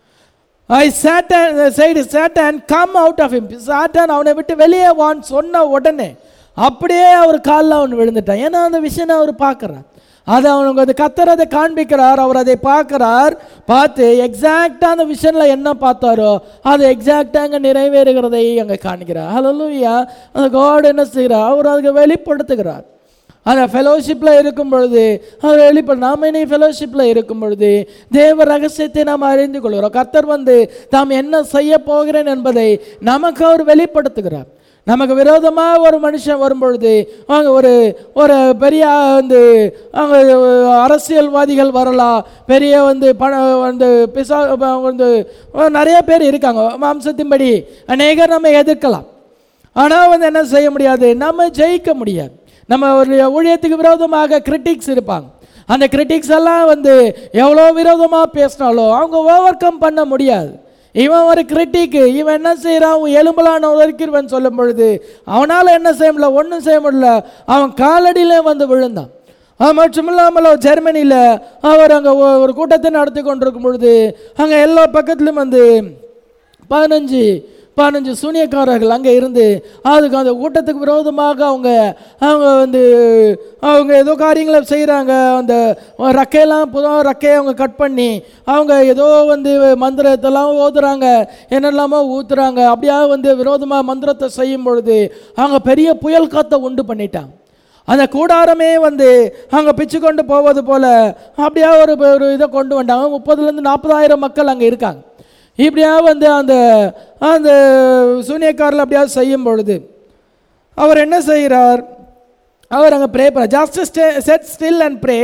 I Satan said Satan come out of him Satan அவனை விட்டு வெளியே வான்னு சொன்ன உடனே அப்படியே அவர் காலில் அவன் விழுந்துட்டான் ஏன்னா அந்த விஷயம் அவர் பார்க்குறான் அதை அவனுக்கு அது கத்தர் அதை காண்பிக்கிறார் அவர் அதை பார்க்குறார் பார்த்து எக்ஸாக்டாக அந்த விஷனில் என்ன பார்த்தாரோ அது எக்ஸாக்டாக அங்கே நிறைவேறுகிறதை அங்கே காண்கிறார் ஹலலூயா அந்த காட் என்ன செய்கிறார் அவர் அதுக்கு வெளிப்படுத்துகிறார் அந்த ஃபெலோஷிப்பில் இருக்கும் பொழுது அவர் வெளிப்பட நாம் இனி ஃபெலோஷிப்பில் இருக்கும் பொழுது தேவ ரகசியத்தை நாம் அறிந்து கொள்கிறோம் கர்த்தர் வந்து தாம் என்ன செய்ய போகிறேன் என்பதை நமக்கு அவர் வெளிப்படுத்துகிறார் நமக்கு விரோதமாக ஒரு மனுஷன் வரும்பொழுது அவங்க ஒரு ஒரு பெரிய வந்து அவங்க அரசியல்வாதிகள் வரலாம் பெரிய வந்து பண வந்து பிசா அவங்க வந்து நிறைய பேர் இருக்காங்க மாம்சத்தின்படி அநேகர் நம்ம எதிர்க்கலாம் ஆனால் வந்து என்ன செய்ய முடியாது நம்ம ஜெயிக்க முடியாது நம்ம ஒரு ஊழியத்துக்கு விரோதமாக கிரிட்டிக்ஸ் இருப்பாங்க அந்த கிரிட்டிக்ஸ் எல்லாம் வந்து எவ்வளோ விரோதமாக பேசினாலும் அவங்க ஓவர் கம் பண்ண முடியாது இவன் ஒரு கிரிட்டிக்கு இவன் என்ன செய்கிறான் உன் எலும்பலான உதற்கிறவன் சொல்லும் பொழுது அவனால் என்ன செய்ய முடியல ஒன்றும் செய்ய முடியல அவன் காலடியிலே வந்து விழுந்தான் அது மட்டும் இல்லாமல் ஜெர்மனியில் அவர் அங்கே ஒரு கூட்டத்தை நடத்தி கொண்டிருக்கும் பொழுது அங்கே எல்லா பக்கத்துலையும் வந்து பதினஞ்சு பதினஞ்சு சூனியக்காரர்கள் அங்கே இருந்து அதுக்கு அந்த கூட்டத்துக்கு விரோதமாக அவங்க அவங்க வந்து அவங்க ஏதோ காரியங்களை செய்கிறாங்க அந்த ரக்கையெல்லாம் புது ரக்கையை அவங்க கட் பண்ணி அவங்க ஏதோ வந்து மந்திரத்தெல்லாம் ஓதுறாங்க என்னெல்லாமோ ஊத்துறாங்க அப்படியே வந்து விரோதமாக மந்திரத்தை செய்யும் பொழுது அவங்க பெரிய புயல் காத்தை உண்டு பண்ணிட்டாங்க அந்த கூடாரமே வந்து அங்கே பிச்சு கொண்டு போவது போல அப்படியே ஒரு ஒரு இதை கொண்டு வந்தாங்க முப்பதுலேருந்து நாற்பதாயிரம் மக்கள் அங்கே இருக்காங்க இப்படியா வந்து அந்த அந்த சூனியக்காரில் அப்படியா செய்யும் பொழுது அவர் என்ன செய்கிறார் அவர் அங்கே ப்ரே பண்ண just sat still and pray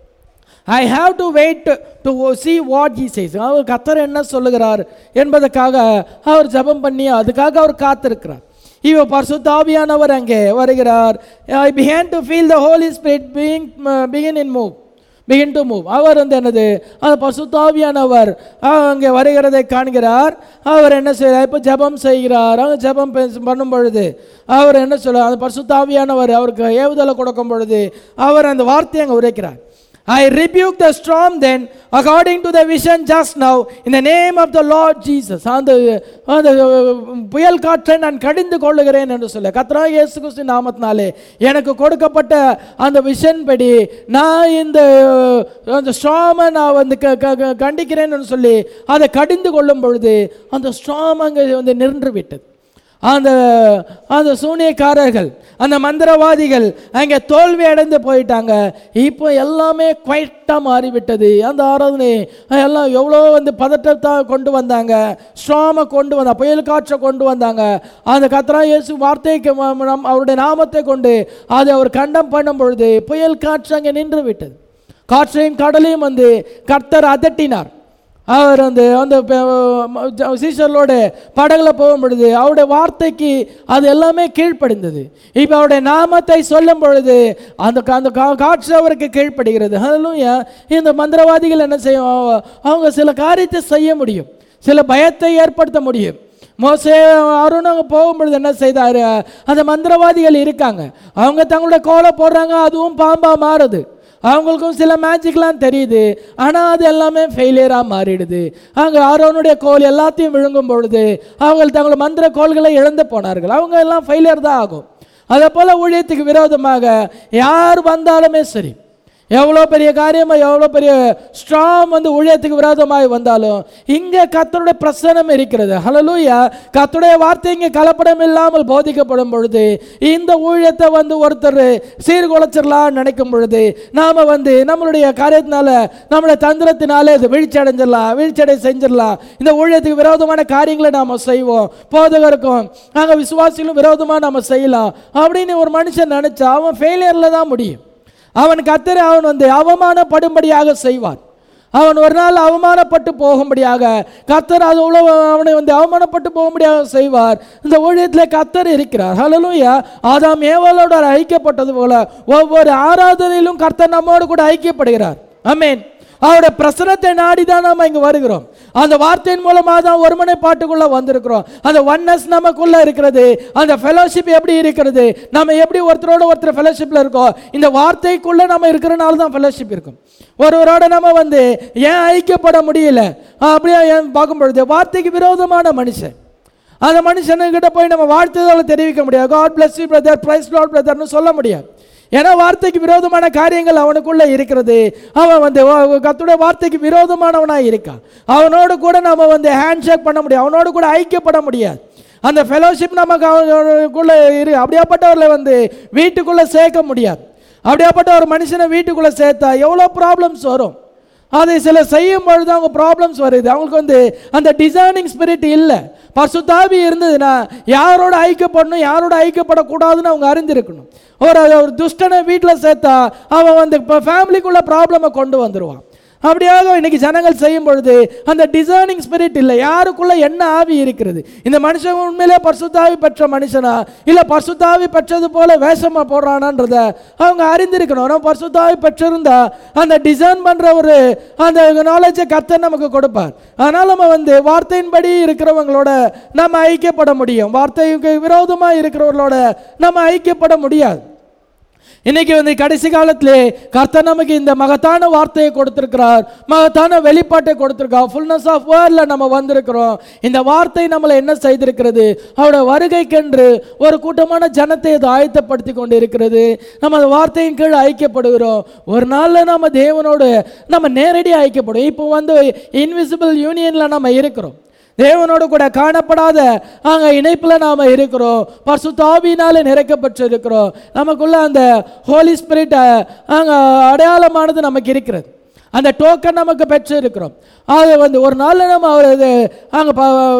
I have to wait to see what he says அவர் கத்தர் என்ன சொல்லுகிறார் என்பதற்காக அவர் ஜெபம் பண்ணி அதுக்காக அவர் காத்திருக்கிறார் இவ பரிசுத்தாவியானவர் அங்கே வருகிறார் I began to feel the Holy Spirit being begin in move begin to move அவர் வந்து என்னது அந்த பசுத்தாவியானவர் அங்கே வருகிறதை காண்கிறார் அவர் என்ன செய்கிறார் இப்போ ஜெபம் செய்கிறார் அவங்க ஜெபம் பேச- பண்ணும் பொழுது அவர் என்ன சொல்ல அந்த பசுத்தாவியானவர் அவருக்கு ஏவுதலை கொடுக்கும் பொழுது அவர் அந்த வார்த்தையை அங்கே உரைக்கிறார் I rebuke the storm then according to the vision just now in the name of the Lord Jesus. அந்த அந்த புயல் காற்றை நான் கடிந்து கொள்ளுகிறேன் என்று சொல்ல கத்ரா இயேசு கிறிஸ்து நாமத்தினாலே எனக்கு கொடுக்கப்பட்ட அந்த விஷன் படி நான் இந்த அந்த ஸ்ட்ராமை நான் வந்து க- க- க- கண்டிக்கிறேன்னு சொல்லி அதை கடிந்து கொள்ளும் பொழுது அந்த ஸ்ட்ராம் அங்கே வந்து நின்று விட்டது அந்த அந்த சூனியக்காரர்கள் அந்த மந்திரவாதிகள் அங்கே தோல்வி அடைந்து போயிட்டாங்க இப்போ எல்லாமே குவைட்டாக மாறிவிட்டது அந்த ஆராதனை எல்லாம் எவ்வளோ வந்து பதட்டத்தை கொண்டு வந்தாங்க ஸ்ட்ராமை கொண்டு வந்தா புயல் காற்றை கொண்டு வந்தாங்க அந்த கத்ரா இயேசு வார்த்தைக்கு ம- நம் அவருடைய நாமத்தை கொண்டு அதை அவர் கண்டம் பண்ணும் பொழுது புயல் காற்று அங்கே நின்று விட்டது காற்றையும் கடலையும் வந்து கர்த்தர் அதட்டினார் அவர் அந்த அந்த ப- சீஷர்களோட படகுல போகும் பொழுது அவருடைய வார்த்தைக்கு அது எல்லாமே கீழ்ப்படிந்தது இப்போ அவருடைய நாமத்தை சொல்லும் பொழுது அந்த கா- அந்த கா- காற்று அவருக்கு கீழ்ப்படுகிறது அதுலும் இந்த மந்திரவாதிகள் என்ன செய்யும் அவ- அவங்க சில காரியத்தை செய்ய முடியும் சில பயத்தை ஏற்படுத்த முடியும் மோசே அருண் அவங்க போகும்பொழுது என்ன செய்தாரு அந்த மந்திரவாதிகள் இருக்காங்க அவங்க தங்களுடைய கோலை போடுறாங்க அதுவும் பாம்பா மாறுது அவங்களுக்கும் சில மேஜிக்லாம் தெரியுது ஆனால் அது எல்லாமே ஃபெயிலியராக மாறிடுது அங்கே ஆரோனுடைய கோல் எல்லாத்தையும் விழுங்கும் பொழுது அவங்க தங்கள் மந்திர கோல்களை இழந்து போனார்கள் அவங்க எல்லாம் ஃபெயிலியர் தான் ஆகும் அதே போல் ஊழியத்துக்கு விரோதமாக யார் வந்தாலுமே சரி எவ்வளோ பெரிய காரியமாக எவ்வளோ பெரிய ஸ்ட்ராங் வந்து ஊழியத்துக்கு விரோதமாய் வந்தாலும் இங்கே கத்தருடைய பிரசனம் இருக்கிறது ஹலலூயா கத்தருடைய வார்த்தை இங்கே கலப்படம் இல்லாமல் போதிக்கப்படும் பொழுது இந்த ஊழியத்தை வந்து ஒருத்தர் சீர்குலைச்சிடலாம்னு நினைக்கும் பொழுது நாம் வந்து நம்மளுடைய காரியத்தினால நம்மளுடைய தந்திரத்தினாலே இது வீழ்ச்சி அடைஞ்சிடலாம் வீழ்ச்சியடை செஞ்சிடலாம் இந்த ஊழியத்துக்கு விரோதமான காரியங்களை நாம் செய்வோம் போதகருக்கும் நாங்கள் விசுவாசிகளும் விரோதமாக நம்ம செய்யலாம் அப்படின்னு ஒரு மனுஷன் நினச்சா அவன் ஃபெயிலியரில் தான் முடியும் அவன் கத்தரை அவன் வந்து அவமானப்படும்படியாக செய்வான் அவன் ஒரு நாள் அவமானப்பட்டு போகும்படியாக கத்தர் அது உழவு அவனை வந்து அவமானப்பட்டு போகும்படியாக செய்வார் இந்த ஊழியத்தில் கத்தர் இருக்கிறார் ஹalleluya ஆதாம் ஏவாளோட ஐக்கியப்பட்டது போல ஒவ்வொரு ஆராதனையிலும் கர்த்தர் நம்மோடு கூட ஐக்கியப்படுகிறார் ஆமென் அவருடைய பிரசனத்தை நாடி தான் நாம இங்க வருகிறோம் அந்த வார்த்தையின் மூலமாக தான் ஒருமனை பாட்டுக்குள்ள வந்திருக்கிறோம் அந்த ஒன்னஸ் நமக்குள்ள இருக்கிறது அந்த ஃபெலோஷிப் எப்படி இருக்கிறது நம்ம எப்படி ஒருத்தரோட ஒருத்தர் ஃபெலோஷிப்ல இருக்கோம் இந்த வார்த்தைக்குள்ள நம்ம இருக்கிறனால தான் ஃபெலோஷிப் இருக்கும் ஒருவரோட நம்ம வந்து ஏன் ஐக்கியப்பட முடியல அப்படியே ஏன் பார்க்கும் பொழுது வார்த்தைக்கு விரோதமான மனுஷன் அந்த மனுஷனுக்கிட்ட போய் நம்ம வாழ்த்துதலை தெரிவிக்க முடியாது God bless you brother praise Lord பிரதர்னு சொல்ல முடியாது ஏன்னா வார்த்தைக்கு விரோதமான காரியங்கள் அவனுக்குள்ள இருக்கிறது அவன் வந்து வா- கர்த்தருடைய வார்த்தைக்கு விரோதமானவனாக இருக்கான் அவனோடு கூட நம்ம வந்து ஹேண்ட் ஷேக் பண்ண முடியாது அவனோடு கூட ஐக்கியப்பட முடியாது அந்த ஃபெலோஷிப் நமக்கு அவனுக்குள்ள இரு அப்படியாப்பட்டவர்களை வந்து வீட்டுக்குள்ள சேர்க்க முடியாது அப்படியாப்பட்ட ஒரு மனுஷனை வீட்டுக்குள்ள சேர்த்தா எவ்வளோ ப்ராப்ளம்ஸ் வரும் அதை சில செய்யும் பொழுது அவங்க ப்ராப்ளம்ஸ் வருது அவங்களுக்கு வந்து அந்த டிசைனிங் ஸ்பிரிட் இல்லை பசுத்தாவி இருந்ததுன்னா யாரோட ஐக்கியப்படணும் யாரோட ஐக்கியப்படக்கூடாதுன்னு அவங்க அறிந்திருக்கணும் ஒரு ஒரு துஷ்டனை வீட்டில் சேர்த்தா அவன் வந்து இப்போ ஃபேமிலிக்குள்ள ப்ராப்ளமை கொண்டு வந்துடுவான் அப்படியாக இன்னைக்கு ஜனங்கள் செய்யும் பொழுது அந்த டிசைனிங் ஸ்பிரிட் இல்லை யாருக்குள்ள என்ன ஆவி இருக்கிறது இந்த மனுஷன் உண்மையிலே பரிசுத்தாவி பெற்ற மனுஷனா இல்லை பரிசுத்தாவி பெற்றது போல வேஷமா போடுறானான்றத அவங்க அறிந்திருக்கணும் ஆனால் பரிசுத்தாவி பெற்றிருந்தா அந்த டிசைன் பண்ற ஒரு அந்த நாலேஜை கர்த்தர் நமக்கு கொடுப்பார் அதனால் நம்ம வந்து வார்த்தையின்படி இருக்கிறவங்களோட நம்ம ஐக்கியப்பட முடியும் வார்த்தைக்கு விரோதமாக இருக்கிறவர்களோட நம்ம ஐக்கியப்பட முடியாது இன்னைக்கு வந்து கடைசி காலத்திலே கர்த்தர் நமக்கு இந்த மகத்தான வார்த்தையை கொடுத்திருக்கிறார் மகத்தான வெளிப்பாட்டை கொடுத்திருக்கார் ஃபுல்னஸ் ஆஃப் வேர்டில் நம்ம வந்திருக்கிறோம் இந்த வார்த்தை நம்மளை என்ன செய்திருக்கிறது அவருடைய வருகைக்கென்று ஒரு கூட்டமான ஜனத்தை இது ஆயத்தப்படுத்தி கொண்டு இருக்கிறது நம்ம அந்த வார்த்தையின் கீழ் ஐக்கியப்படுகிறோம் ஒரு நாளில் நம்ம தேவனோடு நம்ம நேரடியாக ஐக்கியப்படுவோம் இப்போ வந்து இன்விசிபிள் யூனியனில் நம்ம இருக்கிறோம் தேவனோடு கூட காணப்படாத அங்கே இணைப்பில் நாம் இருக்கிறோம் பரிசுத்தாவியினாலே நிறைக்கப்பட்டு இருக்கிறோம் நமக்குள்ள அந்த ஹோலி ஸ்பிரிட் அங்கே அடையாளமானது நமக்கு இருக்கிறது அந்த டோக்கன் நமக்கு பெற்று இருக்கிறோம் அது வந்து ஒரு நாளில் நம்ம அவர் இது அங்கே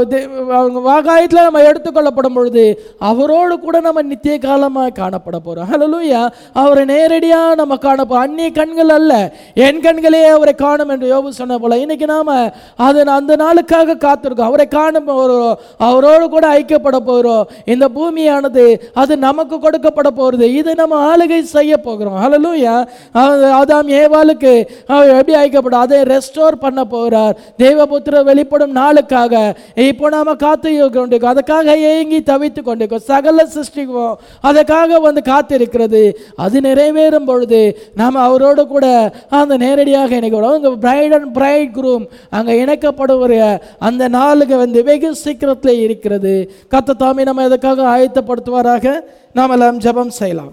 அவங்க வாகாயத்தில் நம்ம எடுத்துக்கொள்ளப்படும் பொழுது அவரோடு கூட நம்ம நித்திய காலமாக காணப்பட போகிறோம் ஹலலூயா அவரை நேரடியாக நம்ம காணப்போ அந்நிய கண்கள் அல்ல என் கண்களே அவரை காணும் என்று யோபு சொன்ன போல இன்னைக்கு நாம் அது அந்த நாளுக்காக காத்திருக்கோம் அவரை காண போகிறோம் அவரோடு கூட ஐக்கியப்பட போகிறோம் இந்த பூமியானது அது நமக்கு கொடுக்கப்பட போகிறது இது நம்ம ஆளுகை செய்ய போகிறோம் ஹலலூயா ஆதாம் ஏவாளுக்கு அவர் எப்படி ஐக்கப்படும் அதை ரெஸ்டோர் பண்ண போகிறார் தேவபுத்திரர் வெளிப்படும் நாளுக்காக இப்போ நாம காத்து கொண்டிருக்கோம் அதுக்காக ஏங்கி தவித்து கொண்டிருக்கோம் சகல சிருஷ்டிக்கும் அதுக்காக வந்து காத்திருக்கிறது அது நிறைவேறும் பொழுது நாம் அவரோடு கூட அந்த நேரடியாக இணைக்கிறோம் அங்கே பிரைட் அண்ட் பிரைட் குரூம் அங்கே இணைக்கப்படுகிற அந்த நாளுக்கு வந்து வெகு சீக்கிரத்தில் இருக்கிறது கத்த தாமி நம்ம எதுக்காக ஆயத்தப்படுத்துவாராக நாம் எல்லாம் ஜெபம் செய்யலாம்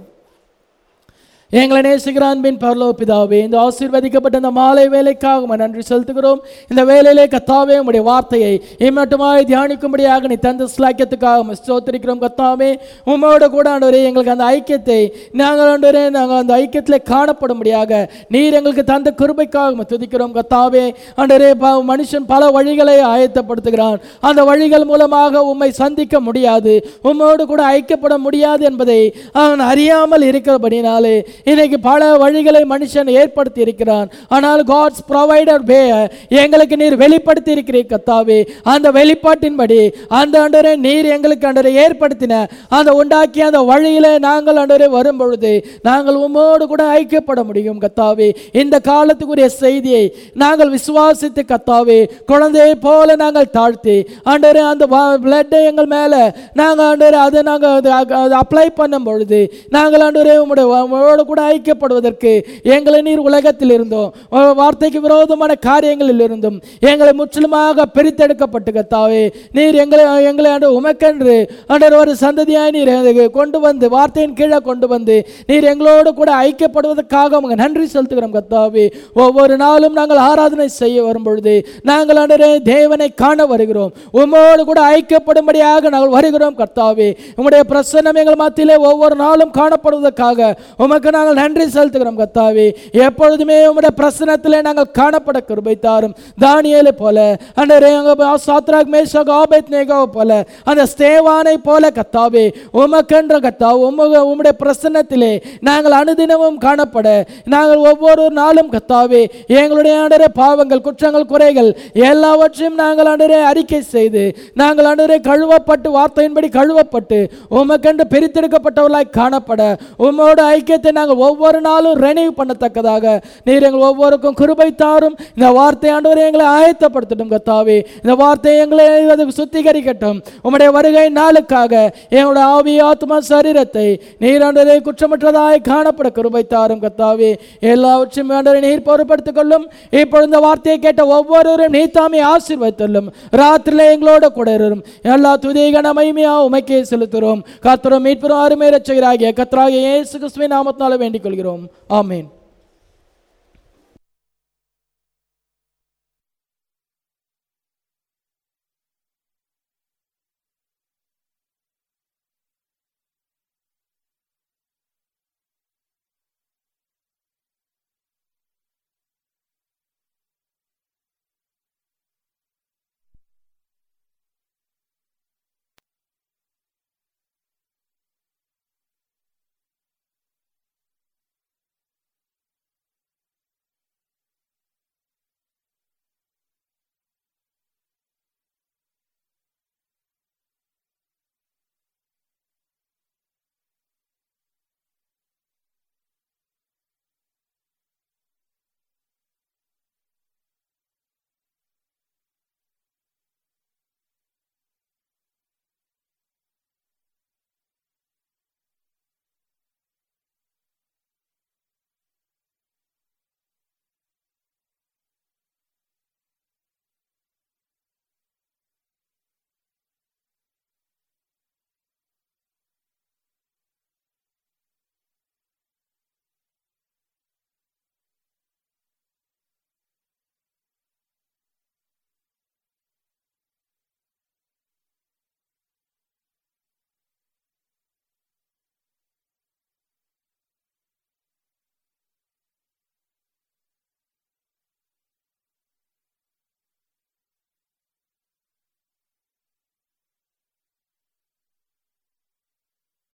எங்களை நேசிக்கிற அன்பின் பரலோ பிதாவே இந்த ஆசீர்வதிக்கப்பட்ட இந்த மாலை வேலைக்காக உம்மை நன்றி செலுத்துகிறோம் இந்த வேலையிலே கத்தாவே உம்முடைய வார்த்தையை இம்மட்டுமாய் தியானிக்கும்படியாக நீ தந்த ஸ்லாக்கியத்துக்காக உம்மை ஸ்தோத்திரிக்கிறோம் கத்தாவே உம்மோட கூட ஆண்டவரே எங்களுக்கு அந்த ஐக்கியத்தை நாங்கள் ஆண்டவரே நாங்கள் அந்த ஐக்கியத்தில் காணப்படும்படியாக நீர் எங்களுக்கு தந்த கிருபைக்காக உம்மை துதிக்கிறோம் கத்தாவே ஆண்டவரே ப- மனுஷன் பல வழிகளை ஆயத்தப்படுத்துகிறான் அந்த வழிகள் மூலமாக உம்மை சந்திக்க முடியாது உம்மோடு கூட ஐக்கியப்பட முடியாது என்பதை அவன் அறியாமல் இருக்கிறபடினாலே இன்னைக்கு பல வழிகளை மனுஷன் ஏற்படுத்தி இருக்கிறான் ஆனால் காட்ஸ் ப்ரொவைடர் வே எங்களுக்கு நீர் வெளிப்படுத்தி இருக்கிறீர் கத்தாவே அந்த வெளிப்பாட்டின்படி அந்த ஆண்டவரே நீர் எங்களுக்கு ஆண்டவரை ஏற்படுத்தின அந்த உண்டாக்கிய அந்த வழியில நாங்கள் ஆண்டவரே வரும் பொழுது நாங்கள் உம்மோடு கூட ஐக்கியப்பட முடியும் கத்தாவே இந்த காலத்துக்குரிய செய்தியை நாங்கள் விசுவாசித்து கத்தாவே குழந்தையை போல நாங்கள் தாழ்த்தி ஆண்டவரே அந்த பிளட்டை எங்கள் மேலே நாங்கள் ஆண்டவரே அதை நாங்கள் அப்ளை பண்ணும் பொழுது நாங்கள் ஆண்டவரே உம்முடைய உங்களோடு கூட ஐக்கியப்படுவதற்கு எங்களை நீர் உலகத்தில் இருந்தோம் உம் வார்த்தைக்கு விரோதமான காரியங்களில் இருந்தும் எங்களை முற்றிலுமாக பிரித்தெடுக்கப்பட்டு கத்தாவே நீர் எங்களை எங்களை ஆண்டு உமக்கென்று ஆண்டவர் ஒரு சந்ததியாய் நீர் எங்களுக்கு கொண்டு வந்து வார்த்தையின் கீழே கொண்டு வந்து நீர் எங்களோடு கூட ஐக்கியப்படுவதற்காக உங்க நன்றி செலுத்துகிறோம் கத்தாவே ஒவ்வொரு நாளும் நாங்கள் ஆராதனை செய்ய வரும் பொழுது நாங்கள் ஆண்டவரே தேவனை காண வருகிறோம் உம்மோடு கூட ஐக்கியப்படும்படியாக நாங்கள் வருகிறோம் கர்த்தாவே உம்முடைய பிரசன்னம் எங்கள் மத்தியிலே ஒவ்வொரு நாளும் காணப்படுவதற்காக உமக்கு நாங்கள் நன்றி செலுத்துகிறோம் கர்த்தாவே எப்பொழுதுமே உம்முடைய பிரசனத்திலே நாங்கள் காணப்பட கிருபை தாரும் தானியேலை போல அண்டரே சாத்ராக் மேஷாக் ஆபேத் நேகாவை போல அந்த ஸ்தேவானை போல கத்தாவே உமக்கென்ற கத்தா உமக உம்முடைய பிரசன்னத்திலே நாங்கள் அனுதினமும் காணப்பட நாங்கள் ஒவ்வொரு நாளும் கத்தாவே எங்களுடைய ஆண்டரே பாவங்கள் குற்றங்கள் குறைகள் எல்லாவற்றையும் நாங்கள் ஆண்டரே அறிக்கை செய்து நாங்கள் ஆண்டரே கழுவப்பட்டு வார்த்தையின்படி கழுவப்பட்டு உமக்கென்று பிரித்தெடுக்கப்பட்டவர்களாய் காணப்பட உம்மோட ஐக்கியத்தை நாங்கள் ஒவ்வொரு நாளும் ரெனிவ் பண்ணத்தக்கதாக நீர் எங்கள் ஒவ்வொருக்கும் கிருபை தாரும் இந்த வார்த்தை ஆண்டவரை எங்களை ஆயத்தப்படுத்தட்டும் கத்தாவே இந்த வார்த்தை எங்களை அது சுத்திகரிக்கட்டும் உம்முடைய வருகை நாளுக்காக எங்களுடைய ஆவி ஆத்மா சரீரத்தை நீர் ஆண்டவரை குற்றமற்றதாய் காணப்பட கிருபை தாரும் கத்தாவே எல்லாவற்றையும் ஆண்டவரை நீர் பொறுப்படுத்திக் கொள்ளும் இப்பொழுது இந்த வார்த்தையை கேட்ட ஒவ்வொருவரும் நீ தாமே ஆசீர்வதித்தள்ளும் ராத்திரில எங்களோட கூட இருக்கும் எல்லா துதிகன மகிமையா உமைக்கே செலுத்துகிறோம் கத்திரம் மீட்புறம் அருமை ரட்சகராகிய கத்தராகிய இயேசு கிறிஸ்துவின் நாமத்தினால வேண்டிக் கொள்கிறோம் ஆமென்